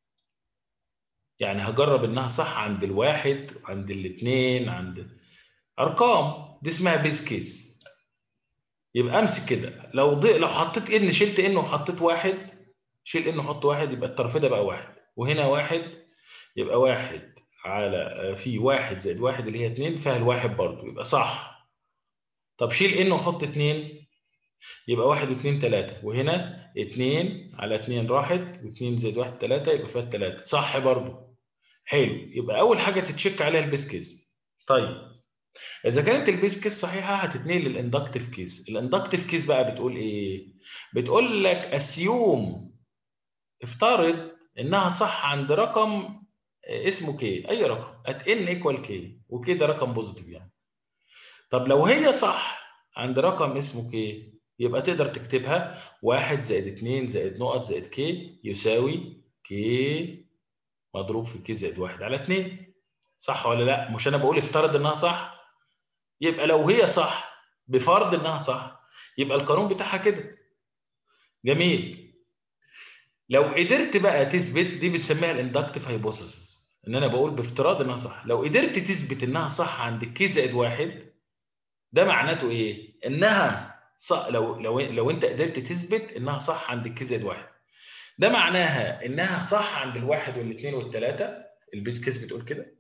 يعني هجرب انها صح عند الواحد عند الاثنين عند ارقام دي اسمها بيز كيس يبقى امسك كده لو ضي... لو حطيت ان شلت ان وحطيت واحد شيل ان وحط واحد يبقى الطرف ده بقى واحد وهنا واحد يبقى واحد على في واحد زائد واحد اللي هي اتنين فيها الواحد برضه يبقى صح طب شيل ان وحط اتنين يبقى واحد واثنين تلاتة وهنا اتنين على اتنين راحت واتنين زائد واحد تلاتة يبقى فيها التلاتة صح برضه حلو يبقى أول حاجة تتشيك عليها البيس كيس طيب إذا كانت البيس كيس صحيحة هتتنقل للإندكتيف كيس الإندكتيف كيس بقى بتقول إيه؟ بتقول لك أسيوم افترض إنها صح عند رقم اسمه كي أي رقم at n equal k وكي ده رقم بوزيتيف يعني طب لو هي صح عند رقم اسمه كي يبقى تقدر تكتبها 1 زائد 2 زائد نقط زائد كي يساوي كي مضروب في كي زائد 1 على 2 صح ولا لا؟ مش انا بقول افترض انها صح؟ يبقى لو هي صح بفرض انها صح يبقى القانون بتاعها كده. جميل. لو قدرت بقى تثبت دي بتسميها الاندكتيف هايبوثيسيس ان انا بقول بافتراض انها صح، لو قدرت تثبت انها صح عند كي زائد 1 ده معناته ايه؟ انها صح لو لو لو انت قدرت تثبت انها صح عند الكي زائد 1 ده معناها انها صح عند الواحد والاثنين والثلاثه البيس كيس بتقول كده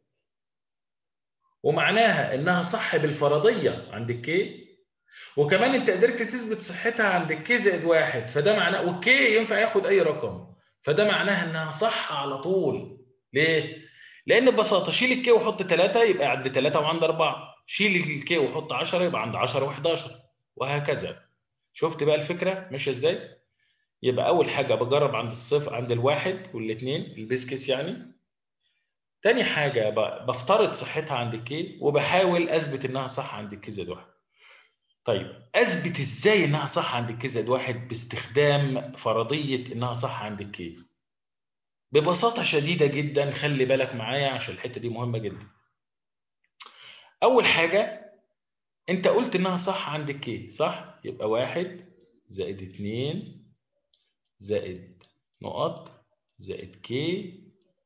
ومعناها انها صح بالفرضيه عند الكي وكمان انت قدرت تثبت صحتها عند الكي زائد واحد فده معناه والكي ينفع ياخد اي رقم فده معناها انها صح على طول ليه؟ لان ببساطه شيل الكي وحط 3 يبقى عند 3 وعند 4 شيل الكي وحط 10 يبقى عند 10 و11 وهكذا شفت بقى الفكره ماشيه ازاي؟ يبقى اول حاجه بجرب عند الصفر عند الواحد والاثنين البيس كيس يعني تاني حاجه بفترض صحتها عند الكي وبحاول اثبت انها صح عند الكي زائد واحد طيب اثبت ازاي انها صح عند الكي زائد واحد باستخدام فرضيه انها صح عند الكي ببساطه شديده جدا خلي بالك معايا عشان الحته دي مهمه جدا اول حاجه انت قلت انها صح عند الكي صح يبقى واحد زائد اتنين زائد نقط زائد كي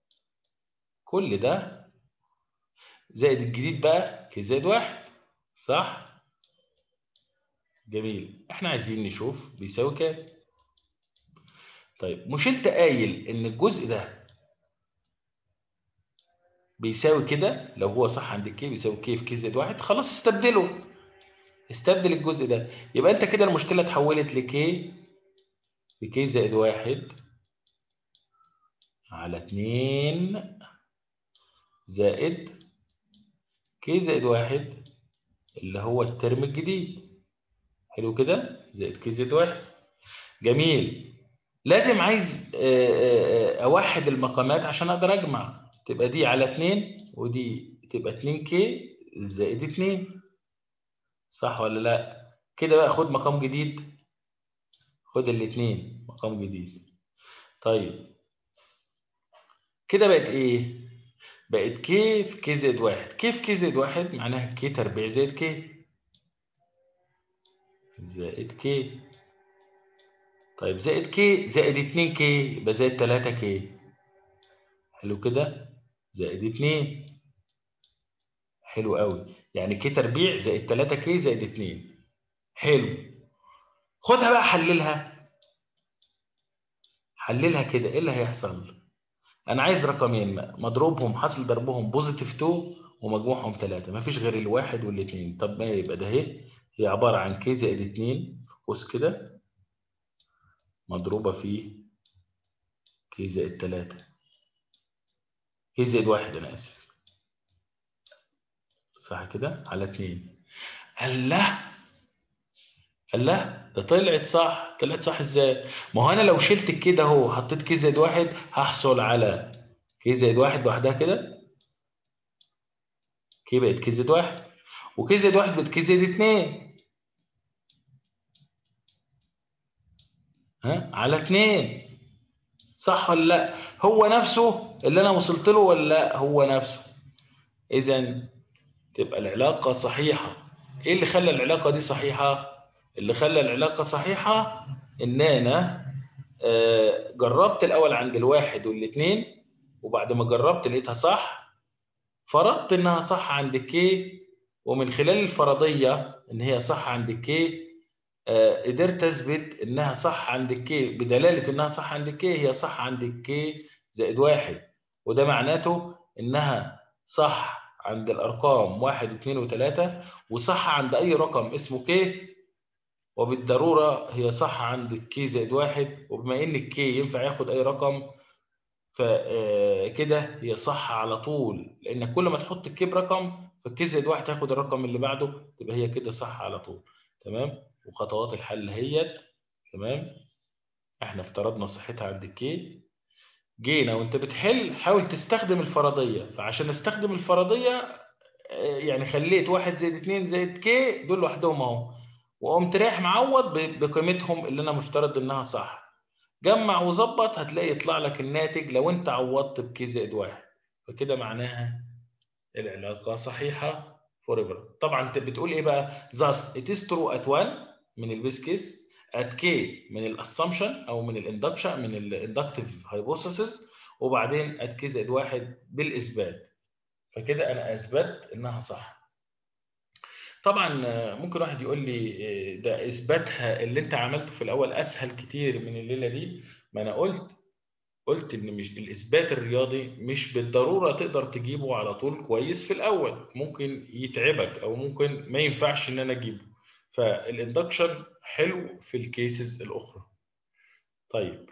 كل ده زائد الجديد بقى كي زائد واحد صح جميل احنا عايزين نشوف بيساوي كام طيب مش انت قايل ان الجزء ده بيساوي كده لو هو صح عند الكي بيساوي كي في كي زائد واحد خلاص استبدله استبدل الجزء ده يبقى انت كده المشكله اتحولت لكي في كي زائد واحد على اتنين زائد كي زائد واحد اللي هو الترم الجديد حلو كده زائد كي زائد واحد جميل لازم عايز اوحد المقامات عشان اقدر اجمع تبقى دي على 2 ودي تبقى 2 كي زائد 2 صح ولا لا كده بقى خد مقام جديد خد الاثنين مقام جديد طيب كده بقت ايه بقت كي في كي زائد واحد كي في كي زائد واحد معناها كي تربيع زائد كي زائد كي طيب زائد كي زائد 2 كي يبقى زائد 3 كي حلو كده زائد 2 حلو قوي يعني كي تربيع زائد 3 كي زائد 2 حلو خدها بقى حللها حللها كده ايه اللي هيحصل انا عايز رقمين مضروبهم حاصل ضربهم بوزيتيف 2 ومجموعهم 3 مفيش غير الواحد والاثنين طب ما يبقى ده اهي هي عباره عن كي زائد 2 في قوس كده مضروبه في كي زائد 3 كي زائد 1 انا اسف صح كده على 2 الله الله ده طلعت صح طلعت صح ازاي ما هو انا لو شلت كده اهو حطيت كي زائد واحد هحصل على كي زائد واحد لوحدها كده كي بقت كي زائد واحد وكي زائد واحد بقت كي زائد اتنين ها على اتنين صح ولا لا هو نفسه اللي انا وصلت له ولا لا هو نفسه اذا تبقى العلاقه صحيحه ايه اللي خلى العلاقه دي صحيحه اللي خلى العلاقة صحيحة إن أنا جربت الأول عند الواحد والاثنين وبعد ما جربت لقيتها صح فرضت إنها صح عند كي ومن خلال الفرضية إن هي صح عند كي قدرت أثبت إنها صح عند كي بدلالة إنها صح عند كي هي صح عند كي زائد واحد وده معناته إنها صح عند الأرقام واحد واثنين وثلاثة وصح عند أي رقم اسمه كي وبالضروره هي صح عند الكي زائد واحد وبما ان الكي ينفع ياخد اي رقم فكده هي صح على طول لان كل ما تحط الكي برقم فالكي زائد واحد هياخد الرقم اللي بعده تبقى هي كده صح على طول تمام وخطوات الحل هيت تمام احنا افترضنا صحتها عند الكي جينا وانت بتحل حاول تستخدم الفرضيه فعشان استخدم الفرضيه يعني خليت واحد زائد اتنين زائد كي دول لوحدهم اهو وقمت رايح معوض بقيمتهم اللي انا مفترض انها صح جمع وظبط هتلاقي يطلع لك الناتج لو انت عوضت بكي زائد واحد فكده معناها العلاقه صحيحه فور طبعا انت بتقول ايه بقى thus it is true at 1 من البيس كيس at k من الاسامبشن او من الاندكشن من الاندكتيف هايبوثيسيس وبعدين at k زائد واحد بالاثبات فكده انا اثبت انها صح طبعا ممكن واحد يقول لي ده اثباتها اللي انت عملته في الاول اسهل كتير من الليله دي ما انا قلت قلت ان مش الاثبات الرياضي مش بالضروره تقدر تجيبه على طول كويس في الاول ممكن يتعبك او ممكن ما ينفعش ان انا اجيبه فالاندكشن حلو في الكيسز الاخرى طيب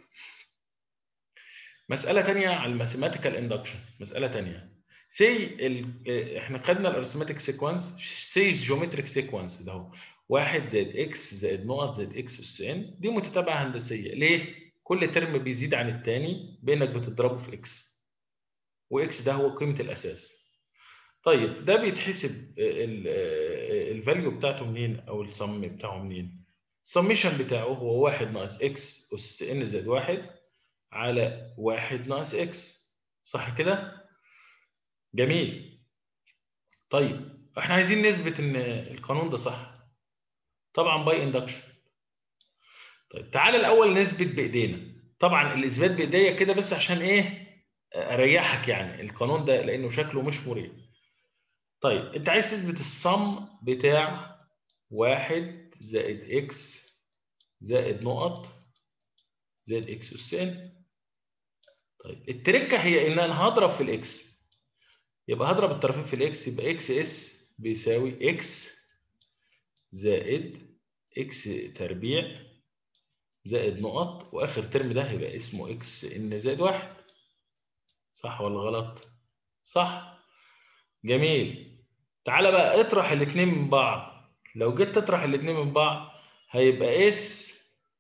مساله ثانيه على الماثيماتيكال اندكشن مساله ثانيه سي ال... احنا خدنا الارثماتيك سيكونس سي جيومتريك سيكونس ده هو 1 زائد اكس زائد نقط زائد اكس اس ان دي متتابعه هندسيه ليه؟ كل ترم بيزيد عن الثاني بانك بتضربه في اكس واكس ده هو قيمه الاساس طيب ده بيتحسب الفاليو بتاعته منين او السم بتاعه منين؟ السميشن بتاعه هو 1 ناقص اكس اس ان زائد 1 على 1 ناقص اكس صح كده؟ جميل طيب احنا عايزين نثبت ان القانون ده صح طبعا باي اندكشن طيب تعالى الاول نثبت بايدينا طبعا الاثبات بايديا كده بس عشان ايه اريحك يعني القانون ده لانه شكله مش مريح طيب انت عايز تثبت الصم بتاع واحد زائد اكس زائد نقط زائد اكس اس ان طيب التركه هي ان انا هضرب في الاكس يبقى هضرب الطرفين في الاكس يبقى اكس اس بيساوي اكس زائد اكس تربيع زائد نقط واخر ترم ده هيبقى اسمه اكس ان زائد واحد صح ولا غلط؟ صح جميل تعالى بقى اطرح الاثنين من بعض لو جيت تطرح الاثنين من بعض هيبقى اس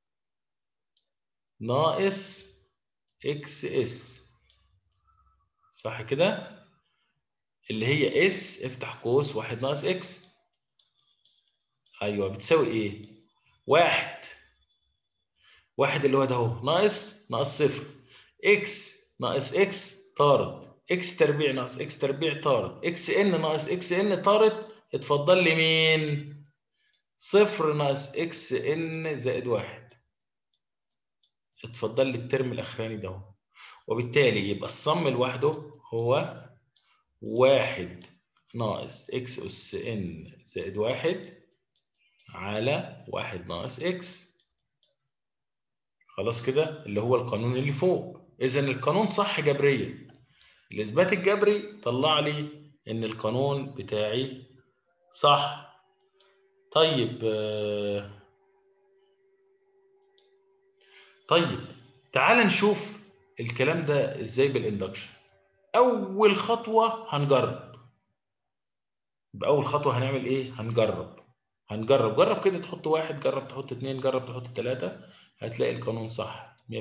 ناقص اكس اس صح كده اللي هي اس افتح قوس واحد ناقص اكس ايوه بتساوي ايه واحد واحد اللي هو ده اهو ناقص ناقص صفر اكس ناقص اكس طارد اكس تربيع ناقص اكس تربيع طارد اكس ان ناقص اكس ان طارد اتفضل لي مين صفر ناقص اكس ان زائد واحد اتفضل لي الترم الاخراني ده اهو وبالتالي يبقى الصم لوحده هو واحد ناقص اكس اس ان زائد واحد على واحد ناقص اكس خلاص كده اللي هو القانون اللي فوق اذا القانون صح جبريا الاثبات الجبري طلع لي ان القانون بتاعي صح طيب طيب تعال نشوف الكلام ده ازاي بالاندكشن اول خطوه هنجرب باول خطوه هنعمل ايه هنجرب هنجرب جرب كده تحط واحد جرب تحط اتنين جرب تحط تلاتة هتلاقي القانون صح 100%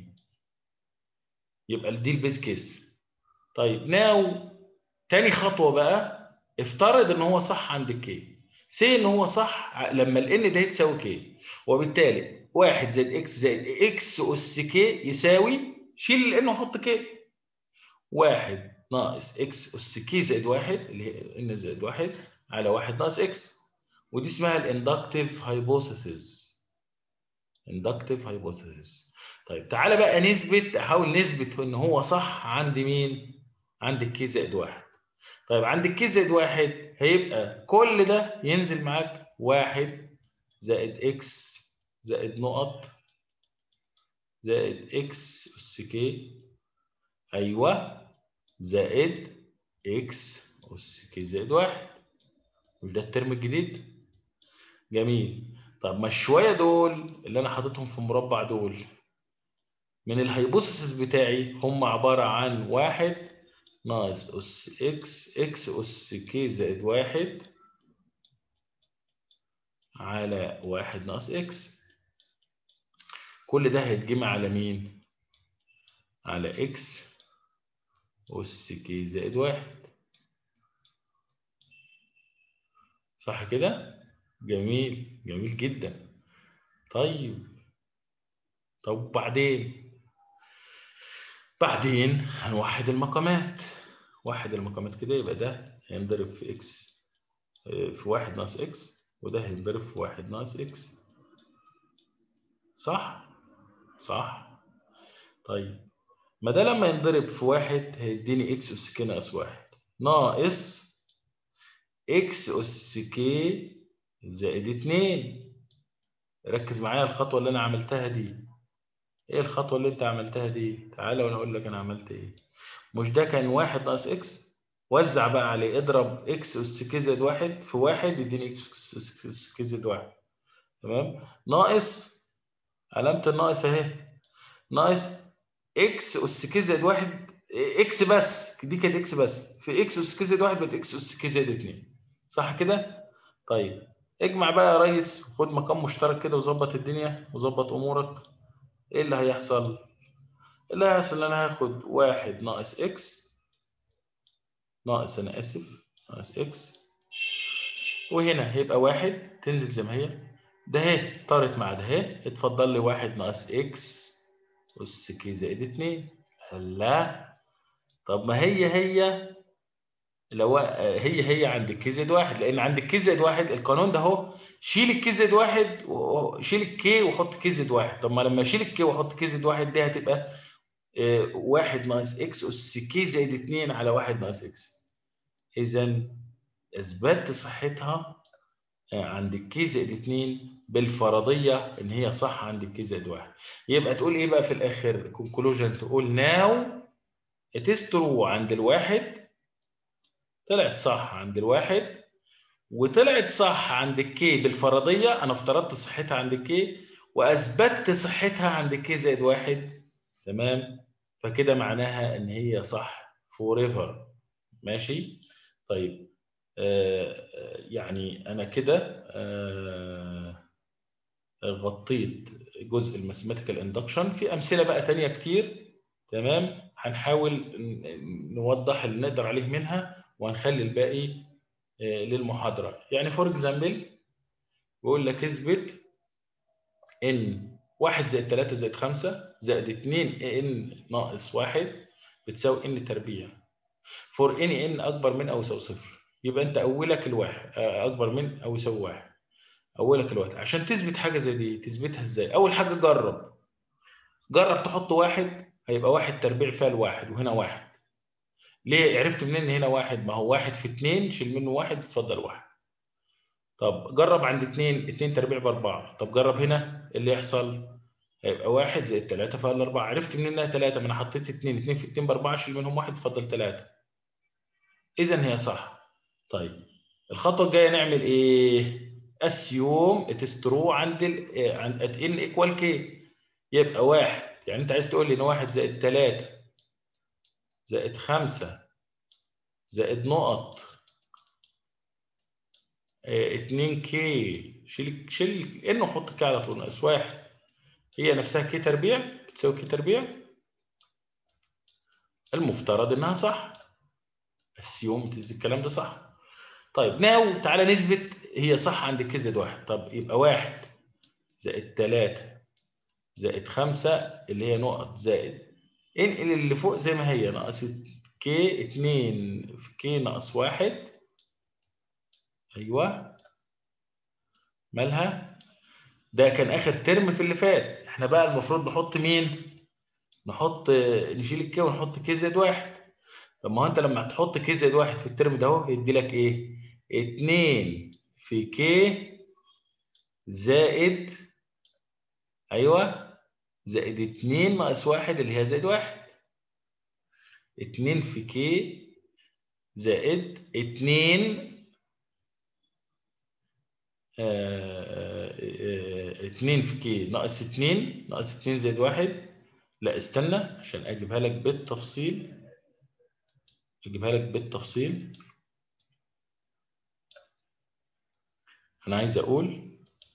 يبقى دي البيز كيس طيب ناو تاني خطوه بقى افترض ان هو صح عند الكي سي ان هو صح لما الان ده يتساوي كي وبالتالي واحد زائد اكس زائد اكس اس كي يساوي شيل الان وحط كي واحد ناقص اكس اس كي زائد واحد اللي هي ان زائد واحد على واحد ناقص اكس ودي اسمها الاندكتيف هايبوثيسيس اندكتيف هايبوثيسيس طيب تعالى بقى نثبت احاول نثبت ان هو صح عند مين عند الكي زائد واحد طيب عند الكي زائد واحد هيبقى كل ده ينزل معاك واحد زائد اكس زائد نقط زائد اكس اس كي ايوه زائد اكس اس كي زائد واحد مش ده الترم الجديد جميل طب ما الشويه دول اللي انا حاططهم في مربع دول من الهيبوثيسيس بتاعي هم عباره عن واحد ناقص اس اكس اكس اس كي زائد واحد على واحد ناقص اكس كل ده هيتجمع على مين؟ على اكس اس كي زائد واحد صح كده؟ جميل جميل جدا طيب طب بعدين بعدين هنوحد المقامات وحد المقامات كده يبقى ده هينضرب في اكس في واحد ناقص اكس وده هينضرب في واحد ناقص اكس صح صح طيب ما ده لما ينضرب في واحد هيديني اكس اس كي ناقص واحد ناقص اكس اس كي زائد اتنين ركز معايا الخطوة اللي أنا عملتها دي إيه الخطوة اللي أنت عملتها دي؟ تعالى وأنا أقول لك أنا عملت إيه مش ده كان واحد ناقص إكس وزع بقى عليه اضرب إكس أس كي زائد واحد في واحد يديني إكس أس كي زائد واحد تمام ناقص علامة الناقص أهي ناقص إكس أس كي زائد واحد إكس بس دي كانت إكس بس في إكس أس كي زائد واحد بقت إكس أس كي زائد اتنين صح كده؟ طيب اجمع بقى يا ريس خد مقام مشترك كده وظبط الدنيا وظبط امورك ايه اللي هيحصل اللي هيحصل ان انا هاخد واحد ناقص اكس ناقص انا اسف ناقص اكس وهنا هيبقى واحد تنزل زي ما هي ده اهي طارت مع ده اهي اتفضل لي واحد ناقص اكس اس كي زائد اتنين لا طب ما هي هي لو هي هي عند الكي زائد واحد لان عند الكي زائد واحد القانون ده اهو شيل الكي زائد واحد شيل الكي وحط كي زائد واحد طب ما لما اشيل الكي واحط كي زائد واحد دي هتبقى واحد ناقص اكس اس كي زائد اتنين على واحد ناقص اكس اذا اثبات صحتها عند الكي زائد 2 بالفرضيه ان هي صح عند الكي زائد 1 يبقى تقول ايه بقى في الاخر كونكلوجن تقول ناو اتس ترو عند الواحد طلعت صح عند الواحد وطلعت صح عند الكي بالفرضيه انا افترضت صحتها عند الكي واثبتت صحتها عند الكي زائد واحد تمام فكده معناها ان هي صح فور ايفر ماشي طيب آه يعني انا كده آه غطيت جزء الماثيماتيكال اندكشن في امثله بقى تانية كتير تمام هنحاول نوضح اللي نقدر عليه منها وهنخلي الباقي آه للمحاضره يعني فور اكزامبل بيقول لك اثبت ان 1 زائد 3 زائد 5 زائد 2 ان ناقص 1 بتساوي ان تربيع فور ان ان اكبر من او يساوي صفر يبقى انت اولك الواحد اكبر من او يساوي واحد اولك الواحد عشان تثبت حاجه زي دي تثبتها ازاي اول حاجه جرب جرب تحط واحد هيبقى واحد تربيع فيها الواحد وهنا واحد ليه عرفت منين ان هنا واحد ما هو واحد في اتنين شيل منه واحد اتفضل واحد طب جرب عند اتنين اتنين تربيع باربعه طب جرب هنا اللي يحصل هيبقى واحد زائد تلاته فيها الاربعه عرفت منين انها تلاته ما انا حطيت اتنين اتنين في اتنين باربعه شيل منهم واحد اتفضل تلاته اذا هي صح طيب الخطوه الجايه نعمل ايه اسيوم اتسترو عند ال عند ات ان ايكوال كي يبقى واحد يعني انت عايز تقول لي ان واحد زائد 3 زائد 5 زائد نقط 2 كي شيل شيل ان وحط كي على طول ناقص واحد هي نفسها كي تربيع بتساوي كي تربيع المفترض انها صح اسيوم الكلام ده صح طيب ناو تعالى نثبت هي صح عند كي زائد واحد طب يبقى واحد زائد تلاتة زائد خمسة اللي هي نقط زائد انقل اللي فوق زي ما هي ناقص كي اتنين في كي ناقص واحد ايوه مالها ده كان اخر ترم في اللي فات احنا بقى المفروض نحط مين نحط نشيل الكي ونحط كي زائد واحد طب ما هو انت لما هتحط كي زائد واحد في الترم ده اهو هيدي لك ايه 2 في كي زائد ايوه زائد 2 ناقص 1 اللي هي زائد 1 2 في كي زائد 2 2 في كي ناقص 2 ناقص 2 زائد 1 لا استنى عشان اجيبها لك بالتفصيل اجيبها لك بالتفصيل انا عايز اقول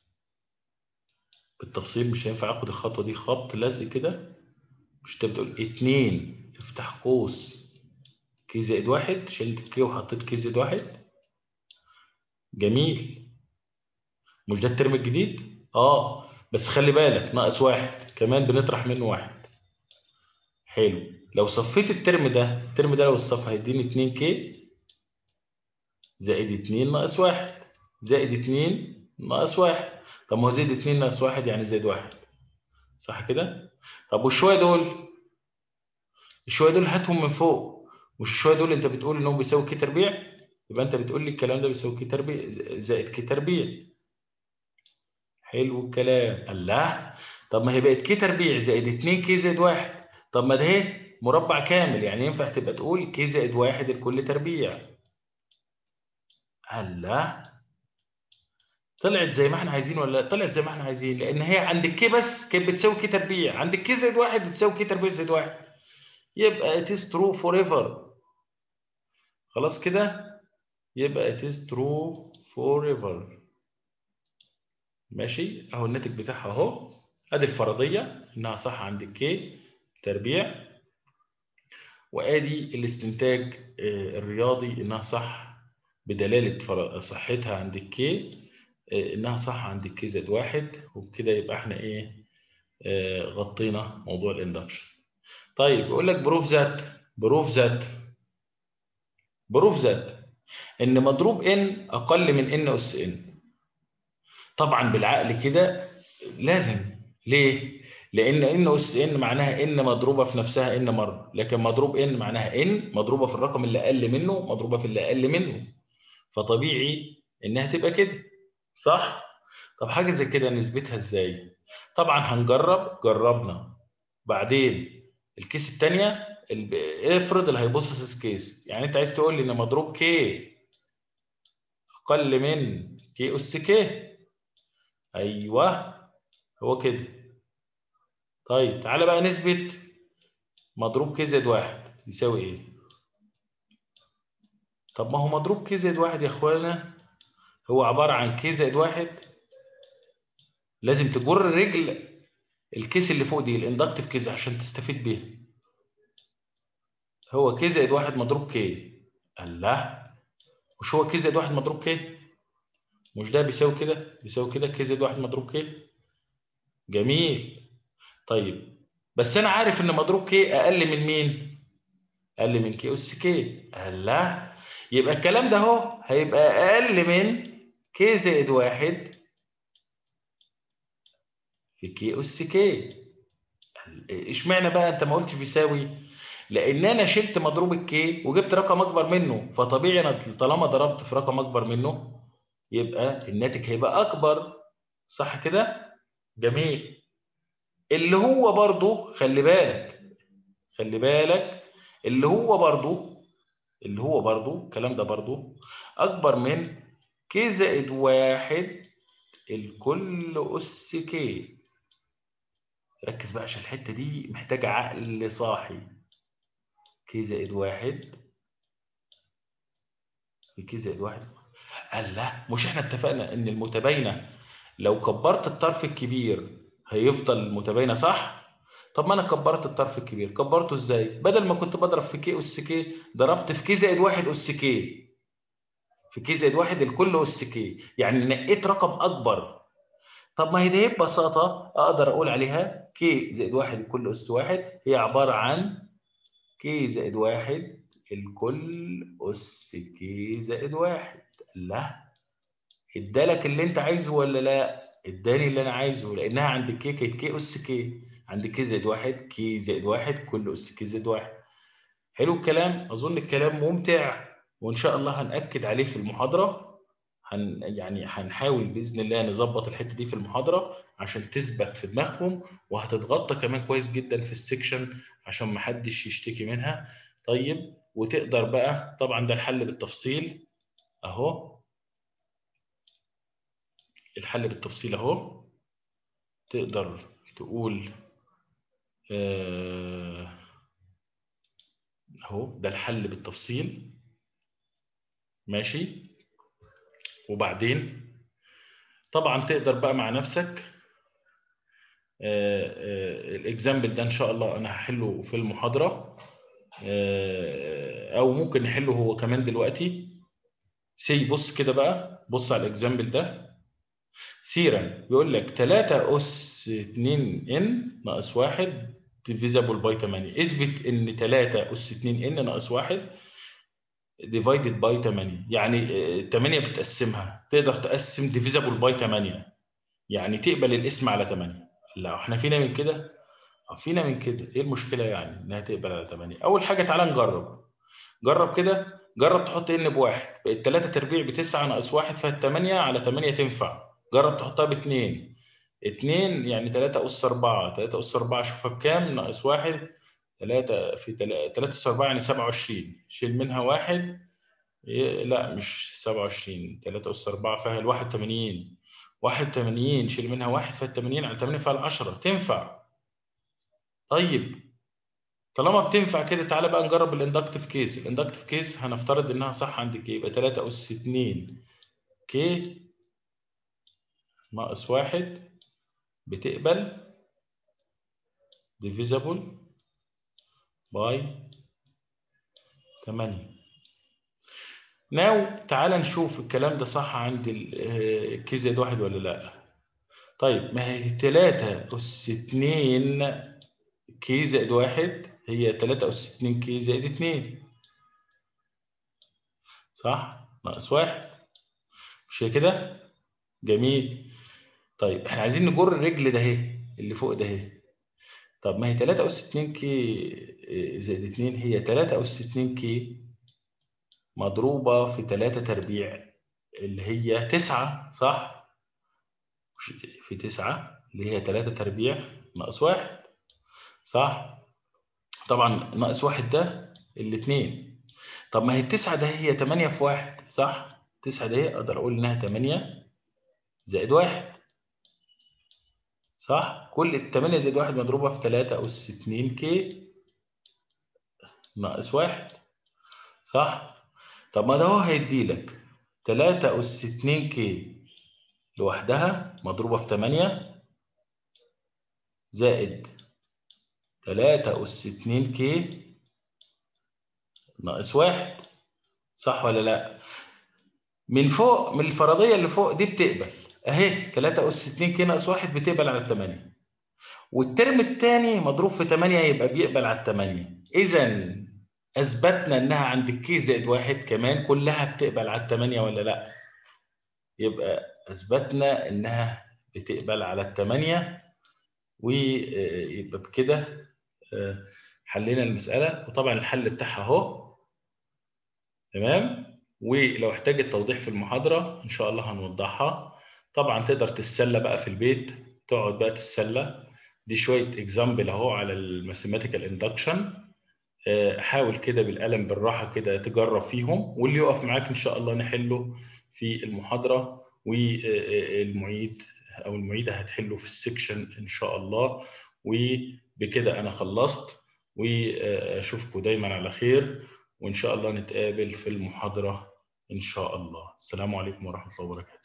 بالتفصيل مش هينفع اخد الخطوه دي خبط لزق كده مش انت بتقول 2 افتح قوس كي زائد واحد شلت كي وحطيت كي زائد واحد جميل مش ده الترم الجديد؟ اه بس خلي بالك ناقص واحد كمان بنطرح منه واحد حلو لو صفيت الترم ده الترم ده لو الصف هيديني 2 كي زائد 2 ناقص واحد زائد 2 ناقص واحد طب ما هو زائد 2 ناقص واحد يعني زائد واحد صح كده؟ طب والشويه دول الشويه دول هاتهم من فوق مش الشويه دول انت بتقول انهم بيساوي كي تربيع يبقى انت بتقول لي الكلام ده بيساوي كي تربيع زائد كي تربيع حلو الكلام الله طب ما هي بقت كي تربيع زائد 2 كي زائد واحد طب ما ده اهي مربع كامل يعني ينفع تبقى تقول كي زائد واحد الكل تربيع الله طلعت زي ما احنا عايزين ولا طلعت زي ما احنا عايزين لان هي عند الكي بس كانت بتساوي كي تربيع عند الكي زائد واحد بتساوي كي تربيع زائد واحد يبقى it is true forever خلاص كده يبقى it is true forever ماشي اهو الناتج بتاعها اهو ادي الفرضيه انها صح عند الكي تربيع وادي الاستنتاج الرياضي انها صح بدلاله صحتها عند الكي انها صح عند الكي زائد واحد وبكده يبقى احنا ايه غطينا موضوع الاندكشن طيب يقول لك بروف ذات بروف ذات بروف ذات ان مضروب ان اقل من ان اس ان طبعا بالعقل كده لازم ليه لان ان اس ان معناها ان مضروبه في نفسها ان مره لكن مضروب ان معناها ان مضروبه في الرقم اللي اقل منه مضروبه في اللي اقل منه فطبيعي انها تبقى كده صح طب حاجه زي كده نثبتها ازاي طبعا هنجرب جربنا بعدين الكيس الثانيه افرض الهيبوثيسيس كيس يعني انت عايز تقول لي ان مضروب كي اقل من كي اس كي ايوه هو كده طيب تعالى بقى نثبت مضروب كي زائد واحد يساوي ايه طب ما هو مضروب كي زائد واحد يا اخوانا هو عباره عن كي زائد واحد لازم تجر رجل الكيس اللي فوق دي الاندكتيف كيس عشان تستفيد بيها هو كي زائد واحد مضروب كي الله مش هو كي زائد واحد مضروب كي مش ده بيساوي كده بيساوي كده كي زائد واحد مضروب كي جميل طيب بس انا عارف ان مضروب كي اقل من مين اقل من كي اس كي الله يبقى الكلام ده اهو هيبقى اقل من كي زائد واحد في كي اس كي اشمعنى بقى انت ما قلتش بيساوي لان انا شلت مضروب الكي وجبت رقم اكبر منه فطبيعي انا طالما ضربت في رقم اكبر منه يبقى الناتج هيبقى اكبر صح كده جميل اللي هو برضو خلي بالك خلي بالك اللي هو برضو اللي هو برضو الكلام ده برضو اكبر من كي زائد واحد الكل اس كي ركز بقى عشان الحته دي محتاجه عقل صاحي كي زائد واحد في كي زائد واحد قال لا مش احنا اتفقنا ان المتباينه لو كبرت الطرف الكبير هيفضل متباينه صح؟ طب ما انا كبرت الطرف الكبير كبرته ازاي؟ بدل ما كنت بضرب في كي اس كي ضربت في كي زائد واحد اس كي في كي زائد واحد الكل اس كي يعني نقيت رقم اكبر طب ما هي دي ببساطه اقدر اقول عليها كي زائد واحد الكل اس واحد هي عباره عن كي زائد واحد الكل اس كي زائد واحد لا ادالك اللي انت عايزه ولا لا اداني اللي انا عايزه لانها عند كي كانت كي اس كي عند كي زائد واحد كي زائد واحد كل اس كي زائد واحد حلو الكلام اظن الكلام ممتع وان شاء الله هنأكد عليه في المحاضره هن يعني هنحاول باذن الله نظبط الحته دي في المحاضره عشان تثبت في دماغكم وهتتغطى كمان كويس جدا في السكشن عشان ما حدش يشتكي منها طيب وتقدر بقى طبعا ده الحل بالتفصيل اهو الحل بالتفصيل اهو تقدر تقول اهو ده الحل بالتفصيل ماشي وبعدين طبعا تقدر بقى مع نفسك الاكزامبل ده ان شاء الله انا هحله في المحاضره او ممكن نحله هو كمان دلوقتي سي بص كده بقى بص على الاكزامبل ده ثيرا بيقول لك 3 اس 2 ان ناقص 1 ديفيزابل باي 8 اثبت ان 3 اس 2 ان ناقص 1 ديفايدد باي 8 يعني 8 بتقسمها تقدر تقسم ديفيزابل باي 8 يعني تقبل الاسم على 8 لا احنا فينا من كده فينا من كده ايه المشكله يعني انها تقبل على 8 اول حاجه تعالى نجرب جرب كده جرب تحط ان بواحد بقت 3 تربيع ب 9 ناقص 1 فال 8 على 8 تنفع جرب تحطها ب 2 2 يعني 3 اس 4 3 اس 4 شوفها بكام ناقص 1 3 في 3 اس 4 يعني 27 شيل منها 1 لا مش 27 3 اس 4 فيها ال 81 81 شيل منها 1 فال 80 على 8 فيها 10 تنفع طيب طالما بتنفع كده تعالى بقى نجرب الاندكتيف كيس الاندكتيف كيس هنفترض انها صح عند كي يبقى 3 اس 2 كي ناقص 1 بتقبل divisible by 8 ناو تعال نشوف الكلام ده صح عند الكي زائد واحد ولا لا طيب ما هي 3 أس 2 كي زائد واحد هي 3 أس 2 كي زائد 2 صح ناقص واحد مش هي كده جميل طيب احنا عايزين نجر الرجل ده اهي اللي فوق ده اهي طب ما هي 3 أس 2 كي زائد 2 هي 3 أس 2 كي مضروبة في 3 تربيع اللي هي 9 صح؟ في 9 اللي هي 3 تربيع ناقص 1 صح؟ طبعا ناقص 1 ده الاثنين طب ما هي التسعة ده هي 8 في 1 صح؟ 9 ده اقدر اقول انها 8 زائد 1 صح؟ كل ال 8 زائد 1 مضروبة في 3 أس 2 كي ناقص 1 صح؟ طب ما ده هو هيدي لك 3 أس 2 كي لوحدها مضروبة في 8 زائد 3 أس 2 كي ناقص 1 صح ولا لا؟ من فوق من الفرضية اللي فوق دي بتقبل اهي 3 أس 2 كي ناقص 1 بتقبل على 8 والترم الثاني مضروب في 8 يبقى بيقبل على 8 إذا أثبتنا إنها عند الكي زائد 1 كمان كلها بتقبل على 8 ولا لا؟ يبقى أثبتنا إنها بتقبل على الثمانية ويبقى بكده حلينا المسألة وطبعا الحل بتاعها أهو تمام ولو احتاجت توضيح في المحاضرة إن شاء الله هنوضحها طبعا تقدر تتسلى بقى في البيت تقعد بقى تتسلى دي شوية اكزامبل أهو على الماثيماتيكال اندكشن حاول كده بالقلم بالراحة كده تجرب فيهم واللي يقف معاك إن شاء الله نحله في المحاضرة والمعيد او المعيده هتحله في السكشن ان شاء الله وبكده انا خلصت واشوفكم دايما على خير وان شاء الله نتقابل في المحاضره ان شاء الله السلام عليكم ورحمه الله وبركاته